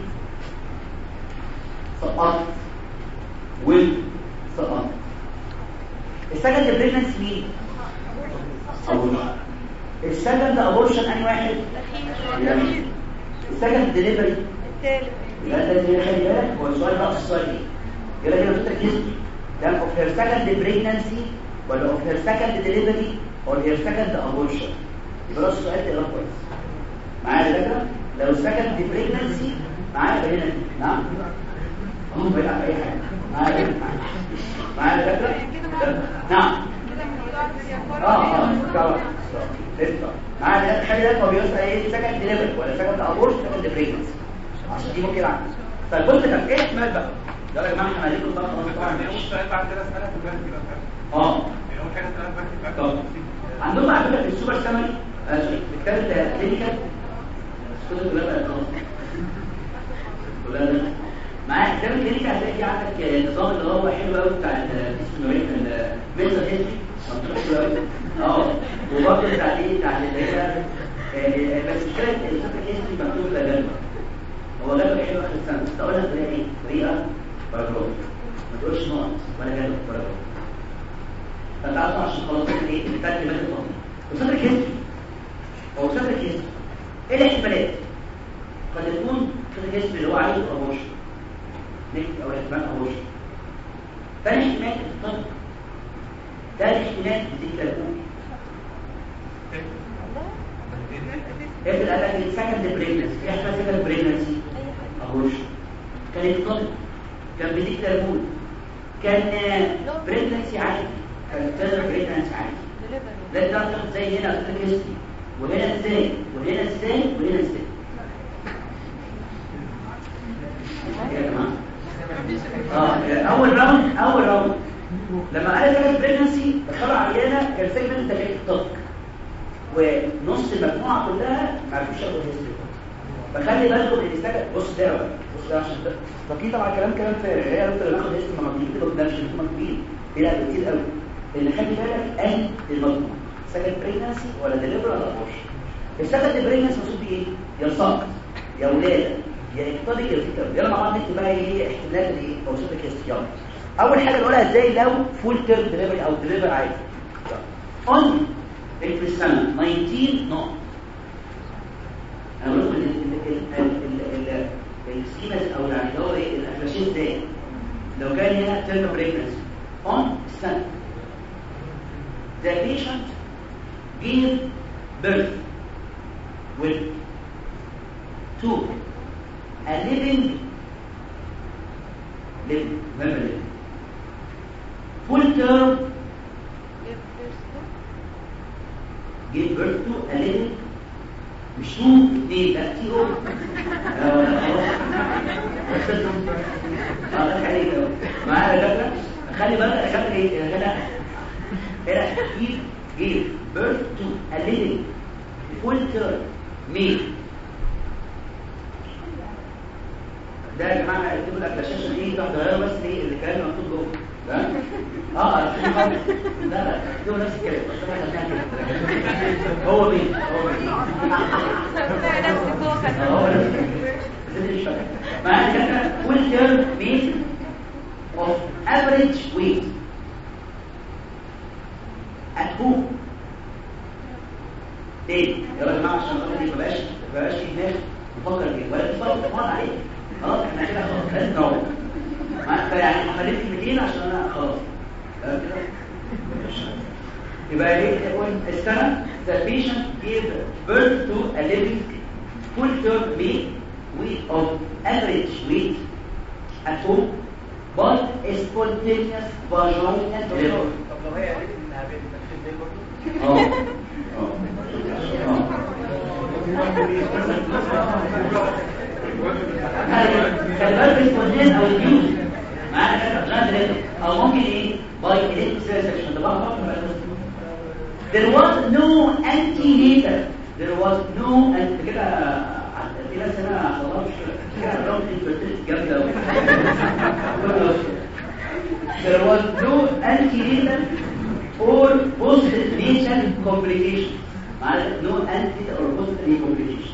سقط ولد سقط السكند بريجنسي مين ابورشن السكند ابورشن انهي واحد يعني السكند ديليفري الثالث يبقى انت اللي خلي بالك هو السؤال ده اصل السؤال ايه يلا كده فكره هيستوري ده اوف هير سكند بريجنسي ولا اوف هير سكند ديليفري ولا هير سكند ابورشن يبقى ده السؤال تقراه كويس معايا يا دكتور لو سكند بريجنسي معايا يبقى هنا نعم هم بيلعب اي حاجه معايا معايا يا دكتور نعم كده الموضوع بيفرق اه اه طبعا لسه معايا الحاجه ده هو بيوصل ايه سكند ديليفري ولا سكند ابورشن سكند بريجنسي عشان دي ممكن عندي طيب بص كده ايه احتمال بقى يلا يا جماعه احنا عايزين طبعا طبعا يعني اول سؤال بعد كده اسالها في البنك كده فاهم اه يعني اول حاجه اسالها في البنك طب عندهم على فكره في السوبر سامري بتكلم كلينيكال كل كلها بقى خلاص كلها ده معايا كتاب الكلينيكال هتلاقي في عندك النظام اللي هو حلو قوي بتاع ال- اسمه ايه الميتال هيستري حلو قوي اه وبرضه بتاع ايه بتاع اللي هي آه، بس مش كده الفكره هيستري مكتوب ده جنبه هو جنبه حلو اخر السنه بس اقول لك طريقه ايه طريقه باراجراف ما تقولش نقط ولا جنب باراجراف فانت عارف عشان خلاص ايه الفرق بين الفضل وصدر هيستري هو صدر هيستري ايه الاحتمالات قد يكون صدر هيستري اللي هو عايزه ابورشن نكتب او احتمال ابورشن ثاني احتمال الطب ثالث احتمال دي تكون ابدا قال لك سكند بريجنسي ايه احتمال سكند بريجنسي ابورشن كان الطب كان بديك تربون كان بريجنسي عادي كان تقدر بريجنسي عادي لا تقدر تاخد زي هنا في الكيستي وهنا ازاي وهنا ازاي وهنا ازاي يا جماعه اه اول راوند اول راوند لما قال لك بريجنسي اختار عيانه كان سيجمنت تكليف الطب ونص المجموعه كلها ما عرفوش ياخدوا هيستوري فخلي بالكم ان السكن بص ده بقى بص ده عشان ده فاكرين طبعا كلام كلام فارغ هي قلت لو ناخد هيستوري ما مكتوبين كده قدام مش مكتوبين هي لا كتير قوي اللي خلي بالك اي المجموعه سكن بريجنسي ولا ديليفر ولا ابورشن السكن بريجنسي مقصود بايه يا سقط يا ولاده يا اكتاديك يا فيتر يلا مع بعض نكتب بقى ايه احتمالات الايه او صوت يلا اول حاجه نقولها ازاي لو فول تيرم ديليفري او ديليفر عادي اون في السنه 19 نقط انا بقول لكم السكيمز او يعني اللي هو ايه الافلاشين ده لو كان هنا تيرم بريجنسي اون السنه the patient gave birth with to a living living remember living full term gave birth to a living مش تو اثنين لا تي او اه خلي معايا يا دكتور خلي بالك يا دكتور ايه هنا هنا give give birth to a living full term male ده يا جماعه اكتبوا لك على الشاشه دي ده غير بس ايه اللي كان مكتوب جوه ده اه لا لا اكتبوا نفس الكلام بس احنا خدناها كده هو مين هو مين آه، هو نفس الكلام بس انت مش فاكر معايا كده full term male of average weight at home ليه؟ يلا يا جماعه عشان خاطر ما بقاش ما بقاش في دماغ نفكر فيه ولا تفكر طبعا عليه خلاص احنا كده خلاص لازم نروح مع- فيعني خليت كلمتين عشان انا خلاص تمام كده؟ يبقى ايه يقول السنه the patient gave birth to a living full term male weight of average weight at home but a spontaneous vaginal delivery طب لو هي قالت انها بنت نفس البيت برضه اه اه خلي بالك السبوندين او الجيوز معانا كده لا ده او ممكن ايه باي الكتريك سيكشن ده بقى there was no antenatal there was no أنت كده في ناس هنا والله مش كده كده راوند انفيرتيلتي جامده قوي there was no antenatal or postnatal complication معناته no antenatal or postnatal complication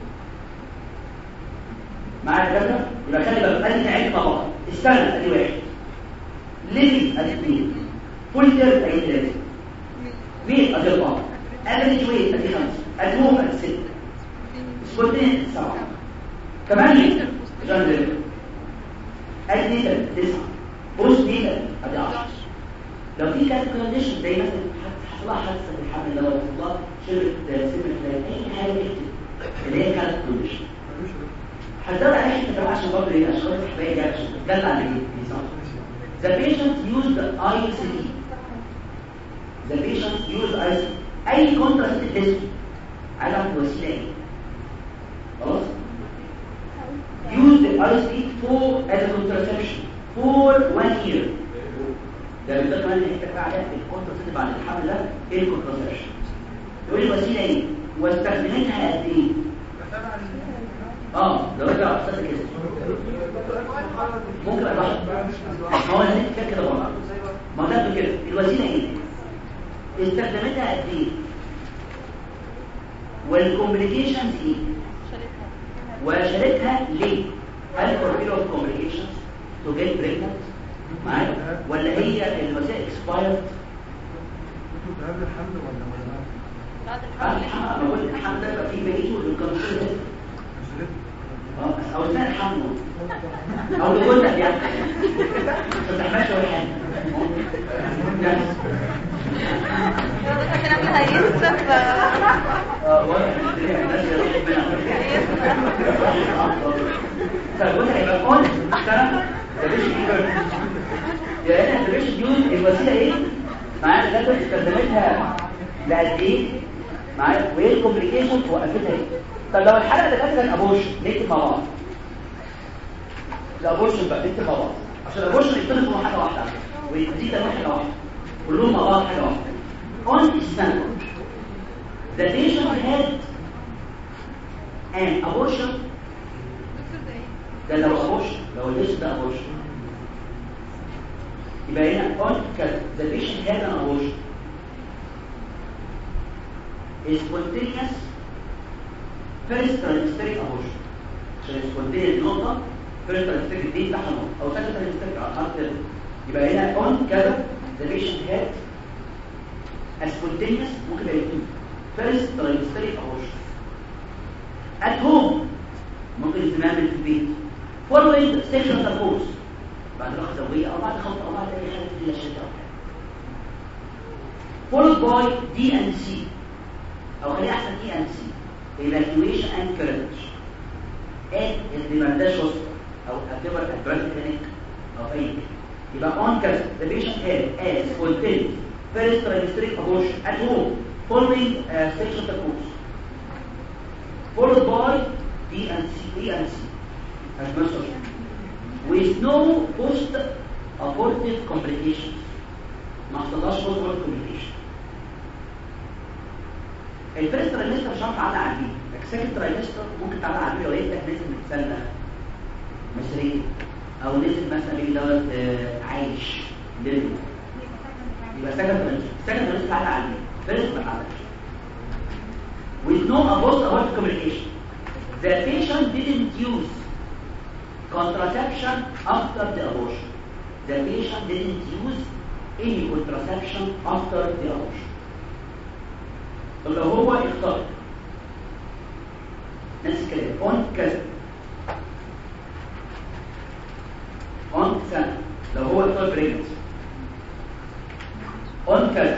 معايا كده يبقى خلي بالك ادي نعد مع بعض استنى ادي واحد ليلي ادي اثنين فول تيرم ادي ثلاثه مين ادي اربعه افريج ويت ادي خمسه ادوم ادي سته سبوتين ادي سبعه ثمانيه جان ديريك ادي نيتال تسعه بوست نيتال ادي 10 لو في كانت كونديشن زي مثلا حصل لها حادثه في الحمل ده ولا حصل لها شرب سم اي حاجه اكتب اللي هي كانت كونديشن هتدور على حته كمان عشان برضه ايه اشخاص الحبايه دي عشان تدل على ايه The patient used the ICD. The patient used ICD. أي contraceptive history على وسيلة ايه؟ خلاص؟ Use the ICD for as a contraception for one year. ده بيقول كمان ان انت عليها في الكونترسيبتيف بعد الحمل ده ايه الكونترسبشن؟ يقول الوسيله ايه؟ واستخدمتها قد ايه؟ اه ده رجع استاذ كده ممكن ابقى ما هو اللي كده كده برضه ما ده كده الوسيله ايه استخدمتها قد ايه والكومبليكيشنز ايه وشالتها ليه هل for fear of complications to get pregnant معايا ولا هي الوسائل expired كنت قبل الحمل ولا ولا بعد بعد الحمل الحمل انا بقول الحمل ده يبقى فيه بقيته والكونسول مش لسه اه او اثناء الحمل او لقول لك يعني ما تحملش ولا حاجه يعني عشان احنا هيسف اه واضح ان الدنيا الناس يروح منها فقلت هيبقى كون سنه تبش يعني احنا تبش ديون الوسيله ايه معانا ده استخدمتها لقد ايه معايا وايه الكومبليكيشن وقفتها ايه طب لو الحلقه اللي فاتت كان ابوش نكتب مع بعض الابورشن بقى نكتب مع بعض عشان الابورشن يختلفوا حاجه واحده ويدي ده حاجه واحده كلهم مع بعض حاجه واحده on example the patient had an abortion ده لو abortion لو الجسم ده abortion يبقى هنا on كذا the patient had an abortion a spontaneous first trimesteric abortion عشان spontaneous نقطة first trimesteric دي تحت نقطة أو second trimesteric after يبقى هنا on كذا the patient had a spontaneous ممكن يبقى الاثنين first trimesteric abortion at home ممكن استماما في البيت following sexual intercourse بعد رخصة زوجية أو بعد خلطة أو بعد أي حاجة إلا شدة followed by DNC أو خليها أحسن DNC evacuation and courage and اللي ما عندهاش وسط أو اعتبر adverse clinic أو في أي حاجة. يبقى on كذا the patient had a spontaneous first trimesteric abortion at home following uh, sexual intercourse followed by DNC DNC as mentioned with no post abortive complications ما حصلهاش post abortive complication الفيرست ترايمستر مش هعرف اعلق عليه لكن السكند ترايمستر ممكن تعلق عليه لو انت نزل من سنه مصري او نزل مثلا ايه دوت آه، عايش دلو يبقى سكند ترايمستر سكند ترايمستر تعلق عليه فيرست ما تعلقش with no post abortive communication the patient didn't use contraception after the abortion. The patient didn't use any contraception after the abortion. طب لو هو اختار نفس الكلام on كذا on سنة لو هو اختار pregnancy on كذا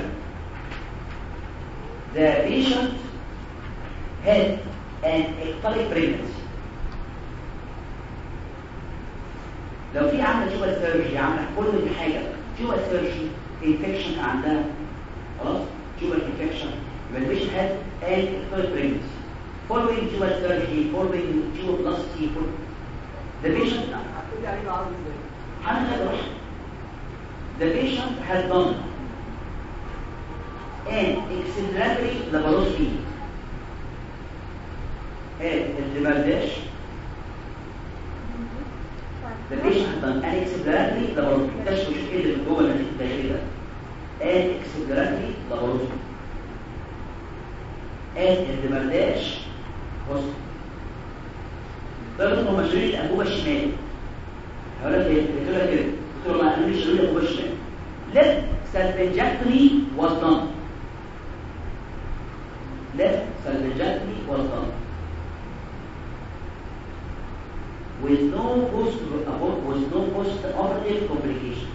the patient had an ectopic pregnancy لو في عامله جوه سيرجي عامله كل حاجه جوه سيرجي انفكشن عندها خلاص جوه انفكشن يبقى البيشنت هاد ان اكتوبيك بريجنسي following جوه سيرجي following جوه بلاستي the patient حمل هذا واحد the patient has done and exemplary laparoscopy and الدمرداش the patient has done an exemplary laparoscopy ده مش ايه اللي جوه النتيجه الداخلي ده an exemplary laparoscopy and الدمرداش بص درجة هم شايلين الأنبوبة الشمال هقول لك ايه قلت لك كده قلت له ما انا مش شايلين الأنبوبة الشمال left salpingectomy was done left salpingectomy was done with no post with no post operative complications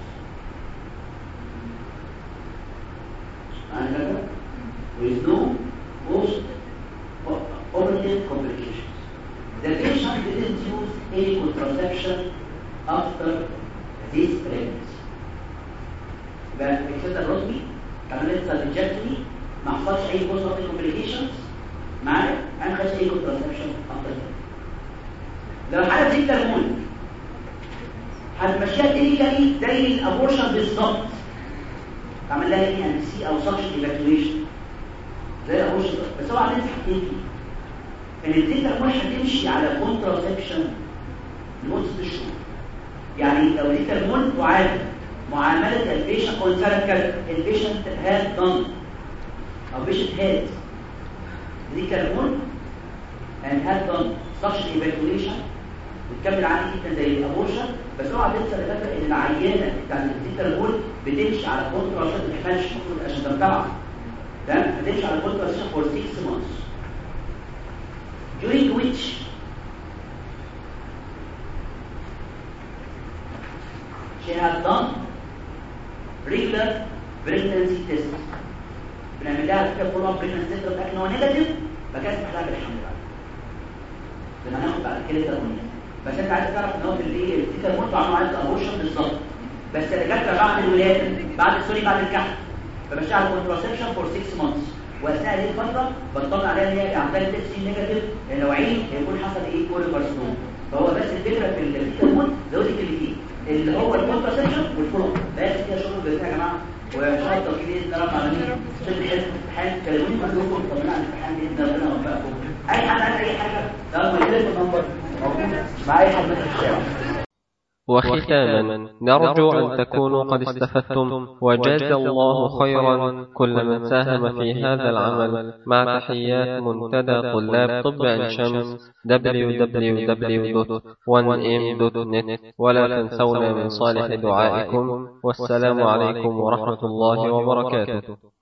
أنا كده with no post operative complications The patient didn't use any contraception after this pregnancy. يبقى الكسر الرسمي عملية سالفجاتري ما حصلش أي بوست اوف كومبليكيشنز معايا أنا ما خدش أي contraception after that. لو حالة زي الهرمون هتمشيها كلينيكالي زي الابورشن بالظبط تعمل لها ايه ان سي او سكشن ايفاكيويشن زي الابورشن بس اوعى تنسى حاجتين فيه ان الديتا مش هتمشي على كونتراسبشن لمده ست شهور يعني لو ديتا مون تعامل معامله البيشنت قلت لك كده البيشنت هاد دون او بيشنت هاد ديتا مون and had done such evacuation بتكمل عادي جدا زي الابورشن بس اوعى تنسى الفكره ان العيانه بتاعت الديتا مون بتمشي على كونتراسبشن ما تحملش المفروض عشان تنتبع تمام بتمشي على كونتراسبشن for 6 months during which she has done regular pregnancy tests بنعمل لها كده فول اب بريجنسي تيست بتاعك ان هو نيجاتيف فكده اسمح لها بالحمل بعد لما هناخد بعد كده الهرمونات بس انت عايز تعرف ان هو في الايه التيتا مورتو عنه عايز ابورشن بالظبط بس الدكاتره بعد الولاده بعد سوري بعد الكحك فمشي على كونتراسبشن فور 6 مانثس واثناء هذه الفتره بطمن عليها ان هي عندها تيست نيجاتيف لان لو عين هيكون حصل ايه كوري كارسينوم فهو بس الفكره في التيتا مورت زودت اللي فيه اللي هو الكونتراسبشن والفول اب بس كده شغل باذن يا جماعه وان شاء الله توفيق باذن الله رب العالمين شد حلو امتحان كلموني كلكم طمنا على الامتحان باذن الله ربنا يوفقكم اي حد عايز اي حاجه ده ما يتلف النمبر موجود مع اي حد من الشارع وختاما نرجو أن تكونوا قد استفدتم وجاز الله خيرا كل من ساهم في هذا العمل مع تحيات منتدى طلاب طب عين شمس www.1m.net ولا تنسونا من صالح دعائكم والسلام عليكم ورحمة الله وبركاته